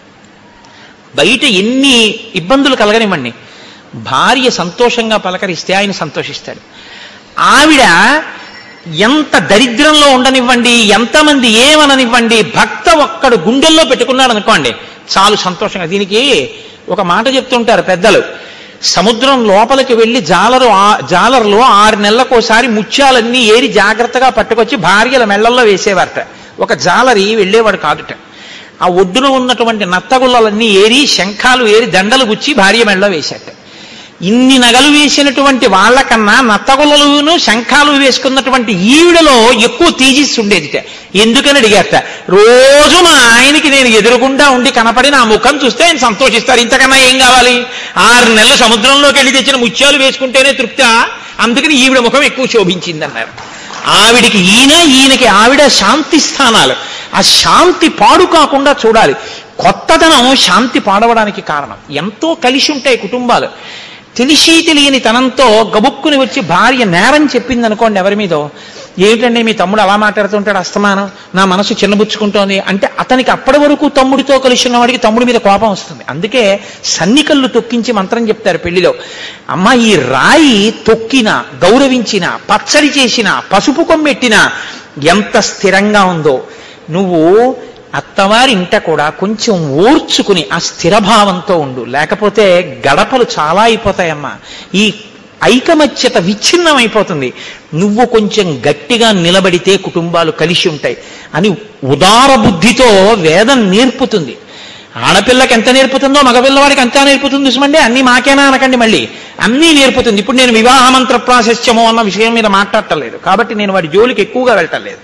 బయట ఎన్ని ఇబ్బందులు కలగనివ్వండి భార్య సంతోషంగా పలకరిస్తే ఆయన సంతోషిస్తాడు ఆవిడ ఎంత దరిద్రంలో ఉండనివ్వండి ఎంతమంది ఏమననివ్వండి భక్త ఒక్కడు గుండెల్లో పెట్టుకున్నాడు అనుకోండి చాలు సంతోషంగా దీనికి ఒక మాట చెప్తుంటారు పెద్దలు సముద్రం లోపలికి వెళ్ళి జాలరు ఆ- జాలరులో ఆరు నెలలకోసారి ముత్యాలన్నీ ఏరి జాగ్రత్తగా పట్టుకొచ్చి భార్యల మెళ్ళల్లో వేసేవారట ఒక జాలరి వెళ్ళేవాడు కాదుట ఆ ఒడ్డున ఉన్నటువంటి నత్తగుల్లలన్నీ ఏరి శంఖాలు ఏరి దండలు గుచ్చి భార్య మెళ్ళలో వేసేట ఇన్ని నగలు వేసినటువంటి వాళ్ళకన్నా నత్తగులలును శంఖాలు వేసుకున్నటువంటి ఈవిడలో ఎక్కువ తేజస్సు ఉండేదిట ఎందుకని అడిగారట రోజు మా ఆయనకి నేను ఎదురుగుండా ఉండి కనపడి నా ముఖం చూస్తే ఆయన సంతోషిస్తారు ఇంతకన్నా ఏం కావాలి ఆరు నెలలు సముద్రంలోకి వెళ్ళి తెచ్చిన ముత్యాలు వేసుకుంటేనే తృప్త అందుకని ఈవిడ ముఖం ఎక్కువ శోభించింది అన్నారు ఆవిడికి ఈయన ఈయనకి ఆవిడ శాంతి స్థానాలు ఆ శాంతి పాడు కాకుండా చూడాలి కొత్తదనం శాంతి పాడవడానికి కారణం ఎంతో కలిసి ఉంటాయి కుటుంబాలు తెలిసి తెలియని తనంతో గబుక్కుని వచ్చి భార్య నేరం చెప్పింది అనుకోండి ఎవరి మీదో ఏమిటండి మీ తమ్ముడు అలా మాట్లాడుతుంటాడు అస్తమానం నా మనసు చిన్నబుచ్చుకుంటోంది అంటే అతనికి అప్పటి వరకు తమ్ముడితో కలిసి ఉన్నవాడికి తమ్ముడి మీద కోపం వస్తుంది అందుకే సన్నికల్లు తొక్కించి మంత్రం చెప్తారు పెళ్లిలో అమ్మ ఈ రాయి తొక్కినా గౌరవించిన పచ్చడి చేసిన పసుపు కొమ్మెట్టినా ఎంత స్థిరంగా ఉందో నువ్వు అత్తవారి ఇంట కూడా కొంచెం ఓర్చుకుని ఆ స్థిరభావంతో ఉండు లేకపోతే గడపలు చాలా అయిపోతాయమ్మా ఈ ఐకమత్యత విచ్ఛిన్నం అయిపోతుంది నువ్వు కొంచెం గట్టిగా నిలబడితే కుటుంబాలు కలిసి ఉంటాయి అని ఉదార బుద్ధితో వేదం నేర్పుతుంది ఆడపిల్లకి ఎంత నేర్పుతుందో మగపిల్లవాడికి అంతా నేర్పుతుంది చూసమండి అన్ని మాకేనా అనకండి మళ్ళీ అన్నీ నేర్పుతుంది ఇప్పుడు నేను వివాహ మంత్ర ప్రాశస్యము అన్న విషయం మీద మాట్లాడటలేదు కాబట్టి నేను వాడి జోలికి ఎక్కువగా వెళ్ళటలేదు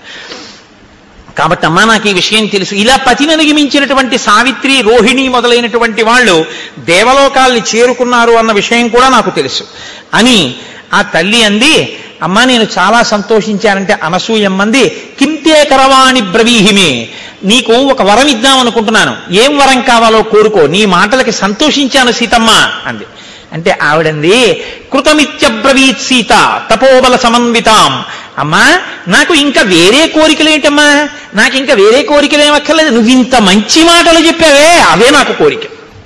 కాబట్టి అమ్మా నాకు ఈ విషయం తెలుసు ఇలా పతిననికి మించినటువంటి సావిత్రి రోహిణి మొదలైనటువంటి వాళ్ళు దేవలోకాల్ని చేరుకున్నారు అన్న విషయం కూడా నాకు తెలుసు అని ఆ తల్లి అంది అమ్మా నేను చాలా సంతోషించానంటే అనసూయమ్మంది కింతే కరవాణి బ్రవీహిమే నీకు ఒక వరం ఇద్దాం అనుకుంటున్నాను ఏం వరం కావాలో కోరుకో నీ మాటలకి సంతోషించాను సీతమ్మ అంది అంటే ఆవిడంది కృతమిత్యబ్రవీత్ సీత తపోబల సమన్వితాం అమ్మా నాకు ఇంకా వేరే కోరికలేంటమ్మా నాకు ఇంకా వేరే కోరికలు ఏమక్కర్లేదు నువ్వు ఇంత మంచి మాటలు చెప్పావే అవే నాకు కోరిక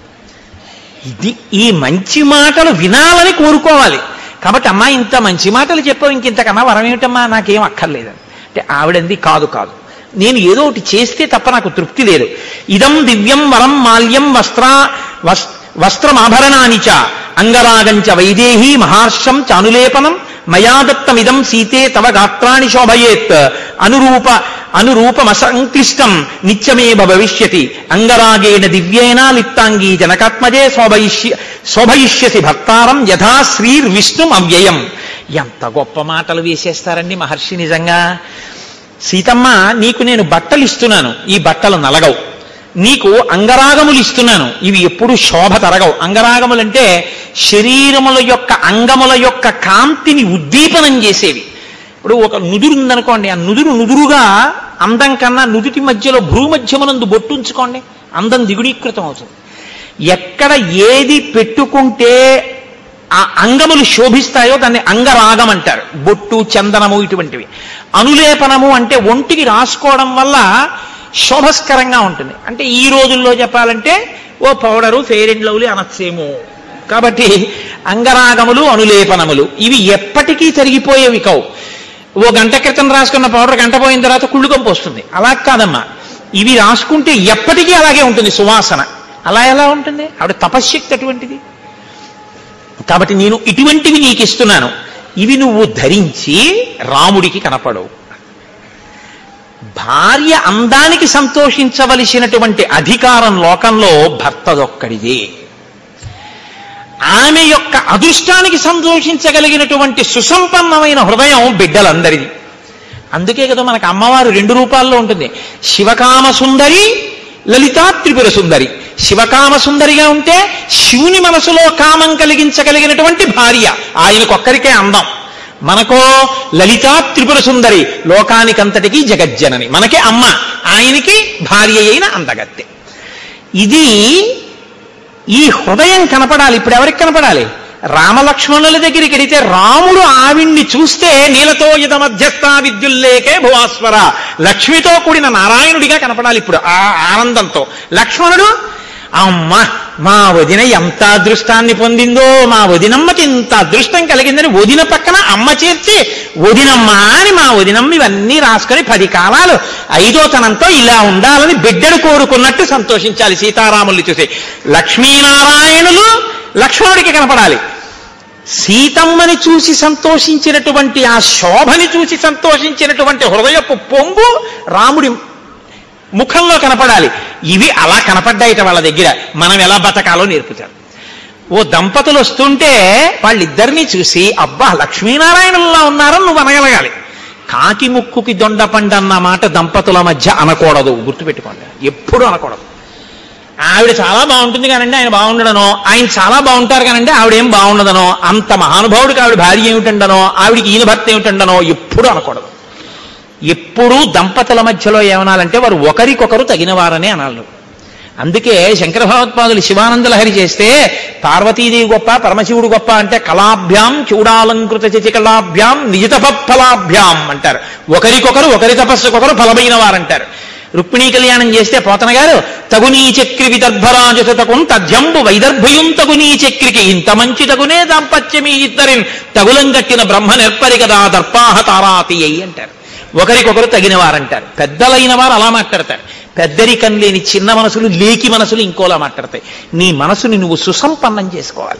ఇది ఈ మంచి మాటలు వినాలని కోరుకోవాలి కాబట్టి అమ్మా ఇంత మంచి మాటలు చెప్పావు ఇంకింతకన్నా వరం ఏమిటమ్మా నాకేం అక్కర్లేదని అంటే ఆవిడంది కాదు కాదు నేను ఏదో ఒకటి చేస్తే తప్ప నాకు తృప్తి లేదు ఇదం దివ్యం వరం మాల్యం వస్త్ర వస్- వస్త్రమాభరణాని చ అంగరాగంచ వైదేహీ మహార్షం చ అనులేపనం మయా దత్తమిదం సీతే తవ గాత్రాణి శోభయేత్ అనురూప అనురూపమసంక్లిష్టం నిత్యమేవ భవిష్యతి అంగరాగేణ దివ్యేన లిప్తాంగీ జనకాత్మజే శోభయిష్య శోభయిష్యసి భక్తారం యథా శ్రీర్విష్ణుం అవ్యయం ఎంత గొప్ప మాటలు వేసేస్తారండి మహర్షి నిజంగా సీతమ్మ నీకు నేను బట్టలు ఇస్తున్నాను ఈ బట్టలు నలగవు నీకు అంగరాగములు ఇస్తున్నాను ఇవి ఎప్పుడు శోభ తరగవు అంగరాగములంటే శరీరముల యొక్క అంగముల యొక్క కాంతిని ఉద్దీపనం చేసేవి ఇప్పుడు ఒక నుదురు ఉందనుకోండి ఆ నుదురు నుదురుగా అందం కన్నా నుదుటి మధ్యలో భ్రూమధ్యమునందు బొట్టుంచుకోండి అందం దిగుడీకృతం అవుతుంది ఎక్కడ ఏది పెట్టుకుంటే ఆ అంగములు శోభిస్తాయో దాన్ని అంగరాగం అంటారు బొట్టు చందనము ఇటువంటివి అనులేపనము అంటే ఒంటికి రాసుకోవడం వల్ల శోభస్కరంగా ఉంటుంది అంటే ఈ రోజుల్లో చెప్పాలంటే ఓ పౌడరు ఫెయిర్ అండ్ లవ్లీ అనొచ్చేమో కాబట్టి అంగరాగములు అనులేపనములు ఇవి ఎప్పటికీ తరిగిపోయేవి కావు ఓ గంట క్రితం రాసుకున్న పౌడర్ గంట పోయిన తర్వాత కుళ్ళు కంపు వస్తుంది అలా కాదమ్మా ఇవి రాసుకుంటే ఎప్పటికీ అలాగే ఉంటుంది సువాసన అలా ఎలా ఉంటుంది ఆవిడ తపశ్శక్తి అటువంటిది కాబట్టి నేను ఇటువంటివి నీకు ఇస్తున్నాను ఇవి నువ్వు ధరించి రాముడికి కనపడవు భార్య అందానికి సంతోషించవలసినటువంటి అధికారం లోకంలో భర్తదొక్కడిదే ఆమె యొక్క అదృష్టానికి సంతోషించగలిగినటువంటి సుసంపన్నమైన హృదయం బిడ్డలందరిది అందుకే కదా మనకు అమ్మవారు రెండు రూపాల్లో ఉంటుంది శివకామ సుందరి లలితా త్రిపుర సుందరి శివకామ సుందరిగా ఉంటే శివుని మనసులో కామం కలిగించగలిగినటువంటి భార్య ఆయనకొక్కరికే అందం మనకో లలితా త్రిపుర సుందరి లోకానికంతటికి జగజ్జనని మనకే అమ్మ ఆయనకి భార్య అయిన అందగత్తె ఇది ఈ హృదయం కనపడాలి ఇప్పుడు ఎవరికి కనపడాలి రామలక్ష్మణుల దగ్గరికి వెడితే రాముడు ఆవిణ్ణి చూస్తే నీలతో ఇద మధ్యస్థ విద్యుల్లేకే భువాస్వర లక్ష్మితో కూడిన నారాయణుడిగా కనపడాలి ఇప్పుడు ఆ ఆనందంతో లక్ష్మణుడు అమ్మ మా వదిన ఎంత అదృష్టాన్ని పొందిందో మా వదినమ్మకి ఇంత అదృష్టం కలిగిందని వదిన పక్కన అమ్మ చేర్చి వదినమ్మ అని మా వదినమ్మ ఇవన్నీ రాసుకొని పది కాలాలు ఐదో తనంతో ఇలా ఉండాలని బిడ్డను కోరుకున్నట్టు సంతోషించాలి సీతారాముల్ని చూసి లక్ష్మీనారాయణులు లక్ష్మణుడికి కనపడాలి సీతమ్మని చూసి సంతోషించినటువంటి ఆ శోభని చూసి సంతోషించినటువంటి హృదయపు పొంగు రాముడి ముఖంలో కనపడాలి ఇవి అలా కనపడ్డాయిట వాళ్ళ దగ్గర మనం ఎలా బతకాలో నేర్పుతారు ఓ దంపతులు వస్తుంటే వాళ్ళిద్దరినీ చూసి అబ్బా లక్ష్మీనారాయణుల్లా ఉన్నారని నువ్వు అనగలగాలి కాకి ముక్కుకి దొండపండన్న మాట దంపతుల మధ్య అనకూడదు గుర్తుపెట్టుకోండి ఎప్పుడూ అనకూడదు ఆవిడ చాలా బాగుంటుంది కానండి ఆయన బాగుండడనో ఆయన చాలా బాగుంటారు కానండి ఆవిడేం బాగుండదనో అంత మహానుభావుడికి ఆవిడ భార్య ఏమిటండనో ఆవిడికి ఈయన భర్త ఏమిటండనో ఎప్పుడూ అనకూడదు ఎప్పుడూ దంపతుల మధ్యలో ఏమనాలంటే వారు ఒకరికొకరు తగినవారనే అనాలి అందుకే శంకర భగవత్పాదులు శివానందలహరి చేస్తే పార్వతీదేవి గొప్ప పరమశివుడు గొప్ప అంటే కళాభ్యాం చూడాలంకృత చచికళాభ్యాం నిజితఫలాభ్యాం అంటారు ఒకరికొకరు ఒకరి తపస్సుకొకరు ఫలమైన వారంటారు రుక్మిణీ కళ్యాణం చేస్తే పోతన గారు తగునీ చక్రి విదర్భరాజతకుం తథ్యంబు వైదర్భయుం తగునీ చక్రికి ఇంత మంచి తగునే దాంపత్యమీ ఇద్దరిన్ తగులం కట్టిన బ్రహ్మ నెర్పరి కదా దర్పాహ తారాతి అయి అంటారు ఒకరికొకరు తగిన వారంటారు పెద్దలైన వారు అలా మాట్లాడతారు పెద్దరికం లేని చిన్న మనసులు లేకి మనసులు ఇంకోలా మాట్లాడతాయి నీ మనసుని నువ్వు సుసంపన్నం చేసుకోవాలి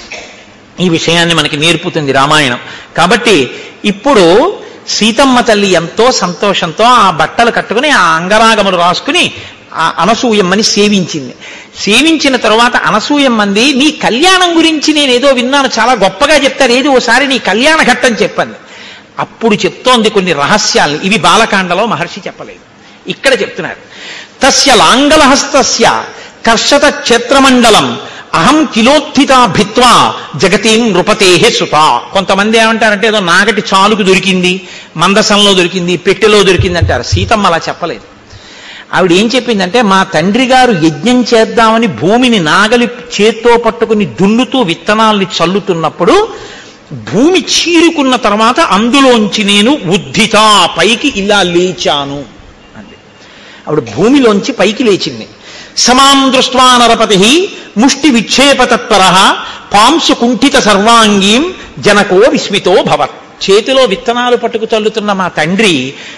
ఈ విషయాన్ని మనకి నేర్పుతుంది రామాయణం కాబట్టి ఇప్పుడు సీతమ్మ తల్లి ఎంతో సంతోషంతో ఆ బట్టలు కట్టుకుని ఆ అంగరాగములు రాసుకుని ఆ అనసూయమ్మని సేవించింది సేవించిన తరువాత అనసూయమ్మంది నీ కళ్యాణం గురించి నేను ఏదో విన్నాను చాలా గొప్పగా చెప్తారు ఏది ఓసారి నీ కళ్యాణ ఘట్టం చెప్పండి అప్పుడు చెప్తోంది కొన్ని రహస్యాలు ఇవి బాలకాండలో మహర్షి చెప్పలేదు ఇక్కడ చెప్తున్నారు తస్య లాంగలహస్తస్య కర్షత క్షేత్రమండలం అహం కిలోత్థిత భిత్వా జగతీం నృపతేహే సుత కొంతమంది ఏమంటారంటే ఏదో నాగటి చాలుకు దొరికింది మందసంలో దొరికింది పెట్టెలో దొరికింది అంటారు సీతమ్మ అలా చెప్పలేదు ఆవిడ ఏం చెప్పిందంటే మా తండ్రి గారు యజ్ఞం చేద్దామని భూమిని నాగలి చేత్తో పట్టుకుని దున్నుతూ విత్తనాల్ని చల్లుతున్నప్పుడు భూమి చీరుకున్న తర్వాత అందులోంచి నేను ఉద్ధిత పైకి ఇలా లేచాను అంది ఆవిడ భూమిలోంచి పైకి లేచింది సమాం దృష్ట్వా నరపతి ముష్టి విక్షేపతత్పర పాంసు కుంఠిత సర్వాంగీం జనకో విస్మితో భవత్ చేతిలో విత్తనాలు పట్టుకు చల్లుతున్న మా తండ్రి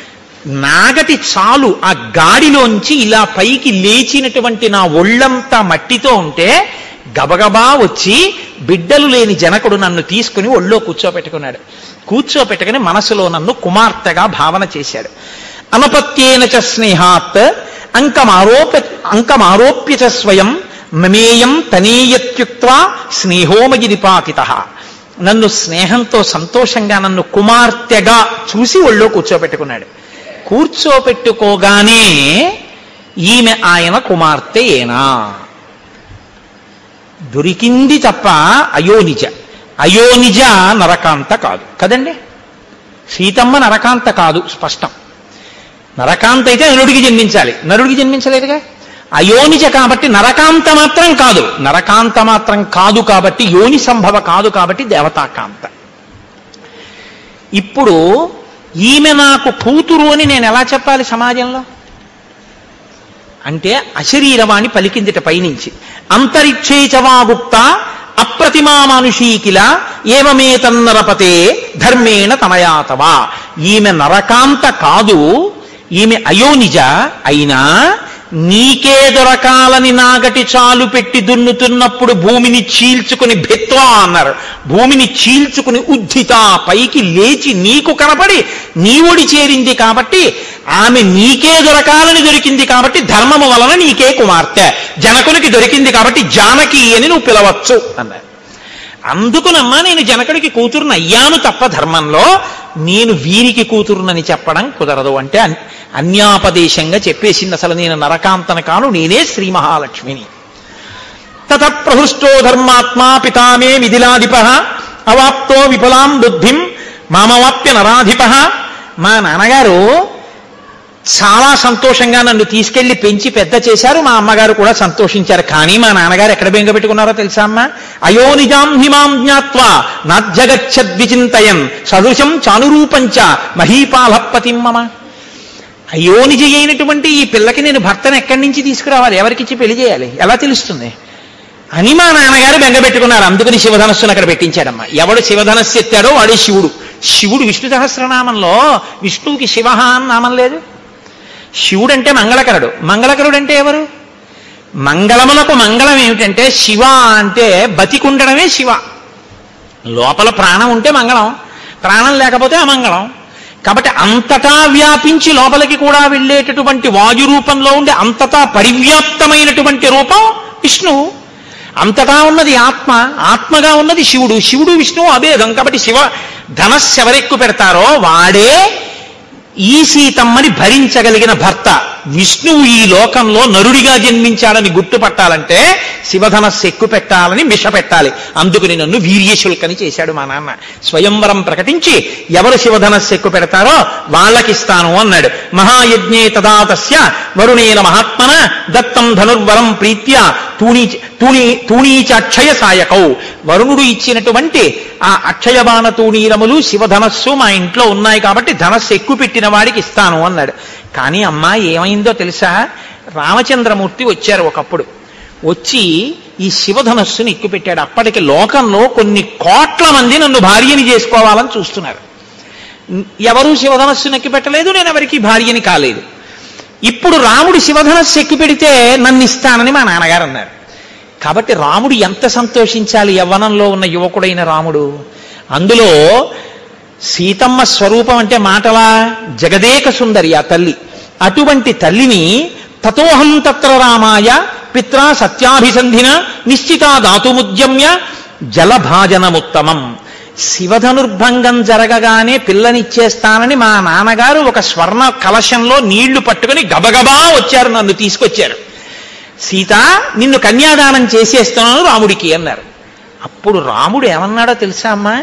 నాగటి చాలు ఆ గాడిలోంచి ఇలా పైకి లేచినటువంటి నా ఒళ్ళంతా మట్టితో ఉంటే గబగబా వచ్చి బిడ్డలు లేని జనకుడు నన్ను తీసుకుని ఒళ్ళో కూర్చోపెట్టుకున్నాడు కూర్చోపెట్టుకుని మనసులో నన్ను కుమార్తెగా భావన చేశాడు అనపత్యేన చ స్నేహాత్ అంకమారోప్య అంకమారోప్య చ స్వయం మమేయం తనీయత్యుక్త్వా స్నేహోమగి నిపాతిత నన్ను స్నేహంతో సంతోషంగా నన్ను కుమార్తెగా చూసి ఒళ్ళో కూర్చోపెట్టుకున్నాడు కూర్చోపెట్టుకోగానే ఈమె ఆయన కుమార్తె ఏనా దొరికింది తప్ప అయోనిజ అయోనిజ నరకాంత కాదు కదండి సీతమ్మ నరకాంత కాదు స్పష్టం నరకాంత అయితే నరుడికి జన్మించాలి నరుడికి జన్మించలేదుగా అయోనిజ కాబట్టి నరకాంత మాత్రం కాదు నరకాంత మాత్రం కాదు కాబట్టి యోని సంభవ కాదు కాబట్టి దేవతాకాంత ఇప్పుడు ఈమె నాకు కూతురు అని నేను ఎలా చెప్పాలి సమాజంలో అంటే అశరీరవాణి పలికిందిట పైనుంచి అంతరిక్షేచవాగుప్త అప్రతిమా మనుషీకిల ఏమమే తన్నరపతే ధర్మేణ తనయాతవా ఈమె నరకాంత కాదు ఈమె అయోనిజ అయినా నీకే దొరకాలని నాగటి చాలు పెట్టి దున్నుతున్నప్పుడు భూమిని చీల్చుకుని భిత్వా అన్నారు భూమిని చీల్చుకుని ఉద్ధిత పైకి లేచి నీకు కనపడి నీ ఒడి చేరింది కాబట్టి ఆమె నీకే దొరకాలని దొరికింది కాబట్టి ధర్మము వలన నీకే కుమార్తె జనకునికి దొరికింది కాబట్టి జానకి అని నువ్వు పిలవచ్చు అన్నారు అందుకునమ్మా నేను జనకుడికి కూతురుని అయ్యాను తప్ప ధర్మంలో నేను వీరికి కూతురునని చెప్పడం కుదరదు అంటే అన్- అన్యాపదేశంగా చెప్పేసింది అసలు నేను నరకాంతన కాను నేనే శ్రీ మహాలక్ష్మిని తత ప్రహృష్టో ధర్మాత్మా పితామే మిథిలాధిప అవాప్తో విపులాం బుద్ధిం మామవాప్య నరాధిప మా నాన్నగారు చాలా సంతోషంగా నన్ను తీసుకెళ్లి పెంచి పెద్ద చేశారు మా అమ్మగారు కూడా సంతోషించారు కానీ మా నాన్నగారు ఎక్కడ బెంగ పెట్టుకున్నారో తెలుసా అమ్మ అయో నిజాం హిమాం జ్ఞాత్వా నాధ్యగచ్చద్విచింతయన్ సదృశం చానురూపంచ మహీపాలపతిం మమ అయోనిజ అయినటువంటి ఈ పిల్లకి నేను భర్తను ఎక్కడి నుంచి తీసుకురావాలి ఎవరికిచ్చి పెళ్లి చేయాలి ఎలా తెలుస్తుంది అని మా నాన్నగారు బెంగపెట్టుకున్నారు అందుకని శివధనస్సును అక్కడ పెట్టించాడమ్మా ఎవడు శివధనస్సు ఎత్తాడో వాడే శివుడు శివుడు విష్ణు సహస్రనామంలో విష్ణువుకి శివ అని నామం లేదు శివుడు అంటే మంగళకరుడు మంగళకరుడు అంటే ఎవరు మంగళములకు మంగళం ఏమిటంటే శివ అంటే బతికుండడమే శివ లోపల ప్రాణం ఉంటే మంగళం ప్రాణం లేకపోతే అమంగళం కాబట్టి అంతటా వ్యాపించి లోపలికి కూడా వెళ్ళేటటువంటి వాయు రూపంలో ఉండే అంతటా పరివ్యాప్తమైనటువంటి రూపం విష్ణువు అంతటా ఉన్నది ఆత్మ ఆత్మగా ఉన్నది శివుడు శివుడు విష్ణువు అభేదం కాబట్టి శివ ధనస్సు ఎవరెక్కు పెడతారో వాడే ఈ సీతమ్మని భరించగలిగిన భర్త విష్ణువు ఈ లోకంలో నరుడిగా జన్మించాడని గుర్తుపట్టాలంటే శివధనస్సు ఎక్కు పెట్టాలని మిష పెట్టాలి అందుకని నన్ను వీర్యశుల్కని చేశాడు మా నాన్న స్వయంవరం ప్రకటించి ఎవరు శివధనస్సు ఎక్కు పెడతారో వాళ్ళకిస్తాను అన్నాడు మహాయజ్ఞే తదా తస్య వరుణేన మహాత్మన దత్తం ధనుర్వరం ప్రీత్య తూణీ తూణీ తూణీచ అక్షయ సాయకౌ వరుణుడు ఇచ్చినటువంటి ఆ అక్షయ బాణ తూణీరములు శివధనస్సు మా ఇంట్లో ఉన్నాయి కాబట్టి ధనస్సు ఎక్కువ పెట్టిన వాడికి ఇస్తాను అన్నాడు కానీ అమ్మా ఏమైందో తెలుసా రామచంద్రమూర్తి వచ్చారు ఒకప్పుడు వచ్చి ఈ శివధనస్సుని ఎక్కుపెట్టాడు అప్పటికి లోకంలో కొన్ని కోట్ల మంది నన్ను భార్యని చేసుకోవాలని చూస్తున్నారు ఎవరూ శివధనస్సును ఎక్కి పెట్టలేదు నేను ఎవరికి భార్యని కాలేదు ఇప్పుడు రాముడు శివధనస్సు ఎక్కు పెడితే నన్ను ఇస్తానని మా నాన్నగారు అన్నారు కాబట్టి రాముడు ఎంత సంతోషించాలి యవ్వనంలో ఉన్న యువకుడైన రాముడు అందులో సీతమ్మ స్వరూపం అంటే మాటలా జగదేక సుందరి ఆ తల్లి అటువంటి తల్లిని తతోహం తత్ర రామాయ పిత్రా సత్యాభిసంధిన నిశ్చితా దాతుముద్యమ్య జలభాజనముత్తమం శివధనుర్భంగం జరగగానే పిల్లనిచ్చేస్తానని మా నాన్నగారు ఒక స్వర్ణ కలశంలో నీళ్లు పట్టుకుని గబగబా వచ్చారు నన్ను తీసుకొచ్చారు సీత నిన్ను కన్యాదానం చేసేస్తున్నాను రాముడికి అన్నారు అప్పుడు రాముడు ఏమన్నాడో తెలుసా అమ్మా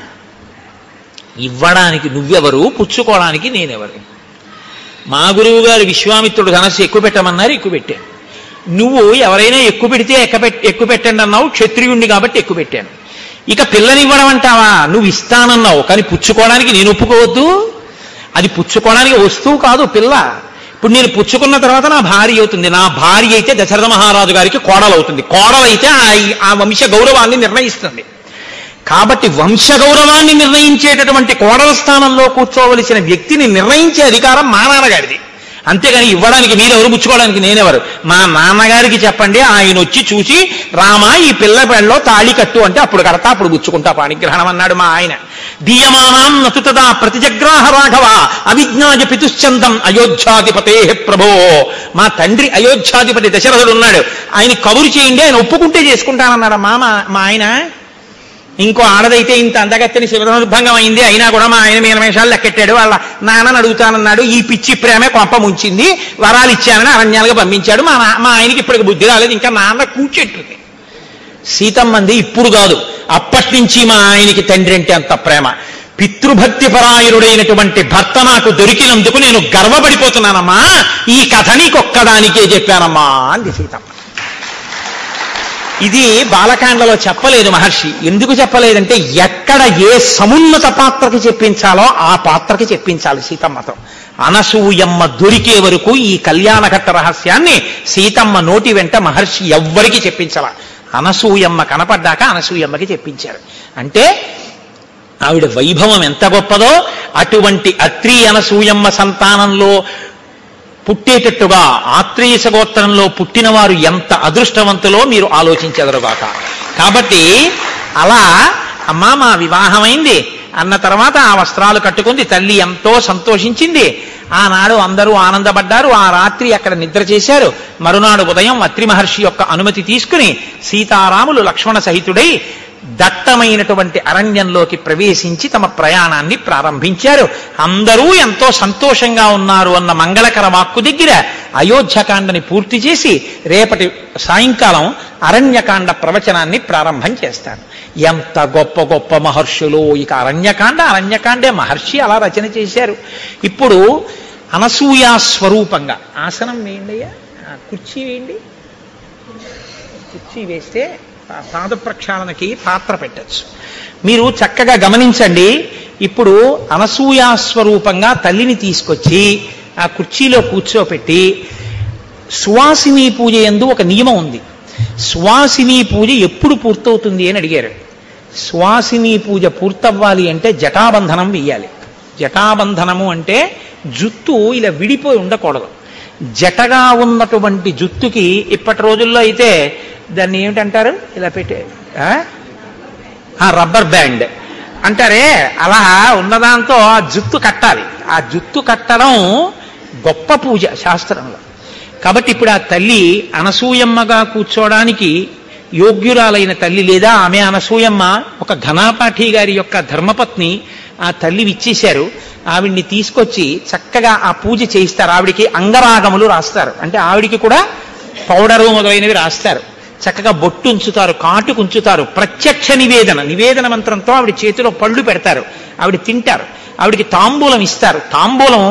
ఇవ్వడానికి నువ్వెవరు పుచ్చుకోవడానికి నేనెవరు మా గురువు గారు విశ్వామిత్రుడు ధనస్సు ఎక్కువ పెట్టమన్నారు ఎక్కువ పెట్టాను నువ్వు ఎవరైనా ఎక్కువ పెడితే ఎక్క ఎక్కువ పెట్టండి అన్నావు క్షత్రియుణ్ణి కాబట్టి ఎక్కువ పెట్టాను ఇక పిల్లనివ్వడం అంటావా నువ్వు ఇస్తానన్నావు కానీ పుచ్చుకోవడానికి నేను ఒప్పుకోవద్దు అది పుచ్చుకోవడానికి వస్తువు కాదు పిల్ల ఇప్పుడు నేను పుచ్చుకున్న తర్వాత నా భార్య అవుతుంది నా భార్య అయితే దశరథ మహారాజు గారికి కోడలు అవుతుంది కోడలైతే ఆ- ఆ వంశ గౌరవాన్ని నిర్ణయిస్తుంది కాబట్టి వంశ గౌరవాన్ని నిర్ణయించేటటువంటి కోడల స్థానంలో కూర్చోవలసిన వ్యక్తిని నిర్ణయించే అధికారం మా నాన్నగారిది అంతేగాని ఇవ్వడానికి మీరెవరు పుచ్చుకోవడానికి నేనెవరు మా నాన్నగారికి చెప్పండి ఆయన వచ్చి చూసి రామా ఈ పిల్ల పెళ్ళలో తాళి కట్టు అంటే అప్పుడు కడతా అప్పుడు పుచ్చుకుంటా పాణిగ్రహణం అన్నాడు మా ఆయన దీయమానాం నతుతదా ప్రతిజగ్రాహ రాఘవ అవిజ్ఞాయ పితుశ్చందం అయోధ్యాధిపతే ప్రభో మా తండ్రి అయోధ్యాధిపతి దశరథుడు ఉన్నాడు ఆయన కబురు చేయండి ఆయన ఒప్పుకుంటే చేసుకుంటానన్నాడు మా మా- మా ఆయన ఇంకో ఆడదైతే ఇంత అందగత్తని శివధనుర్భంగం అయింది అయినా కూడా మా ఆయన మీనమేషాలు లెక్కెట్టాడు వాళ్ళ నాన్నని అడుగుతానన్నాడు ఈ పిచ్చి ప్రేమే కొంప ముంచింది వరాలు ఇచ్చానని అరణ్యాలుగా పంపించాడు మా నా- మా ఆయనకి ఇప్పటికి బుద్ధి రాలేదు ఇంకా నాన్న కూర్చెట్టుంది సీతమ్మంది ఇప్పుడు కాదు అప్పటి నుంచి మా ఆయనకి తండ్రి అంటే అంత ప్రేమ పితృభక్తి పరాయణుడైనటువంటి భర్త నాకు దొరికినందుకు నేను గర్వపడిపోతున్నానమ్మా ఈ కథ నీకొక్కదానికే చెప్పానమ్మా అంది సీతమ్మ ఇది బాలకాండలో చెప్పలేదు మహర్షి ఎందుకు చెప్పలేదంటే ఎక్కడ ఏ సమున్నత పాత్రకి చెప్పించాలో ఆ పాత్రకి చెప్పించాలి సీతమ్మతో అనసూయమ్మ దొరికే వరకు ఈ కళ్యాణఘట్ట రహస్యాన్ని సీతమ్మ నోటి వెంట మహర్షి ఎవ్వరికి చెప్పించాల అనసూయమ్మ కనపడ్డాక అనసూయమ్మకి చెప్పించారు అంటే ఆవిడ వైభవం ఎంత గొప్పదో అటువంటి అత్రి అనసూయమ్మ సంతానంలో పుట్టేటట్టుగా ఆత్రేయస గోత్రంలో పుట్టినవారు ఎంత అదృష్టవంతులో మీరు ఆలోచించెదరుగాక కాబట్టి అలా అమ్మా మా వివాహమైంది అన్న తర్వాత ఆ వస్త్రాలు కట్టుకుంది తల్లి ఎంతో సంతోషించింది ఆనాడు అందరూ ఆనందపడ్డారు ఆ రాత్రి అక్కడ నిద్ర చేశారు మరునాడు ఉదయం అత్రి మహర్షి యొక్క అనుమతి తీసుకుని సీతారాములు లక్ష్మణ సహితుడై దట్టమైనటువంటి అరణ్యంలోకి ప్రవేశించి తమ ప్రయాణాన్ని ప్రారంభించారు అందరూ ఎంతో సంతోషంగా ఉన్నారు అన్న మంగళకర వాక్కు దగ్గర అయోధ్యకాండని పూర్తి చేసి రేపటి సాయంకాలం అరణ్యకాండ ప్రవచనాన్ని ప్రారంభం చేస్తారు ఎంత గొప్ప గొప్ప మహర్షులు ఇక అరణ్యకాండ అరణ్యకాండే మహర్షి అలా రచన చేశారు ఇప్పుడు అనసూయా స్వరూపంగా ఆసనం వేయండి అయ్యా ఆ, కుర్చీ వేయండి కుర్చీ వేస్తే ఆ పాద ప్రక్షాళనకి పాత్ర పెట్టచ్చు మీరు చక్కగా గమనించండి ఇప్పుడు అనసూయా స్వరూపంగా తల్లిని తీసుకొచ్చి ఆ కుర్చీలో కూర్చోపెట్టి సువాసిని పూజ ఎందు ఒక నియమం ఉంది సువాసిని పూజ ఎప్పుడు పూర్తవుతుంది అని అడిగారు సువాసిని పూజ పూర్తవ్వాలి అంటే జటాబంధనం వెయ్యాలి జటాబంధనము అంటే జుత్తు ఇలా విడిపోయి ఉండకూడదు జటగా ఉన్నటువంటి జుత్తుకి ఇప్పటి రోజుల్లో అయితే దాన్ని ఏమిటంటారు ఇలా పెట్టే ఆ? ఆ రబ్బర్ బ్యాండ్ అంటారే అలా ఉన్నదాంతో ఆ జుత్తు కట్టాలి ఆ జుత్తు కట్టడం గొప్ప పూజ శాస్త్రంలో కాబట్టి ఇప్పుడు ఆ తల్లి అనసూయమ్మగా కూర్చోవడానికి యోగ్యురాలైన తల్లి లేదా ఆమె అనసూయమ్మ ఒక ఘనాపాఠి గారి యొక్క ధర్మపత్ని ఆ తల్లి ఇచ్చేశారు ఆవిడ్ని తీసుకొచ్చి చక్కగా ఆ పూజ చేయిస్తారు ఆవిడికి అంగరాగములు రాస్తారు అంటే ఆవిడికి కూడా పౌడరు మొదలైనవి రాస్తారు చక్కగా బొట్టు ఉంచుతారు కాటుకు ఉంచుతారు ప్రత్యక్ష నివేదన నివేదన మంత్రంతో ఆవిడ చేతిలో పళ్ళు పెడతారు ఆవిడ తింటారు ఆవిడికి తాంబూలం ఇస్తారు తాంబూలం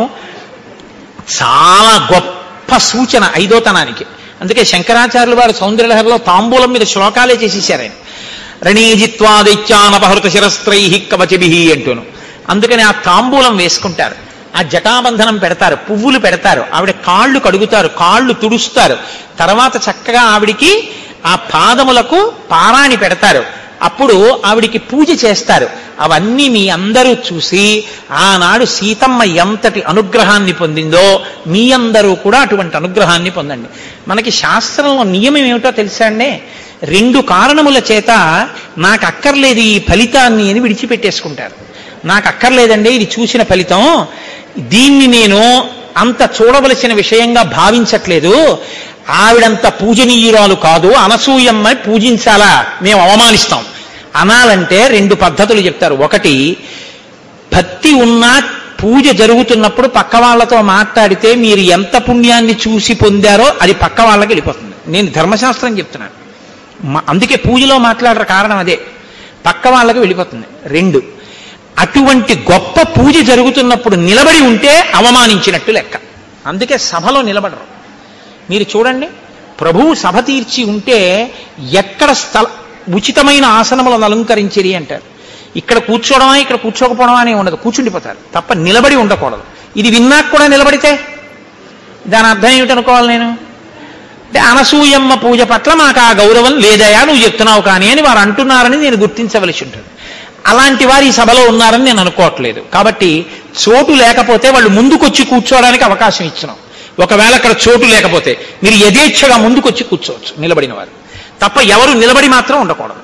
చాలా గొప్ప సూచన ఐదోతనానికి అందుకే శంకరాచార్యుల వారు సౌందర్యలహరిలో తాంబూలం మీద శ్లోకాలే చేసేసారు ఆయన రణీజిత్వాదిత్యానపహృత శిరస్త్రై కవచభి అంటూను అందుకని ఆ తాంబూలం వేసుకుంటారు ఆ జటాబంధనం పెడతారు పువ్వులు పెడతారు ఆవిడ కాళ్ళు కడుగుతారు కాళ్ళు తుడుస్తారు తర్వాత చక్కగా ఆవిడికి ఆ పాదములకు పారాణి పెడతారు అప్పుడు ఆవిడికి పూజ చేస్తారు అవన్నీ మీ అందరూ చూసి ఆనాడు సీతమ్మ ఎంతటి అనుగ్రహాన్ని పొందిందో మీ అందరూ కూడా అటువంటి అనుగ్రహాన్ని పొందండి మనకి శాస్త్రంలో నియమం ఏమిటో తెలుసా అండి రెండు కారణముల చేత నాకు అక్కర్లేదు ఈ ఫలితాన్ని అని విడిచిపెట్టేసుకుంటారు నాకు అక్కర్లేదండి ఇది చూసిన ఫలితం దీన్ని నేను అంత చూడవలసిన విషయంగా భావించట్లేదు ఆవిడంత పూజనీయురాలు కాదు అనసూయమ్మని పూజించాలా మేము అవమానిస్తాం అనాలంటే రెండు పద్ధతులు చెప్తారు ఒకటి భక్తి ఉన్నా పూజ జరుగుతున్నప్పుడు పక్క వాళ్ళతో మాట్లాడితే మీరు ఎంత పుణ్యాన్ని చూసి పొందారో అది పక్క వాళ్ళకి వెళ్ళిపోతుంది నేను ధర్మశాస్త్రం చెప్తున్నాను మ- అందుకే పూజలో మాట్లాడరు కారణం అదే పక్క వాళ్ళకి వెళ్ళిపోతుంది రెండు అటువంటి గొప్ప పూజ జరుగుతున్నప్పుడు నిలబడి ఉంటే అవమానించినట్టు లెక్క అందుకే సభలో నిలబడరు మీరు చూడండి ప్రభువు సభ తీర్చి ఉంటే ఎక్కడ స్థల ఉచితమైన ఆసనములను అలంకరించిరి అంటారు ఇక్కడ కూర్చోవడమా ఇక్కడ కూర్చోకపోవడమా అని ఉండదు కూర్చుండిపోతారు తప్ప నిలబడి ఉండకూడదు ఇది విన్నాక కూడా నిలబడితే దాని అర్థం ఏమిటనుకోవాలి నేను అంటే అనసూయమ్మ పూజ పట్ల మాకు ఆ గౌరవం లేదయా నువ్వు చెప్తున్నావు కానీ అని వారు అంటున్నారని నేను గుర్తించవలసి ఉంటుంది అలాంటి వారు ఈ సభలో ఉన్నారని నేను అనుకోవట్లేదు కాబట్టి చోటు లేకపోతే వాళ్ళు ముందుకొచ్చి కూర్చోవడానికి అవకాశం ఇచ్చినాం ఒకవేళ అక్కడ చోటు లేకపోతే మీరు యథేచ్ఛగా ముందుకొచ్చి కూర్చోవచ్చు నిలబడిన వారు తప్ప ఎవరు నిలబడి మాత్రం ఉండకూడదు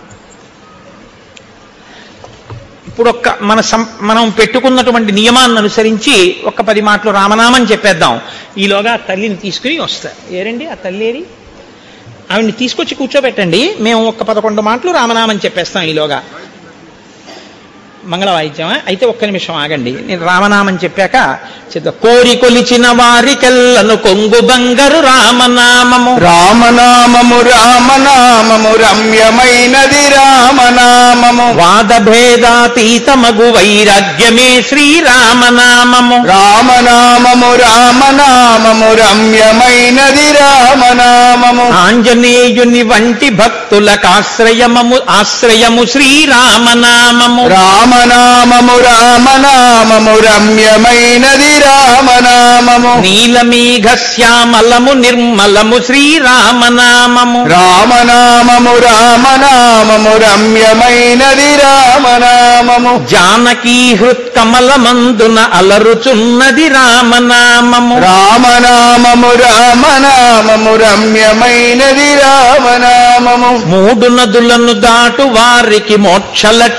ఇప్పుడు ఒక్క మన సం మనం పెట్టుకున్నటువంటి నియమాన్ని అనుసరించి ఒక్క పది మాటలు రామనామం చెప్పేద్దాం ఈలోగా ఆ తల్లిని తీసుకుని వస్తారు ఏరండి ఆ తల్లి ఏరి ఆవిడ్ని తీసుకొచ్చి కూర్చోబెట్టండి మేము ఒక్క పదకొండు మాటలు రామనామం చెప్పేస్తాం ఈలోగా మంగళ వాయిద్యమా అయితే ఒక్క నిమిషం ఆగండి నేను రామనామం చెప్పాక చెప్తా కోరి కొలిచిన వారికెల్లను కొంగు బంగారు రామనామము రామనామము రామనామము రమ్యమైనది రామనామము వాద భేదాతీతమగు వైరాగ్యమే శ్రీరామనామము రామనామము రామనామము రమ్యమైనది రామనామము ఆంజనేయుని వంటి భక్తులకాశ్రయమము ఆశ్రయము శ్రీరామనామము రామనామము రామనామము రమ్యమైనది రామనామము నీలమేఘ శ్యామలము నిర్మలము శ్రీరామనామము రామనామము రామనామము రమ్యమైనది రామనామము జానకీ హృత్కమలమందున అలరుచున్నది రామనామము రామనామము రామనామము రమ్యమైనది రామనామము మూడు నదులను దాటు వారికి మోక్షల